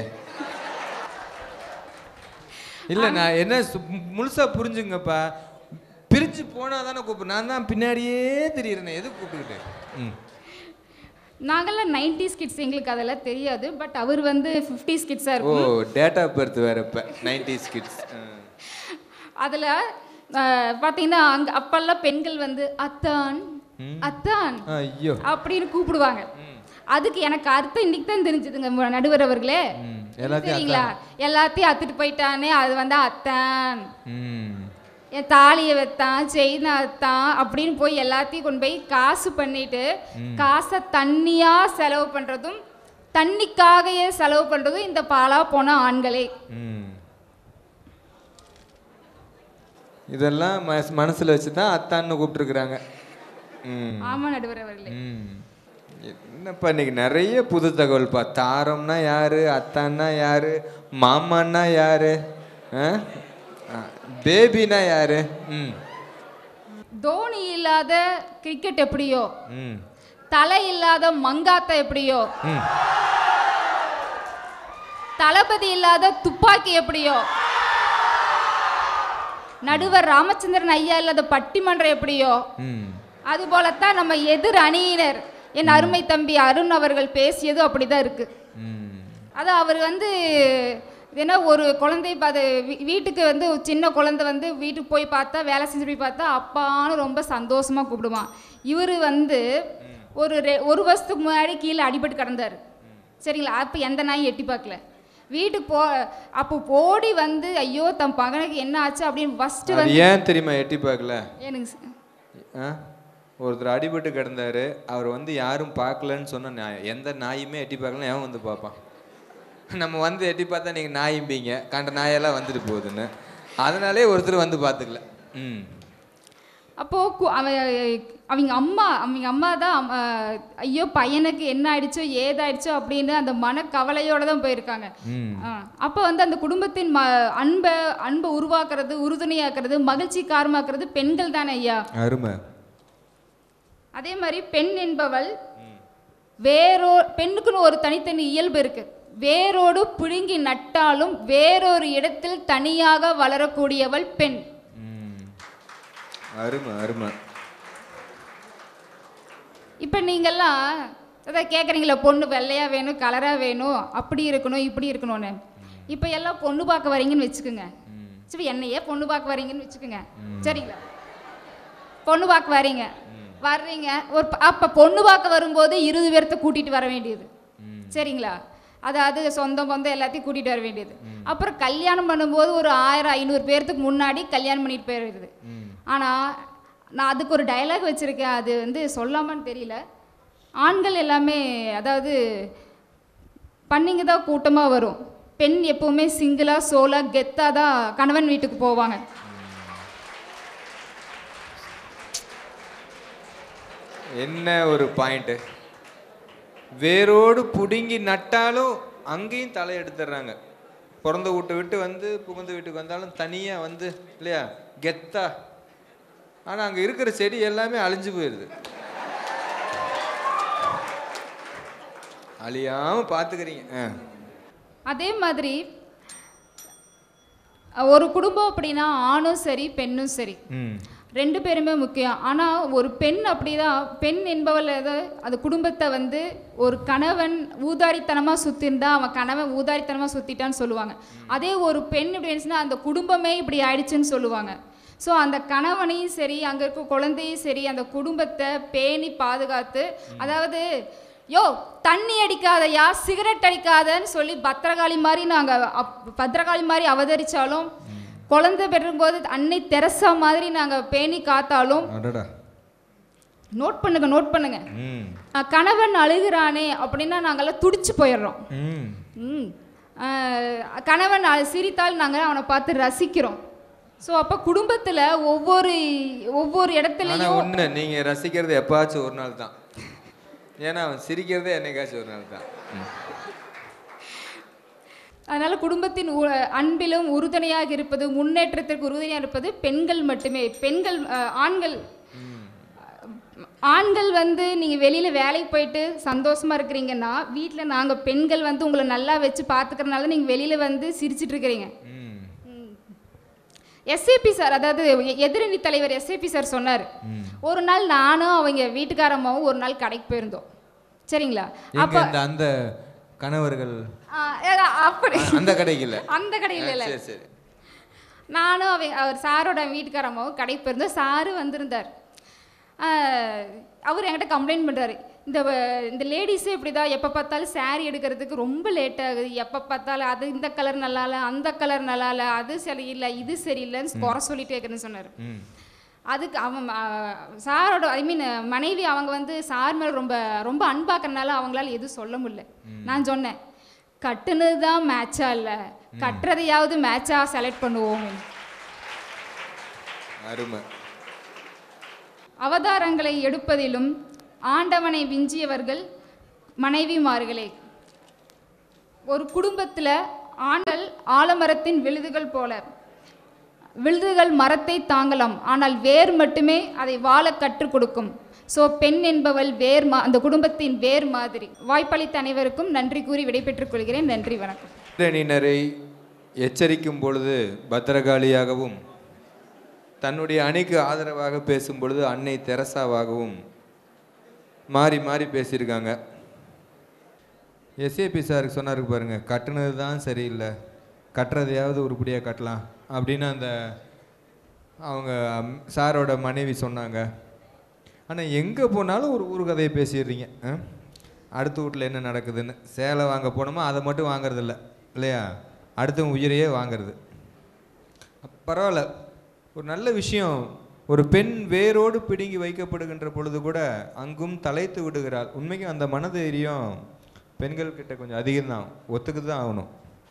இல்ல நான் என்ன சு- முழுசா புரிஞ்சுங்கப்பா பிரிஞ்சு போனா தானே கூப்பிடு நான் தான் பின்னாடியே தெரியுறேன் எதுக்கு கூப்பிட்டுக்கிட்டு ம் நாங்கெல்லாம் நைன்டிஸ் கிட்ஸ் எங்களுக்கு அதெல்லாம் தெரியாது பட் அவர் வந்து ஃபிஃப்டிஸ் கிட்ஸாக ஓ இருக்கும் டேட் ஆஃப் பர்த் வேற இப்ப நைன்டிஸ் கிட்ஸ் அதில் பார்த்தீங்கன்னா அங்கே அப்பெல்லாம் பெண்கள் வந்து அத்தான் அத்தான் ஐயோ அப்படின்னு கூப்பிடுவாங்க அதுக்கு எனக்கு அர்த்தம் இன்னைக்கு தான் தெரிஞ்சதுங்க மு- நடுவர் அவர்களே ம், எல்லாத்தையும் சரிங்களா எல்லாத்தையும் அத்துட்டு போயிட்டானே அது வந்து அத்தான் ம் என் தாலியை வைத்தான் செயினை வைத்தான் அப்படின்னு போய் எல்லாத்தையும் கொண்டு போய் காசு பண்ணிட்டு காசை தண்ணியா செலவு பண்றதும் தண்ணிக்காகவே செலவு பண்றதும் இந்த பாலா போன ஆண்களே ம் இதெல்லாம் மனசு மனசுல வச்சு தான் அத்தான்னு கூப்பிட்டுருக்குறாங்க ம் ஆமா நடுவர் அவர்களே ம் என்னப்பா இன்னைக்கு நிறைய புது தகவல்ப்பா தாரம்னா யாரு அத்தான்னா யாரு மாமான்னா யாரு ஆ? ஆ, பேபினா யாரு ம் தோனி இல்லாத கிரிக்கெட் எப்படியோ ம் தலை இல்லாத மங்காத்தா எப்படியோ ம் தளபதி இல்லாத துப்பாக்கி எப்படியோ நடுவர் ராமச்சந்திரன் ஐயா இல்லாத பட்டிமன்றம் எப்படியோ ம் அது போலத்தான் நம்ம எதிர் அணியினர் என் அருமை தம்பி அருண் அவர்கள் பேசியது அப்படிதான் இருக்கு ம் அது அவர் வந்து ஏன்னா ஒரு குழந்தை பார்த்து வீ- வீட்டுக்கு வந்து ஒரு சின்ன குழந்தை வந்து வீட்டுக்கு போய் பார்த்தா வேலை செஞ்சு போய் பார்த்தா அப்பான்னு ரொம்ப சந்தோஷமா கூப்பிடுவான் இவர் வந்து ஒரு ரெ ஒரு வருஷத்துக்கு முன்னாடி கீழே அடிபட்டு கிடந்தாரு சரிங்களா அப்போ எந்த நாயும் எட்டி பார்க்கல வீட்டுக்கு போ அப்போ ஓடி வந்து ஐயோ தன் மகனுக்கு என்ன ஆச்சு அப்படின்னு ஃபஸ்ட்டு அது வந்து ஏன் தெரியுமா எட்டி பார்க்கல எனக்கு ச- ஆ ஒருத்தர் அடிபட்டு கிடந்தாரு அவர் வந்து யாரும் பார்க்கலன்னு சொன்ன நாய் எந்த நாயுமே எட்டி பார்க்கல எவன் வந்து பார்ப்பான் நம்ம வந்து எட்டி பார்த்தா நீங்கள் நாயும்பீங்க கண்ட நாயெல்லாம் வந்துட்டு போகுதுன்னு அதனாலே ஒருத்தர் வந்து பார்த்துக்கல ம் அப்போது கு அவன் அவங்க அம்மா அவங்க அம்மா தான் அம்- அஹ் ஐயோ பையனுக்கு என்ன ஆயிடுச்சோ ஏதாயிடுச்சோ அப்படின்னு அந்த மனக்கவலையோட தான் போயிருக்காங்க ம் அப்போ வந்து அந்த குடும்பத்தின் ம அன்பை அன்பை உருவாக்குறது உறுதுணையாக்குறது மகிழ்ச்சி காரணமாக்குறது பெண்கள் தானே ஐயா அருமை அதே மாதிரி பெண் என்பவள் வேறோ பெண்ணுக்குன்னு ஒரு தனித்தனி இயல்பு இருக்கு வேரோடு பிடுங்கி நட்டாலும் வேறொரு இடத்தில் தனியாக வளரக்கூடியவள் பெண் ம் அருமை அருமை இப்போ நீங்கள்லாம் அதான் கேட்குறீங்களா பொண்ணு வெள்ளையாக வேணும் கலராக வேணும் அப்படி இருக்கணும் இப்படி இருக்கணும்னு இப்போ எல்லாம் பொண்ணு பார்க்க வரீங்கன்னு வச்சுக்கோங்க சரி என்னையே பொண்ணு பார்க்க வரீங்கன்னு வச்சுக்கோங்க சரிங்களா பொண்ணு பார்க்க வரீங்க வர்றீங்க ஒரு ப- அப்போ பொண்ணு பார்க்க வரும்போது இருபது பேர்த்த கூட்டிகிட்டு வர வேண்டியது சரிங்களா அதாவது சொந்தம் பந்தம் எல்லாத்தையும் கூட்டிகிட்டு வர வேண்டியது அப்புறம் கல்யாணம் பண்ணும்போது ஒரு ஆயிரம் ஐநூறு பேர்த்துக்கு முன்னாடி கல்யாணம் பண்ணிட்டு போயிடுது ஆனால் நான் அதுக்கு ஒரு டயலாக் வச்சுருக்கேன் அது வந்து சொல்லாமான்னு தெரியல ஆண்கள் எல்லாமே அதாவது பண்ணிங்க தான் கூட்டமாக வரும் பெண் எப்போவுமே சிங்கிளாக சோலாக கெத்தாக தான் கணவன் வீட்டுக்கு போவாங்க என்ன ஒரு பாயிண்ட்டு வேரோடு புடுங்கி நட்டாலும் அங்கேயும் தலை எடுத்துடுறாங்க பிறந்த வீட்டை விட்டு வந்து புகுந்த வீட்டுக்கு வந்தாலும் தனியாக வந்து இல்லையா கெத்தா ஆனால் அங்கே இருக்கிற செடி எல்லாமே அழிஞ்சு போயிடுது அழியாமல் பார்த்துக்கிறீங்க ஆ அதே மாதிரி அஹ், ஒரு குடும்பம் அப்படின்னா ஆணும் சரி பெண்ணும் சரி ம் ரெண்டு பேருமே முக்கியம் ஆனால் ஒரு பெண் அப்படிதான் பெண் என்பவள் எது அது குடும்பத்தை வந்து ஒரு கணவன் ஊதாரித்தனமாக சுற்றிருந்தா அவன் கணவன் ஊதாரித்தனமாக சுற்றிட்டான்னு சொல்லுவாங்க அதே ஒரு பெண் இப்படி இருந்துச்சுன்னா அந்த குடும்பமே இப்படி ஆயிடுச்சுன்னு சொல்லுவாங்க ஸோ அந்த கணவனையும் சரி அங்கே இருக்க குழந்தையும் சரி அந்த குடும்பத்தை பேணி பாதுகாத்து அதாவது யோ தண்ணி அடிக்காதயா சிகரெட் அடிக்காதன்னு சொல்லி பத்திரகாளி மாதிரி நாங்கள் பத்திரகாளி மாதிரி அவதரித்தாலும் குழந்தை பெறும்போது அன்னை தெரசா மாதிரி நாங்கள் பேணி காத்தாலும் அடடா நோட் பண்ணுங்க நோட் பண்ணுங்க ம் அஹ் கணவன் அழுகிறானே அப்படின்னா நாங்கள்லாம் துடிச்சு போயிடுறோம் ம் ம் அஹ் கணவன் அழு- சிரித்தால் நாங்கள் அவனை பார்த்து ரசிக்கிறோம் ஸோ அப்போ குடும்பத்தில் ஒவ்வொரு ஒவ்வொரு ஆனால் இடத்துலையும் ஒன்று நீங்கள் ரசிக்கிறது எப்பாச்சும் ஒரு நாள் தான் ஏன்னா அவன் சிரிக்கிறதே என்னைக்காச்சும் ஒரு நாள் தான் ம் அதனால குடும்பத்தின் உ- அன்பிலும் உறுதுணையாக இருப்பது முன்னேற்றத்திற்கு உறுதுணையாக இருப்பது பெண்கள் மட்டுமே பெண்கள் அஹ், ஆண்கள் ஆண்கள் வந்து நீங்கள் வெளியில் வேலைக்கு போயிட்டு சந்தோஷமாக இருக்கிறீங்கன்னா வீட்டில் நாங்கள் பெண்கள் வந்து உங்களை நல்லா வச்சு பார்த்துக்கறனால நீங்கள் வெளியில் வந்து சிரிச்சிட்டு இருக்கிறீங்க ம் எஸ்ஏபி சார் அதாவது எ- எதிரணி தலைவர் எஸ்ஏபி சார் சொன்னார் ஒரு நாள் நானும் அவங்க வீட்டுக்காரம்மாவும் ஒரு நாள் கடைக்கு போயிருந்தோம் சரிங்களா எங்க அப்போ இந்த அந்த கணவர்கள் ஆ, ஏதா- அப்படி அந்த கடைக்கு இல்ல அந்த கடையில் இல்லை சரி சரி நானும் அவன் அவர் சாரோட வீட்டுக்காரம்மாவும் கடைக்கு போயிருந்தோம் சாரு வந்திருந்தார் ஆஹ், அவர் என்கிட்ட கம்ப்ளைண்ட் பண்ணுறாரு இந்த வ- இந்த லேடிஸே இப்படி தான் எப்போ பார்த்தாலும் saree எடுக்கிறதுக்கு ரொம்ப லேட் ஆகுது எப்போ பார்த்தாலும் அது இந்த கலர் நல்லா இல்லை அந்த கலர் நல்லா இல்லை அது சரியில்லை இது சரியில்லைன்னு குறை சொல்லிட்டே இருக்கிறேன்னு சொன்னார் ம் அதுக்கு அவன் ஆஹ், சாரோட ஐ மீன் மனைவி அவங்க வந்து சார் மேலே ரொம்ப ரொம்ப அன்பாக்கறனால அவங்களால எதுவும் சொல்ல முடியல நான் சொன்னேன் கட்டுனது தான் மேட்சா இல்லை கட்டுறதையாவது மேட்சா செலக்ட் பண்ணுவோம் அருமை அவதாரங்களை எடுப்பதிலும் ஆண்டவனை விஞ்சியவர்கள் மனைவிமார்களே ஒரு குடும்பத்தில் ஆண்கள் ஆலமரத்தின் விழுதுகள் போல விழுதுகள் மரத்தை தாங்கலாம் ஆனால் வேர் மட்டுமே அதை வாழ கற்றுக் கொடுக்கும் ஸோ பெண் என்பவள் வேர் மா அந்த குடும்பத்தின் வேர் மாதிரி வாய்ப்பளித்த அனைவருக்கும் நன்றி கூறி விடைபெற்றுக் கொள்கிறேன் நன்றி வணக்கம் அணியினரை எச்சரிக்கும் பொழுது பத்திரகாளியாகவும் தன்னுடைய அணிக்கு ஆதரவாக பேசும் பொழுது அன்னை தெரசாவாகவும் மாறி மாறி பேசியிருக்காங்க எஸ்ஏபி சாருக்கு சொன்னாரு பாருங்க கட்டுனது தான் சரியில்லை கட்டுறதையாவது உருப்படியாக கட்டலாம் அப்படின்னு அந்த அவங்க அம்- சாரோட மனைவி சொன்னாங்க ஆனால் எங்கே போனாலும் ஒரு ஊர் கதையை பேசிடுறீங்க ஆ? அடுத்த வீட்டில் என்ன நடக்குதுன்னு சேலை வாங்க போனோமா அதை மட்டும் வாங்குறதில்ல இல்லையா அடுத்தவங்க உயிரையே வாங்குறது பரவாயில்ல ஒரு நல்ல விஷயம் ஒரு பெண் வேரோடு பிடுங்கி வைக்கப்படுகின்ற பொழுது கூட அங்கும் தலைத்து விடுகிறாள் உண்மைக்கும் அந்த மனதைரியம் பெண்கள் கிட்ட கொஞ்சம் அதிகம்தான் ஒத்துக்கு தான் ஆகணும்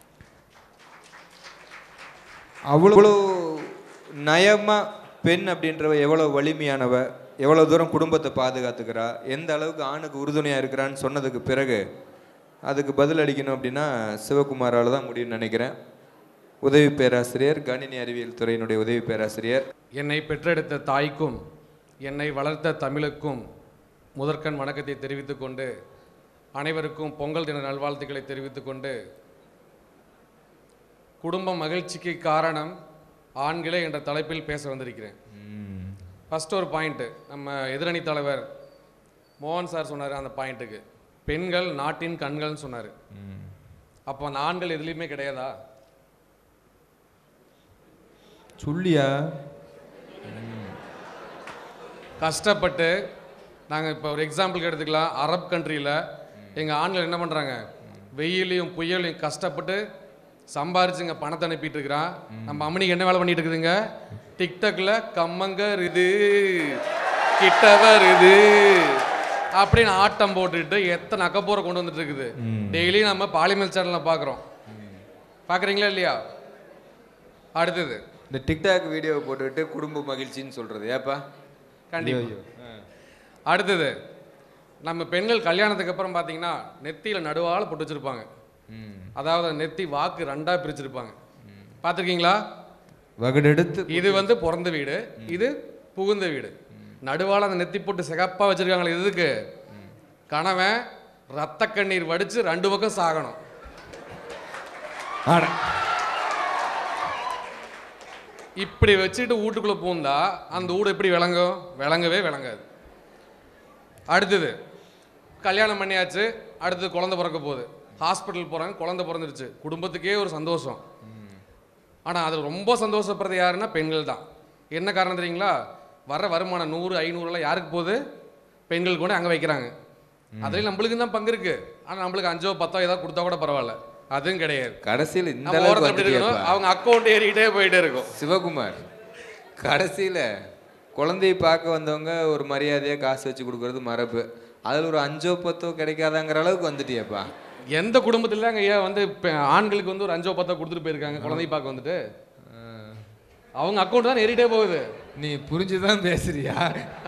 அவ்வளோ நயமா பெண் அப்படின்றவ எவ்வளோ வலிமையானவ எவ்வளோ தூரம் குடும்பத்தை பாதுகாத்துக்கிறா எந்த அளவுக்கு ஆணுக்கு உறுதுணையாக இருக்கிறான்னு சொன்னதுக்கு பிறகு அதுக்கு பதில் அளிக்கணும் அப்படின்னா சிவகுமாரால் தான் முடியும்னு நினைக்கிறேன் உதவி பேராசிரியர் கணினி அறிவியல் துறையினுடைய உதவி பேராசிரியர் என்னை பெற்றெடுத்த தாய்க்கும் என்னை வளர்த்த தமிழுக்கும் முதற்கண் வணக்கத்தை தெரிவித்துக் கொண்டு அனைவருக்கும் பொங்கல் தின நல்வாழ்த்துக்களை தெரிவித்துக் கொண்டு குடும்ப மகிழ்ச்சிக்கு காரணம் ஆண்களே என்ற தலைப்பில் பேச வந்திருக்கிறேன் ஃபர்ஸ்ட் ஒரு பாயிண்ட்டு நம்ம எதிரணி தலைவர் மோகன் சார் சொன்னார் அந்த பாயிண்ட்டுக்கு பெண்கள் நாட்டின் கண்கள்னு சொன்னார் அப்போ அந்த ஆண்கள் எதுலேயுமே கிடையாதா சொல்லியா கஷ்டப்பட்டு நாங்கள் இப்போ ஒரு எக்ஸாம்பிளுக்கு எடுத்துக்கலாம் அரப் கண்ட்ரியில் எங்கள் ஆண்கள் என்ன பண்ணுறாங்க வெயிலையும் புயலையும் கஷ்டப்பட்டு சம்பாரிச்சு இங்கே பணத்தை அனுப்பிட்டு இருக்கிறான் நம்ம அம்மனிக்கு என்ன வேலை பண்ணிட்டு இருக்குதுங்க டிக்டாக்ல கம்மங்கர் இது கிட்டவர் இது அப்படின்னு ஆட்டம் போட்டுட்டு எத்தனை அக்கப்போரை கொண்டு வந்துட்டு இருக்குது டெய்லி நம்ம பாலிமர் சேனலில் பார்க்குறோம் பார்க்குறீங்களா இல்லையா அடுத்தது இந்த டிக்டாக் வீடியோவை போட்டுக்கிட்டு குடும்ப மகிழ்ச்சின்னு சொல்றது ஏப்பா கண்டிப்பா அடுத்தது நம்ம பெண்கள் கல்யாணத்துக்கு அப்புறம் பார்த்தீங்கன்னா நெத்தியில் நடுவால போட்டு வச்சிருப்பாங்க அதாவது நெத்தி வாக்கு ரெண்டா பிரிச்சிருப்பாங்க பார்த்துருக்கீங்களா வகுடெடுத்து இது வந்து பிறந்த வீடு இது புகுந்த வீடு நடுவால அந்த நெத்தி போட்டு சிகப்பா வச்சிருக்காங்களே இது எதுக்கு கணவன் ரத்த கண்ணீர் வடிச்சு ரெண்டு பக்கம் சாகணும் ஆட இப்படி வச்சுட்டு வீட்டுக்குள்ள பூந்தா அந்த வீடு எப்படி விளங்கும் விளங்கவே விளங்காது அடுத்தது கல்யாணம் பண்ணியாச்சு அடுத்தது குழந்தை பிறக்க போகுது ஹாஸ்பிட்டல் போகிறாங்க குழந்தை பிறந்துருச்சு குடும்பத்துக்கே ஒரு சந்தோஷம் ஆனால் அது ரொம்ப சந்தோஷப்படுறது யாருன்னா பெண்கள் தான் என்ன காரணம் தெரியுங்களா வர வருமானம் நூறு ஐநூறுலாம் யாருக்கு போகுது பெண்கள் கூட அங்கே வைக்கிறாங்க அதுலேயும் நம்மளுக்கு தான் பங்கு இருக்கு ஆனால் நம்மளுக்கு அஞ்சோ பத்தோ ஏதாவது கொடுத்தா கூட பரவாயில்ல அதுவும் கிடையாது கடைசியில் இந்த நம்ம அளவுக்கு ஓரத்தில் எப்படி இருக்கணும் வந்துட்டியேப்பா. அவங்க அக்கௌண்ட் ஏறிக்கிட்டே போயிட்டே இருக்கும் சிவகுமார் கடைசியில் குழந்தையை பார்க்க வந்தவங்க ஒரு மரியாதையாக காசு வச்சு கொடுக்கறது மரபு அதில் ஒரு அஞ்சோ பத்தோ கிடைக்காதாங்கிற அளவுக்கு வந்துட்டியேப்பா எந்த குடும்பத்துல அங்க ஏன் வந்து பெ- ஆண்களுக்கு வந்து ஒரு அஞ்சோ பத்தோ கொடுத்துட்டு போயிருக்காங்க குழந்தை பார்க்க வந்துட்டு அவங்க அக்கௌண்ட் தான் ஏறிட்டே போகுது நீ புரிஞ்சுதான் பேசுறியா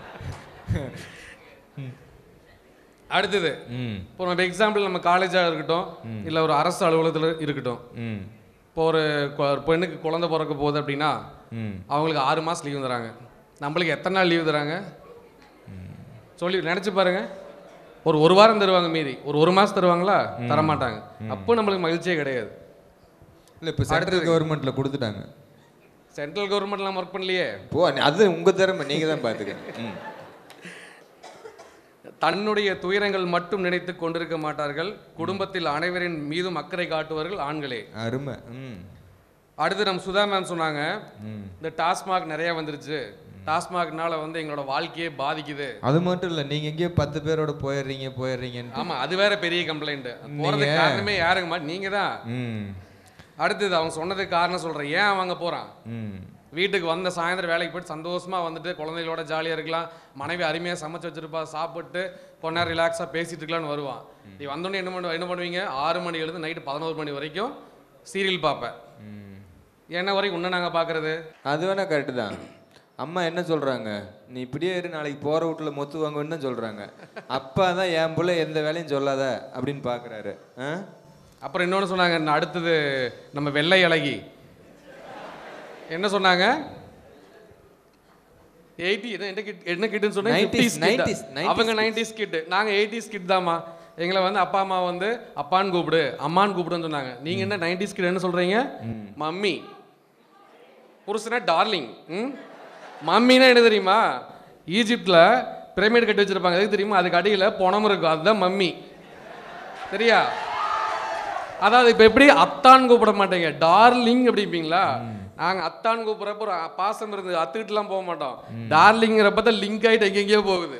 அடுத்தது ம் இப்போ நம்ம எக்ஸாம்பிள் நம்ம காலேஜாக இருக்கட்டும் இல்லை ஒரு அரசு அலுவலகத்தில் இருக்கட்டும் ம் இப்போ ஒரு கொ- ஒரு பெண்ணுக்கு குழந்தை பிறக்க போகுது அப்படின்னா ம் அவங்களுக்கு ஆறு மாதம் லீவு தராங்க நம்மளுக்கு எத்தனை நாள் லீவு தராங்க சொல்லி நினச்சி பாருங்க ஒரு ஒரு வாரம் தருவாங்க மீறி ஒரு ஒரு மாதம் தருவாங்களா தர மாட்டாங்க அப்போ நம்மளுக்கு மகிழ்ச்சியே கிடையாது இல்லை இப்போ சென்ட்ரல் கவர்மெண்ட்டில் கொடுத்துட்டாங்க சென்ட்ரல் கவர்மெண்ட்லாம் ஒர்க் பண்ணலையே போ நீ- அது உங்கள் திறமை நீங்கள் தான் பார்த்துக்க ம் தன்னுடைய துயரங்கள் மட்டும் நினைத்து கொண்டிருக்க மாட்டார்கள் குடும்பத்தில் அனைவரின் மீதும் அக்கறை காட்டுவார்கள் ஆண்களே அருமை ம் அடுத்து நம்ம சுதா மேம் சொன்னாங்க ம் இந்த டாஸ்மாக் நிறைய வந்துருச்சு டாஸ்மாக்னால வந்து எங்களோட வாழ்க்கையே பாதிக்குது அது மட்டும் இல்லை நீங்கள் எங்கேயோ பத்து பேரோட போயிடுறீங்க போயிடுறீங்கன்ட்டு ஆமா அது வேற பெரிய கம்ப்ளைண்ட் போறதுக்கு காரணமே யாருங்க மா நீங்க தான் ம் அடுத்தது அவங்க சொன்னதுக்கு காரணம் சொல்றேன் ஏன் அவங்க போறான் ம் வீட்டுக்கு வந்த சாயந்தரம் வேலைக்கு போயிட்டு சந்தோஷமா வந்துட்டு குழந்தைகளோட ஜாலியா இருக்கலாம் மனைவி அருமையா சமைச்சு வச்சிருப்பா சாப்பிட்டு கொஞ்ச நேரம் ரிலாக்ஸா பேசிட்டு இருக்கலாம்னு வருவான் நீ வந்தோடனே என்ன பண்ணு என்ன பண்ணுவீங்க ஆறு மணி எழுந்து நைட்டு பதினோரு மணி வரைக்கும் சீரியல் பார்ப்பேன் ம் என்ன வரைக்கும் இன்னும் நாங்க பார்க்கறது அது வேணா கரெக்டு தான் அம்மா என்ன சொல்கிறாங்க நீ இப்படியே இரு நாளைக்கு போகிற வீட்டில் மொத்து வாங்குன்னு தான் சொல்கிறாங்க அப்பா தான் என் புள்ள எந்த வேலையும் சொல்லாத அப்படின்னு பார்க்குறாரு ஆ அப்புறம் இன்னொன்று சொன்னாங்க நான் அடுத்தது நம்ம வெள்ளை அழகி என்ன சொன்னாங்க எயிட்டி என்ன கிட் என்ன கிட்னு சொன்னேன் 90s, 50s kid. 90s, 90s அவங்க நைன்டிஸ் கிட் நாங்க எயிட்டிஸ் கிட் தாம்மா எங்களை வந்து அப்பா அம்மா வந்து அப்பான்னு கூப்பிடு அம்மான்னு கூப்பிடுன்னு சொன்னாங்க நீங்க என்ன நைன்டிஸ் கிட் என்ன சொல்றீங்க மம்மி புருஷனா டார்லிங் ம் மம்மினா என்ன தெரியுமா ஈஜிப்டில் பிரமிட் கட்டி வச்சிருப்பாங்க எதுக்கு தெரியுமா அதுக்கு அடியில் பணம் இருக்கும் அதுதான் மம்மி சரியா அதாவது இப்போ எப்படி அத்தான் கூப்பிட மாட்டீங்க டார்லிங் அப்படிப்பீங்களா நாங்க அத்தான் கூப்பிட்றப்ப ஒரு பாசம் இருந்து அத்துக்கிட்டுலாம் போக மாட்டோம் டார்லிங்கிறப்ப தான் லிங்க் ஆகிட்டு எங்கெங்கேயோ போகுது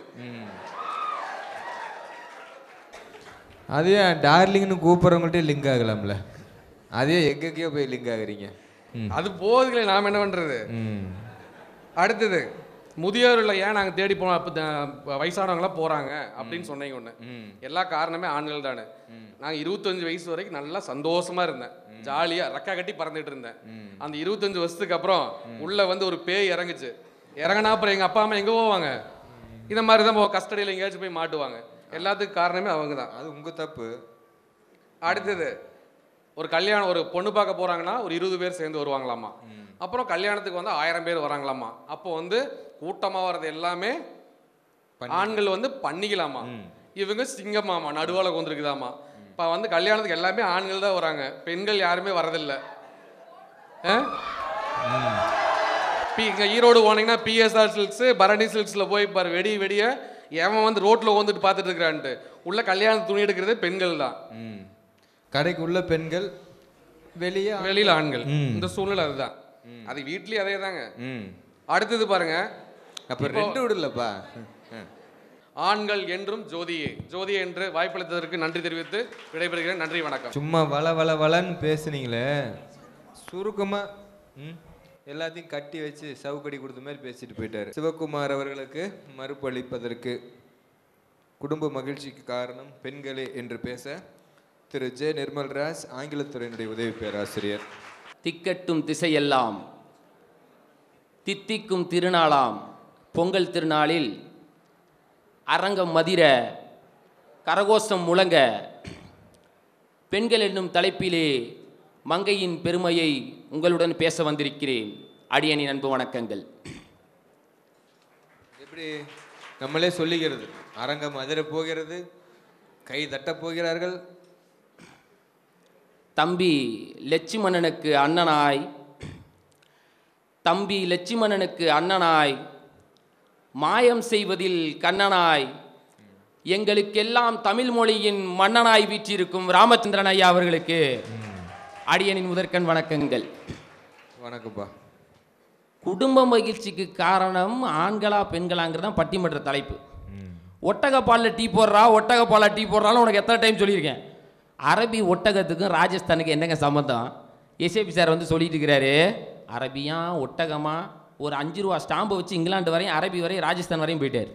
அதே டார்லிங்னு கூப்பிட்றவங்கள்ட்டே லிங்க் ஆகலாம்ல அதே எங்கெங்கேயோ போய் லிங்க் ஆகுறீங்க ம். அது போகுதுங்களே நாம் என்ன பண்றது ம் அடுத்தது முதியோரில் ஏன் நாங்கள் தேடி போனோம் அப்போ வயசானவங்களாம் போகிறாங்க அப்படின்னு சொன்னீங்க ஒன்று எல்லா காரணமே ஆண்கள் தானே நாங்கள் இருபத்தஞ்சு வயசு வரைக்கும் நல்லா சந்தோஷமா இருந்தேன் ஜாலியாக ரெக்கா கட்டி பறந்துட்டு இருந்தேன் அந்த இருபத்தஞ்சு வருஷத்துக்கு அப்புறம் உள்ள வந்து ஒரு பேய் இறங்குச்சு இறங்கினா அப்புறம் எங்கள் அப்பா அம்மா எங்கே போவாங்க இந்த மாதிரி தான் போ கஸ்டடியில் எங்கேயாச்சும் போய் மாட்டுவாங்க எல்லாத்துக்கும் காரணமே அவங்க தான் அது உங்க தப்பு அடுத்தது ஒரு கல்யாணம் ஒரு பொண்ணு பார்க்க போறாங்கன்னா ஒரு இருபது பேர் சேர்ந்து வருவாங்களாமா அப்புறம் கல்யாணத்துக்கு வந்து ஆயிரம் பேர் வராங்களாமா அப்போ வந்து கூட்டமா வர்றது எல்லாமே ஆண்கள் வந்து பண்ணிக்கலாமா இவங்க சிங்கமாமா நடுவால கொண்டிருக்குதாமா இப்போ வந்து கல்யாணத்துக்கு எல்லாமே ஆண்கள் தான் வராங்க பெண்கள் யாருமே வரதில்ல ஆ? பி இங்கே ஈரோடு போனீங்கன்னா பிஎஸ்ஆர் சில்க்ஸ் பரணி சில்க்ஸில் போய் பாரு வெடி வெடிய எவன் வந்து ரோட்டில் வந்துட்டு பார்த்துட்டு இருக்கிறான்ட்டு உள்ள கல்யாண துணி எடுக்கிறதே பெண்கள் தான் ம் கடைக்கு உள்ள பெண்கள் வெளியே ஆ- வெளியில ஆண்கள் ம். இந்த சூழ்நிலை அதுதான் அது வீட்லயும் அதே தாங்க ம் அடுத்தது பாருங்க அப்ப ரெண்டு விடலப்பா ம். ஆண்கள் என்றும் ஜோதியே ஜோதியே என்று வாய்ப்பளித்ததற்கு நன்றி தெரிவித்து விடைபெறுகிறேன் நன்றி வணக்கம் சும்மா வள வள வளன்னு பேசுனீங்களே சுருக்கமா ம் எல்லாத்தையும் கட்டி வச்சு சவுக்கடி கொடுத்த மாதிரி பேசிட்டு போயிட்டாரு சிவகுமார் அவர்களுக்கு மறுப்பளிப்பதற்கு குடும்ப மகிழ்ச்சிக்கு காரணம் பெண்களே என்று பேச திரு ஜே நிர்மல்ராஜ் ஆங்கிலத்துறையினுடைய உதவி பேராசிரியர் திக்கட்டும் திசையெல்லாம் தித்திக்கும் திருநாளாம் பொங்கல் திருநாளில் அரங்கம் மதிர கரகோஷம் முழங்க பெண்கள் என்னும் தலைப்பிலே மங்கையின் பெருமையை உங்களுடன் பேச வந்திருக்கிறேன் அடியனின் அன்பு வணக்கங்கள் எப்படி நம்மளே சொல்லிக்கிறது அரங்கம் அதிர போகிறது கை தட்டப் போகிறார்கள் தம்பி லட்சுமணனுக்கு அண்ணனாய் தம்பி லட்சுமணனுக்கு அண்ணனாய் மாயம் செய்வதில் கண்ணனாய் எங்களுக்கெல்லாம் தமிழ் மொழியின் மன்னனாய் வீற்றிருக்கும் ராமச்சந்திரன் ஐயா அவர்களுக்கு அடியனின் முதற்கண் வணக்கங்கள் வணக்கம்ப்பா குடும்ப மகிழ்ச்சிக்கு காரணம் ஆண்களா பெண்களாங்கிறது தான் பட்டிமன்ற தலைப்பு ஒட்டகப்பாலில் டீ போடுறா ஒட்டகப்பாலில் டீ போடுறாலும் உனக்கு எத்தனை டைம் சொல்லியிருக்கேன் அரபி ஒட்டகத்துக்கும் ராஜஸ்தானுக்கு என்னங்க சம்மந்தம் எஸ்ஏபி சார் வந்து சொல்லிட்டு இருக்கிறாரு அரபியா ஒட்டகமா ஒரு அஞ்சு ரூபா ஸ்டாம்பை வச்சு இங்கிலாந்து வரையும் அரபி வரையும் ராஜஸ்தான் வரையும் போயிட்டார்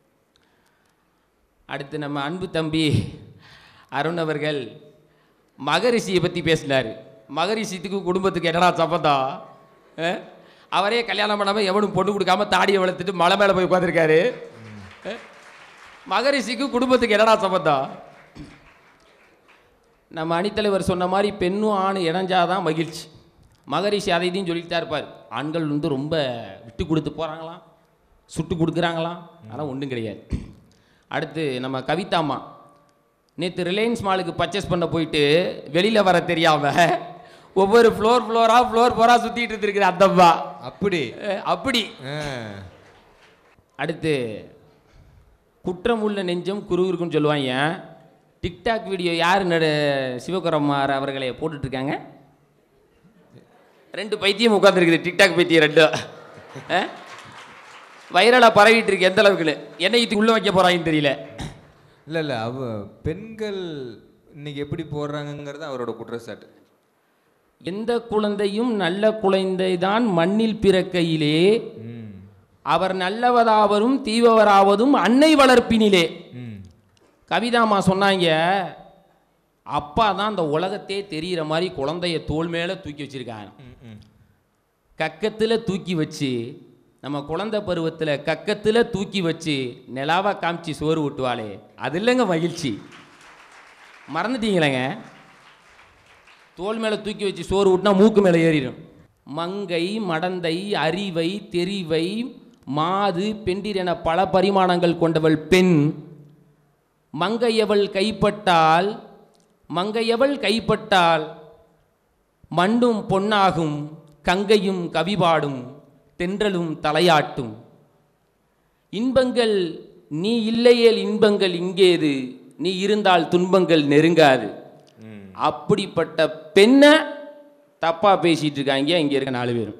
அடுத்து நம்ம அன்பு தம்பி அருண் அவர்கள் மகரிஷியை பற்றி பேசினார் மகரிஷித்துக்கு குடும்பத்துக்கு என்னடா சம்பந்தம் அஹ்? அவரே கல்யாணம் பண்ணாமல் எவனும் பொண்ணு கொடுக்காம தாடியை வளர்த்துட்டு மலை மேலே போய் உட்காந்துருக்காரு மகரிஷிக்கு குடும்பத்துக்கு என்னடா சம்பந்தம் நம்ம அணித்தலைவர் சொன்ன மாதிரி பெண்ணும் ஆணும் இணைஞ்சாதான் மகிழ்ச்சி மகரிஷி அதை இதையும் சொல்லிட்டு தான் இருப்பார் ஆண்கள் வந்து ரொம்ப விட்டு கொடுத்து போகிறாங்களாம் சுட்டு கொடுக்குறாங்களாம் அதெல்லாம் ஒன்றும் கிடையாது அடுத்து நம்ம கவிதாம்மா நேற்று ரிலையன்ஸ் மாலுக்கு பர்ச்சேஸ் பண்ண போயிட்டு வெளியில் வர தெரியாம ஒவ்வொரு ஃப்ளோர் ஃப்ளோராக ஃப்ளோர் ஃப்ளோராக சுற்றிட்டு இருந்திருக்கிற அந்தம்மா அப்படி அஹ், அப்படி ஆ. அடுத்து குற்றம் உள்ள நெஞ்சம் குருவிருக்குன்னு சொல்லுவாங்க டிக்டாக் வீடியோ யார் நடு சிவகுரமார் அவர்களை போட்டுட்டு இருக்காங்க ரெண்டு பைத்தியம் உட்காந்துருக்குது டிக்டாக் பைத்தியம் ரெண்டு வைரலாக பரவிட்டு இருக்கு எந்த அளவுக்குன்னு என்ன இது உள்ளே வைக்க போகிறாங்கன்னு தெரியல இல்ல இல்ல அவ பெண்கள் இன்னைக்கு எப்படி போடுறாங்கங்கிறது அவரோட குற்றச்சாட்டு எந்த குழந்தையும் நல்ல குழந்தைதான் மண்ணில் பிறக்கையிலே ம் அவர் நல்லவராவதும் தீவவராவதும் அன்னை வளர்ப்பினிலே ம் கவிதாம்மா சொன்னாங்க அப்பா தான் அந்த உலகத்தே தெரிகிற மாதிரி குழந்தைய தோள் மேலே தூக்கி வச்சிருக்காங்க ம், ம் கக்கத்தில் தூக்கி வச்சு நம்ம குழந்தை பருவத்தில் கக்கத்தில் தூக்கி வச்சு நிலாவை காமிச்சு சோறு ஊட்டுவாளே அது இல்லைங்க மகிழ்ச்சி மறந்துட்டீங்களேங்க தோல் மேலே தூக்கி வச்சு சோறு ஊட்டினா மூக்கு மேலே ஏறிடும் மங்கை மடந்தை அறிவை தெரிவை மாது பெண்டிர் என பல பரிமாணங்கள் கொண்டவள் பெண் மங்கையவள் கைப்பட்டால் மங்கையவள் கைப்பட்டால் மண்ணும் பொன்னாகும் கங்கையும் கவிபாடும் தென்றலும் தலையாட்டும் இன்பங்கள் நீ இல்லையேல் இன்பங்கள் இங்கேது நீ இருந்தால் துன்பங்கள் நெருங்காது அப்படிப்பட்ட பெண்ணை தப்பா பேசிட்டு இருக்காங்க இங்க இருக்க நாலு பேரும்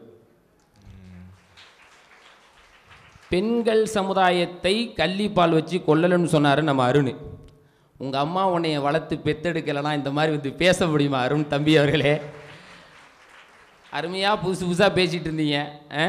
பெண்கள் சமுதாயத்தை கள்ளிப்பால் வச்சு கொல்லலன்னு சொன்னாரு நம்ம அருண் உங்க அம்மா உன்னைய வளர்த்து பெத்தெடுக்கலைன்னா இந்த மாதிரி வந்து பேச முடியுமா அருண் தம்பி அவர்களே அருமையா புதுசு புதுசா பேசிட்டு இருந்தீங்க ஆ?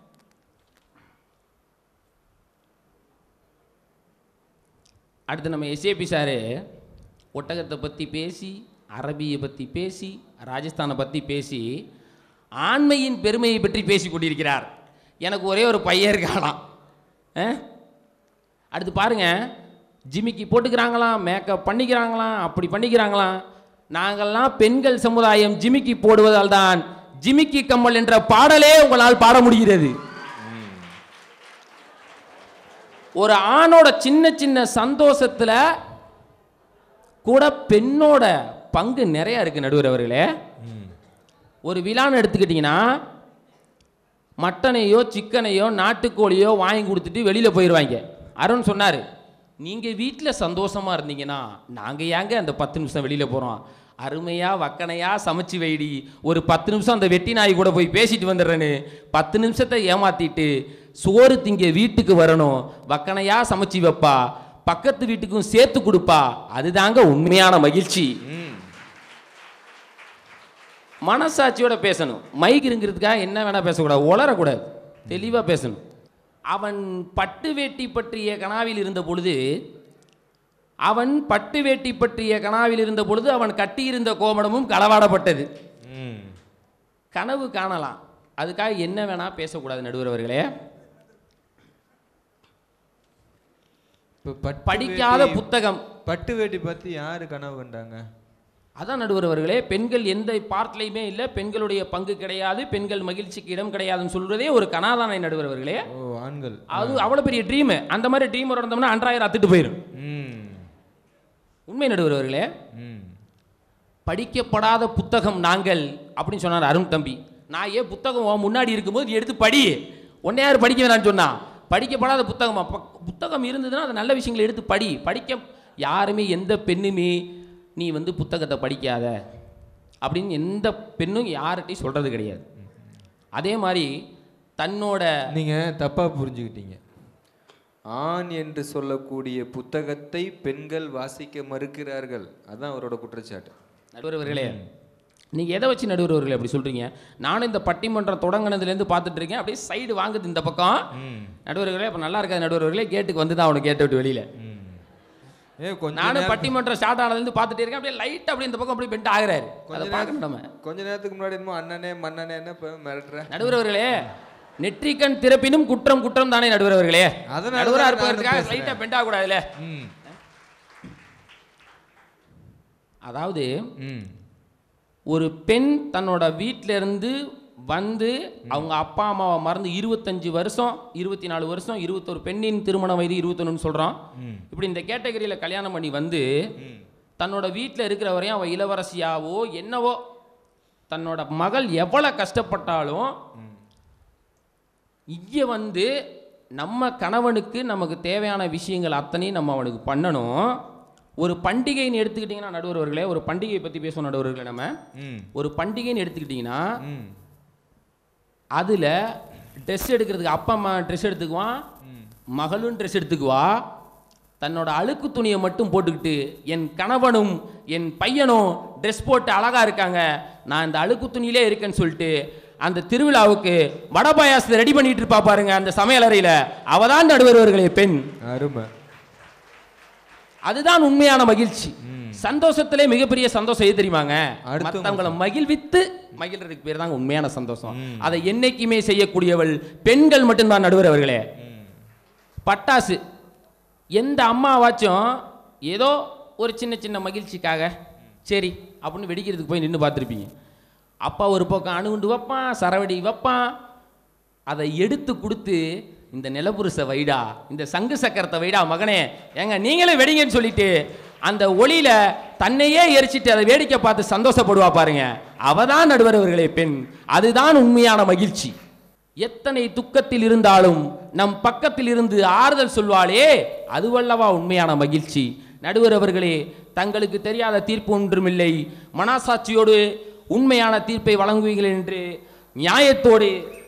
அடுத்து நம்ம எஸ்ஏபி சாரு ஒட்டகத்தை பற்றி பேசி அரபியை பற்றி பேசி ராஜஸ்தானை பற்றி பேசி ஆண்மையின் பெருமையை பற்றி பேசி கொண்டிருக்கிறார் எனக்கு ஒரே ஒரு பையன் இருக்காளாம் ஆ? அடுத்து பாருங்க ஜிமிக்கி போட்டுக்கிறாங்களாம் மேக்கப் பண்ணிக்கிறாங்களாம் அப்படி பண்ணிக்கிறாங்களாம் நாங்கள்லாம் பெண்கள் சமுதாயம் ஜிமிக்கி போடுவதால் தான் ஜிமிக்கி கம்மல் என்ற பாடலே உங்களால் பாட முடிகிறது ஒரு ஆணோட சின்ன சின்ன சந்தோஷத்துல கூட பெண்ணோட பங்கு நிறைய இருக்கு நடுவர் அவர்களே ஒரு விழான்னு எடுத்துக்கிட்டிங்கன்னா மட்டனையோ சிக்கனையோ நாட்டுக்கோழியோ வாங்கி கொடுத்துட்டு வெளியில் போயிடுவாங்க அருண் சொன்னார் நீங்கள் வீட்டில் சந்தோஷமாக இருந்தீங்கன்னா நாங்கள் ஏங்க அந்த பத்து நிமிஷம் வெளியில் போகிறோம் அருமையாக வக்கனையாக சமைச்சு வைடி ஒரு பத்து நிமிஷம் அந்த வெட்டி நாய் கூட போய் பேசிட்டு வந்துடுறேன்னு பத்து நிமிஷத்தை ஏமாத்திட்டு சோறு திங்க வீட்டுக்கு வரணும் வக்கனையாக சமைச்சு வைப்பா பக்கத்து வீட்டுக்கும் சேர்த்து கொடுப்பா அதுதாங்க உண்மையான மகிழ்ச்சி மனசாட்சியோட பேசணும் மைக் இருங்கிறதுக்காக என்ன வேணால் பேசக்கூடாது உளரக்கூடாது தெளிவாக பேசணும் அவன் பட்டு வேட்டி பற்றிய கனாவில் இருந்த பொழுது அவன் பட்டு வேட்டி பற்றிய கனாவில் இருந்த பொழுது அவன் கட்டியிருந்த கோமணமும் களவாடப்பட்டது கனவு காணலாம் அதுக்காக என்ன வேணா பேசக்கூடாது நடுவர் அவர்களே இப்போ பட்டு படிக்காத வேட்டி- புத்தகம் பட்டு வேட்டி பத்தி யாரு கனவு கண்டாங்க அதான் நடுவர் அவர்களே பெண்கள் எந்த பார்ட்லையுமே இல்லை பெண்களுடைய பங்கு கிடையாது பெண்கள் மகிழ்ச்சிக்கு இடம் கிடையாதுன்னு சொல்றதே ஒரு கனாதானை நடுவர் அவர்களே ஓ ஆண்கள் அது அவ்வளோ பெரிய ட்ரீம் அந்த மாதிரி ட்ரீம் இருந்தோம்னா அன்றாயிரம் அத்துட்டு போயிடும் ம் உண்மை நடுவர் அவர்களே ம் படிக்கப்படாத புத்தகம் நாங்கள் அப்படின்னு சொன்னார் அருண் தம்பி நான் ஏன் புத்தகம் உன் முன்னாடி இருக்கும்போது நீ எடுத்து படி உன்னை யார் படிக்க வேணாம்னு சொன்னா படிக்கப்படாத புத்தகமா ப- புத்தகம் இருந்ததுன்னா அது நல்ல விஷயங்களை எடுத்து படி படிக்க யாருமே எந்த பெண்ணுமே நீ வந்து புத்தகத்தை படிக்காத அப்படின்னு எந்த பெண்ணும் யார்கிட்டையும் சொல்றது கிடையாது அதே மாதிரி தன்னோட நீங்க தப்பா புரிஞ்சுக்கிட்டீங்க ஆண் என்று சொல்லக்கூடிய புத்தகத்தை பெண்கள் வாசிக்க மறுக்கிறார்கள் அதான் அவரோட குற்றச்சாட்டு நடுவர்களே நீங்க எதை வச்சு நடுவர்களே அப்படி சொல்றீங்க நானும் இந்த பட்டிமன்றம் தொடங்கினதுலேருந்து பார்த்துட்டு இருக்கேன் அப்படியே சைடு வாங்குது இந்த பக்கம் நடுவர்களே அப்போ நல்லா இருக்காது நடுவர்களே கேட்டுக்கு வந்து தான் அவனை கேட்டு விட்டு வெளியில ஏ கொஞ்ச நானும் நேரம்- பட்டிமன்றம் ஸ்டார்ட் ஆனதுலேருந்து பார்த்துட்டே இருக்கேன் அப்படியே லைட் அப்படியே இந்த பக்கம் அப்படியே பெண்ட் ஆகுறாரு கொஞ்ச அதை பார்க்கணும் நம்ம நேரம் கொஞ்ச நேரத்துக்கு முன்னாடி என்னமோ அண்ணனே மன்னனே என்ன இப்ப மிரட்டுற நடுவர்களே நெற்றிக்கண் திறப்பினும் குற்றம் குற்றம் தானே நடுவர்களே அதனால நடுவரா தான் இருப்பதற்காக நானும் லைட்டா பேசுறேன். பெண்ட் ஆகக்கூடாதுல்ல ம் அதாவது ம் ஒரு பெண் தன்னோட வீட்ல இருந்து வந்து அவங்க அப்பா அம்மாவை மறந்து இருபத்தஞ்சு வருஷம் இருபத்தி நாலு வருஷம் இருபத்தொரு பெண்ணின் திருமண வயது இருபத்தொன்னு சொல்றான் இப்படி இந்த கேட்டகரியில கல்யாணம் பண்ணி வந்து தன்னோட வீட்டில் இருக்கிற வரையும் அவ இளவரசியாவோ என்னவோ தன்னோட மகள் எவ்வளவு கஷ்டப்பட்டாலும் இங்கே வந்து நம்ம கணவனுக்கு நமக்கு தேவையான விஷயங்கள் அத்தனையும் நம்ம அவனுக்கு பண்ணணும் ஒரு பண்டிகைன்னு எடுத்துக்கிட்டிங்கன்னா நடுவர்களே ஒரு பண்டிகையை பற்றி பேசுவோம் நடுவர்களே நம்ம ம் ஒரு பண்டிகைன்னு எடுத்துக்கிட்டிங்கன்னா ம் அதில் ட்ரெஸ் எடுக்கிறதுக்கு அப்பா அம்மா ட்ரெஸ் எடுத்துக்குவான் மகளும் ட்ரெஸ் எடுத்துக்குவா தன்னோட அழுக்கு துணியை மட்டும் போட்டுக்கிட்டு என் கணவனும் என் பையனும் ட்ரெஸ் போட்டு அழகா இருக்காங்க நான் இந்த அழுக்கு துணியிலே இருக்கேன்னு சொல்லிட்டு அந்த திருவிழாவுக்கு வடை பாயாசத்தை ரெடி பண்ணிட்டு இருப்பா பாருங்க அந்த சமையலறையில அவ தான் நடுவர்களே பெண் அருமை அதுதான் உண்மையான மகிழ்ச்சி சந்தோஷத்திலே மிகப்பெரிய சந்தோஷம் எது தெரியுமாங்க அடுத்தவங்க மற்றவங்களை மகிழ்வித்து மகிழ்றதுக்கு பேர் தாங்க உண்மையான சந்தோஷம் அதை என்னைக்குமே செய்யக்கூடியவள் பெண்கள் மட்டும்தான் நடுவர் அவர்களே பட்டாசு எந்த அம்மாவாச்சும் ஏதோ ஒரு சின்ன சின்ன மகிழ்ச்சிக்காக சரி அப்படின்னு வெடிக்கிறதுக்கு போய் நின்று பார்த்துருப்பீங்க அப்பா ஒரு பக்கம் அணுகுண்டு வைப்பான் சரவடி வைப்பான் அதை எடுத்து கொடுத்து இந்த நிலப்புருச வைடா இந்த சங்கு சக்கரத்தை வைடா மகனே ஏங்க நீங்களே வெடிங்கன்னு சொல்லிட்டு அந்த ஒளியில தன்னையே எரிச்சிட்டு அதை வேடிக்கை பார்த்து சந்தோஷப்படுவா பாருங்க அவதான் நடுவர் அவர்களே பெண் அதுதான் உண்மையான மகிழ்ச்சி எத்தனை துக்கத்தில் இருந்தாலும் நம் பக்கத்தில் இருந்து ஆறுதல் சொல்வாளே அதுவல்லவா உண்மையான மகிழ்ச்சி நடுவர் அவர்களே தங்களுக்கு தெரியாத தீர்ப்பு ஒன்றுமில்லை மனசாட்சியோடு உண்மையான தீர்ப்பை வழங்குவீர்கள் என்று நியாயத்தோடு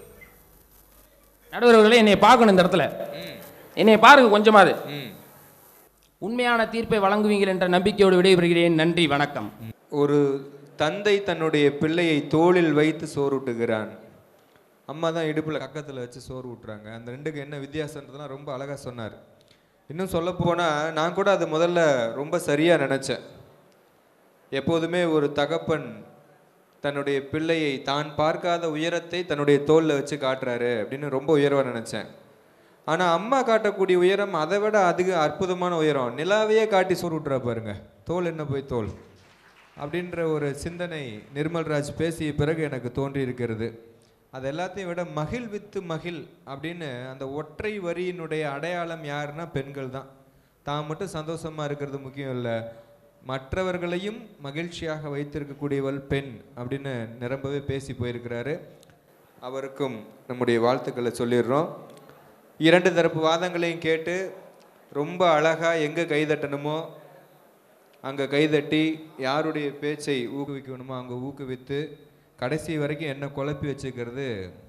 நடுவர் அவர்களே என்னை பார்க்கணும் இந்த இடத்துல என்னை பாருங்க கொஞ்சமாவது உண்மையான தீர்ப்பை வழங்குவீங்கள் என்ற நம்பிக்கையோடு விடைபெறுகிறேன் நன்றி வணக்கம் ஒரு தந்தை தன்னுடைய பிள்ளையை தோளில் வைத்து சோறுட்டுகிறான் அம்மா தான் இடுப்பில் கக்கத்தில் வச்சு சோறு ஊட்டுறாங்க அந்த ரெண்டுக்கு என்ன வித்தியாசன்றதுலாம் ரொம்ப அழகாக சொன்னார் இன்னும் சொல்ல போனால் நான் கூட அது முதல்ல ரொம்ப சரியாக நினச்சேன் எப்போதுமே ஒரு தகப்பன் தன்னுடைய பிள்ளையை தான் பார்க்காத உயரத்தை தன்னுடைய தோளில் வச்சு காட்டுறாரு அப்படின்னு ரொம்ப உயர்வாக நினச்சேன் ஆனால் அம்மா காட்டக்கூடிய உயரம் அதை விட அதிக அற்புதமான உயரம் நிலாவையே காட்டி சோறு விட்றா பாருங்க தோல் என்ன போய் தோல் அப்படின்ற ஒரு சிந்தனை நிர்மல்ராஜ் பேசிய பிறகு எனக்கு தோன்றி இருக்கிறது அது எல்லாத்தையும் விட மகிழ் வித்து மகிழ் அப்படின்னு அந்த ஒற்றை வரியினுடைய அடையாளம் யாருன்னா பெண்கள் தான் தான் மட்டும் சந்தோஷமா இருக்கிறது முக்கியம் இல்லை மற்றவர்களையும் மகிழ்ச்சியாக வைத்திருக்கக்கூடியவள் பெண் அப்படின்னு நிரம்பவே பேசி போயிருக்கிறாரு அவருக்கும் நம்முடைய வாழ்த்துக்களை சொல்லிடுறோம் இரண்டு தரப்பு வாதங்களையும் கேட்டு ரொம்ப அழகாக எங்கே கைதட்டணுமோ அங்கே கைதட்டி யாருடைய பேச்சை ஊக்குவிக்கணுமோ அங்கே ஊக்குவித்து கடைசி வரைக்கும் என்ன குழப்பி வச்சுக்கிறது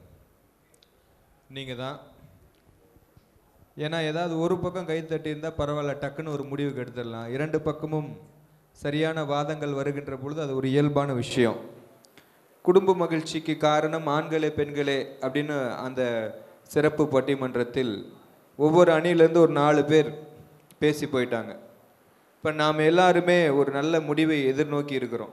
நீங்கள் தான் ஏன்னா ஏதாவது ஒரு பக்கம் கை தட்டி இருந்தால் பரவாயில்ல டக்குன்னு ஒரு முடிவுக்கு எடுத்துடலாம் இரண்டு பக்கமும் சரியான வாதங்கள் வருகின்ற பொழுது அது ஒரு இயல்பான விஷயம் குடும்ப மகிழ்ச்சிக்கு காரணம் ஆண்களே பெண்களே அப்படின்னு அந்த சிறப்பு பட்டிமன்றத்தில் ஒவ்வொரு அணியிலேருந்து ஒரு நாலு பேர் பேசி போயிட்டாங்க இப்போ நாம் எல்லாருமே ஒரு நல்ல முடிவை எதிர்நோக்கி இருக்கிறோம்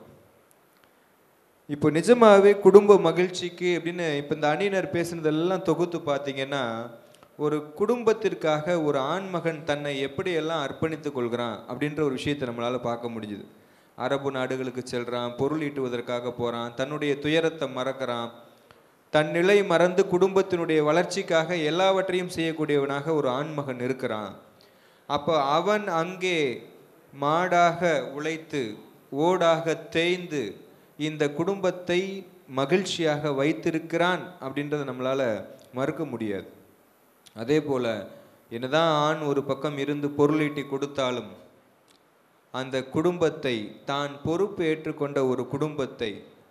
இப்போ நிஜமாகவே குடும்ப மகிழ்ச்சிக்கு அப்படின்னு இப்போ இந்த அணியினர் பேசுனதெல்லாம் தொகுத்து பார்த்தீங்கன்னா ஒரு குடும்பத்திற்காக ஒரு ஆண்மகன் தன்னை எப்படியெல்லாம் அர்ப்பணித்துக் கொள்கிறான் அப்படின்ற ஒரு விஷயத்தை நம்மளால் பார்க்க முடிஞ்சுது அரபு நாடுகளுக்கு செல்றான் பொருள் ஈட்டுவதற்காக போகிறான் தன்னுடைய துயரத்தை மறக்கிறான் தன் நிலை மறந்து குடும்பத்தினுடைய வளர்ச்சிக்காக எல்லாவற்றையும் செய்யக்கூடியவனாக ஒரு ஆண்மகன் இருக்கிறான் அப்போ அவன் அங்கே மாடாக உழைத்து ஓடாக தேய்ந்து இந்த குடும்பத்தை மகிழ்ச்சியாக வைத்திருக்கிறான் அப்படின்றத நம்மளால மறுக்க முடியாது அதே போல என்னதான் ஆண் ஒரு பக்கம் இருந்து பொருளீட்டி கொடுத்தாலும் அந்த குடும்பத்தை தான் பொறுப்பு ஏற்றுக்கொண்ட ஒரு குடும்பத்தை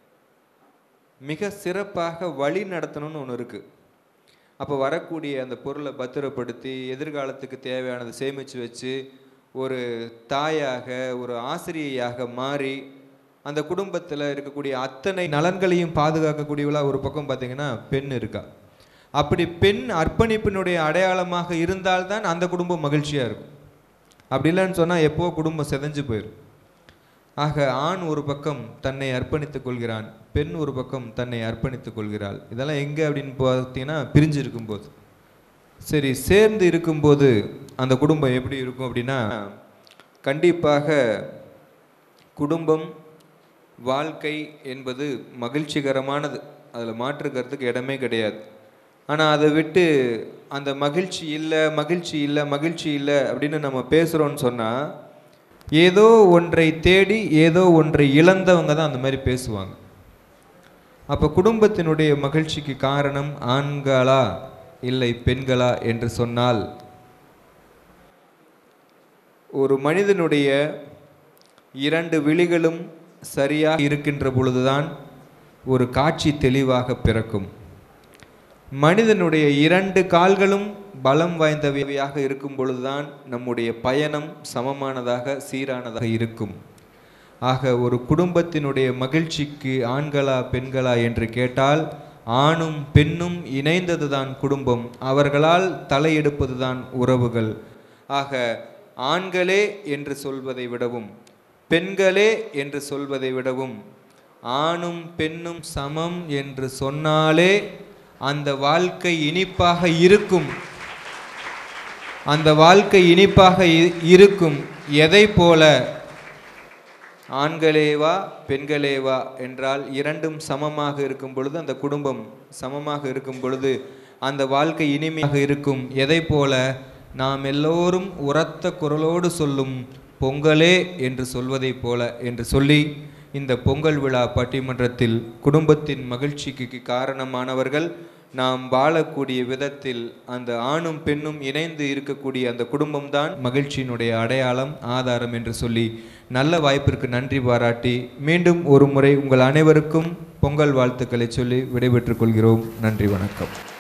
மிக சிறப்பாக வழி நடத்தணும்னு ஒன்று இருக்குது அப்போ வரக்கூடிய அந்த பொருளை பத்திரப்படுத்தி எதிர்காலத்துக்கு தேவையானதை சேமித்து வச்சு ஒரு தாயாக ஒரு ஆசிரியையாக மாறி அந்த குடும்பத்தில் இருக்கக்கூடிய அத்தனை நலன்களையும் பாதுகாக்கக்கூடியவளா ஒரு பக்கம் பார்த்தீங்கன்னா பெண் இருக்கா அப்படி பெண் அர்ப்பணிப்பினுடைய அடையாளமாக இருந்தால்தான் அந்த குடும்பம் மகிழ்ச்சியாக இருக்கும் அப்படி இல்லைன்னு சொன்னால் எப்போ குடும்பம் செதஞ்சு போயிடும் ஆக ஆண் ஒரு பக்கம் தன்னை அர்ப்பணித்துக் கொள்கிறான் பெண் ஒரு பக்கம் தன்னை அர்ப்பணித்துக் கொள்கிறாள் இதெல்லாம் எங்கே அப்படின்னு பார்த்தீங்கன்னா பிரிஞ்சு இருக்கும்போது சரி சேர்ந்து இருக்கும்போது அந்த குடும்பம் எப்படி இருக்கும் அப்படின்னா கண்டிப்பாக குடும்பம் வாழ்க்கை என்பது மகிழ்ச்சிகரமானது அதில் மாற்றுக்கிறதுக்கு இடமே கிடையாது ஆனால் அதை விட்டு அந்த மகிழ்ச்சி இல்லை மகிழ்ச்சி இல்லை மகிழ்ச்சி இல்லை அப்படின்னு நம்ம பேசுகிறோன்னு சொன்னால் ஏதோ ஒன்றை தேடி ஏதோ ஒன்றை இழந்தவங்க தான் அந்த மாதிரி பேசுவாங்க அப்போ குடும்பத்தினுடைய மகிழ்ச்சிக்கு காரணம் ஆண்களா இல்லை பெண்களா என்று சொன்னால் ஒரு மனிதனுடைய இரண்டு விழிகளும் சரியாக இருக்கின்ற பொழுதுதான் ஒரு காட்சி தெளிவாக பிறக்கும் மனிதனுடைய இரண்டு கால்களும் பலம் வாய்ந்தவையாக இருக்கும் பொழுதுதான் நம்முடைய பயணம் சமமானதாக சீரானதாக இருக்கும் ஆக ஒரு குடும்பத்தினுடைய மகிழ்ச்சிக்கு ஆண்களா பெண்களா என்று கேட்டால் ஆணும் பெண்ணும் இணைந்ததுதான் குடும்பம் அவர்களால் தலையெடுப்பதுதான் உறவுகள் ஆக ஆண்களே என்று சொல்வதை விடவும் பெண்களே என்று சொல்வதை விடவும் ஆணும் பெண்ணும் சமம் என்று சொன்னாலே அந்த வாழ்க்கை இனிப்பாக இருக்கும் அந்த வாழ்க்கை இனிப்பாக இ- இருக்கும் எதை போல ஆண்களேவா பெண்களேவா என்றால் இரண்டும் சமமாக இருக்கும் பொழுது அந்த குடும்பம் சமமாக இருக்கும் பொழுது அந்த வாழ்க்கை இனிமையாக இருக்கும் எதை போல நாம் எல்லோரும் உரத்த குரலோடு சொல்லும் பொங்கலே என்று சொல்வதைப் போல என்று சொல்லி இந்த பொங்கல் விழா பட்டிமன்றத்தில் குடும்பத்தின் மகிழ்ச்சிக்கு காரணமானவர்கள் நாம் வாழக்கூடிய விதத்தில் அந்த ஆணும் பெண்ணும் இணைந்து இருக்கக்கூடிய அந்த குடும்பம்தான் மகிழ்ச்சியினுடைய அடையாளம் ஆதாரம் என்று சொல்லி நல்ல வாய்ப்பிற்கு நன்றி பாராட்டி மீண்டும் ஒரு முறை உங்கள் அனைவருக்கும் பொங்கல் வாழ்த்துக்களை சொல்லி விடைபெற்றுக் கொள்கிறோம் நன்றி வணக்கம்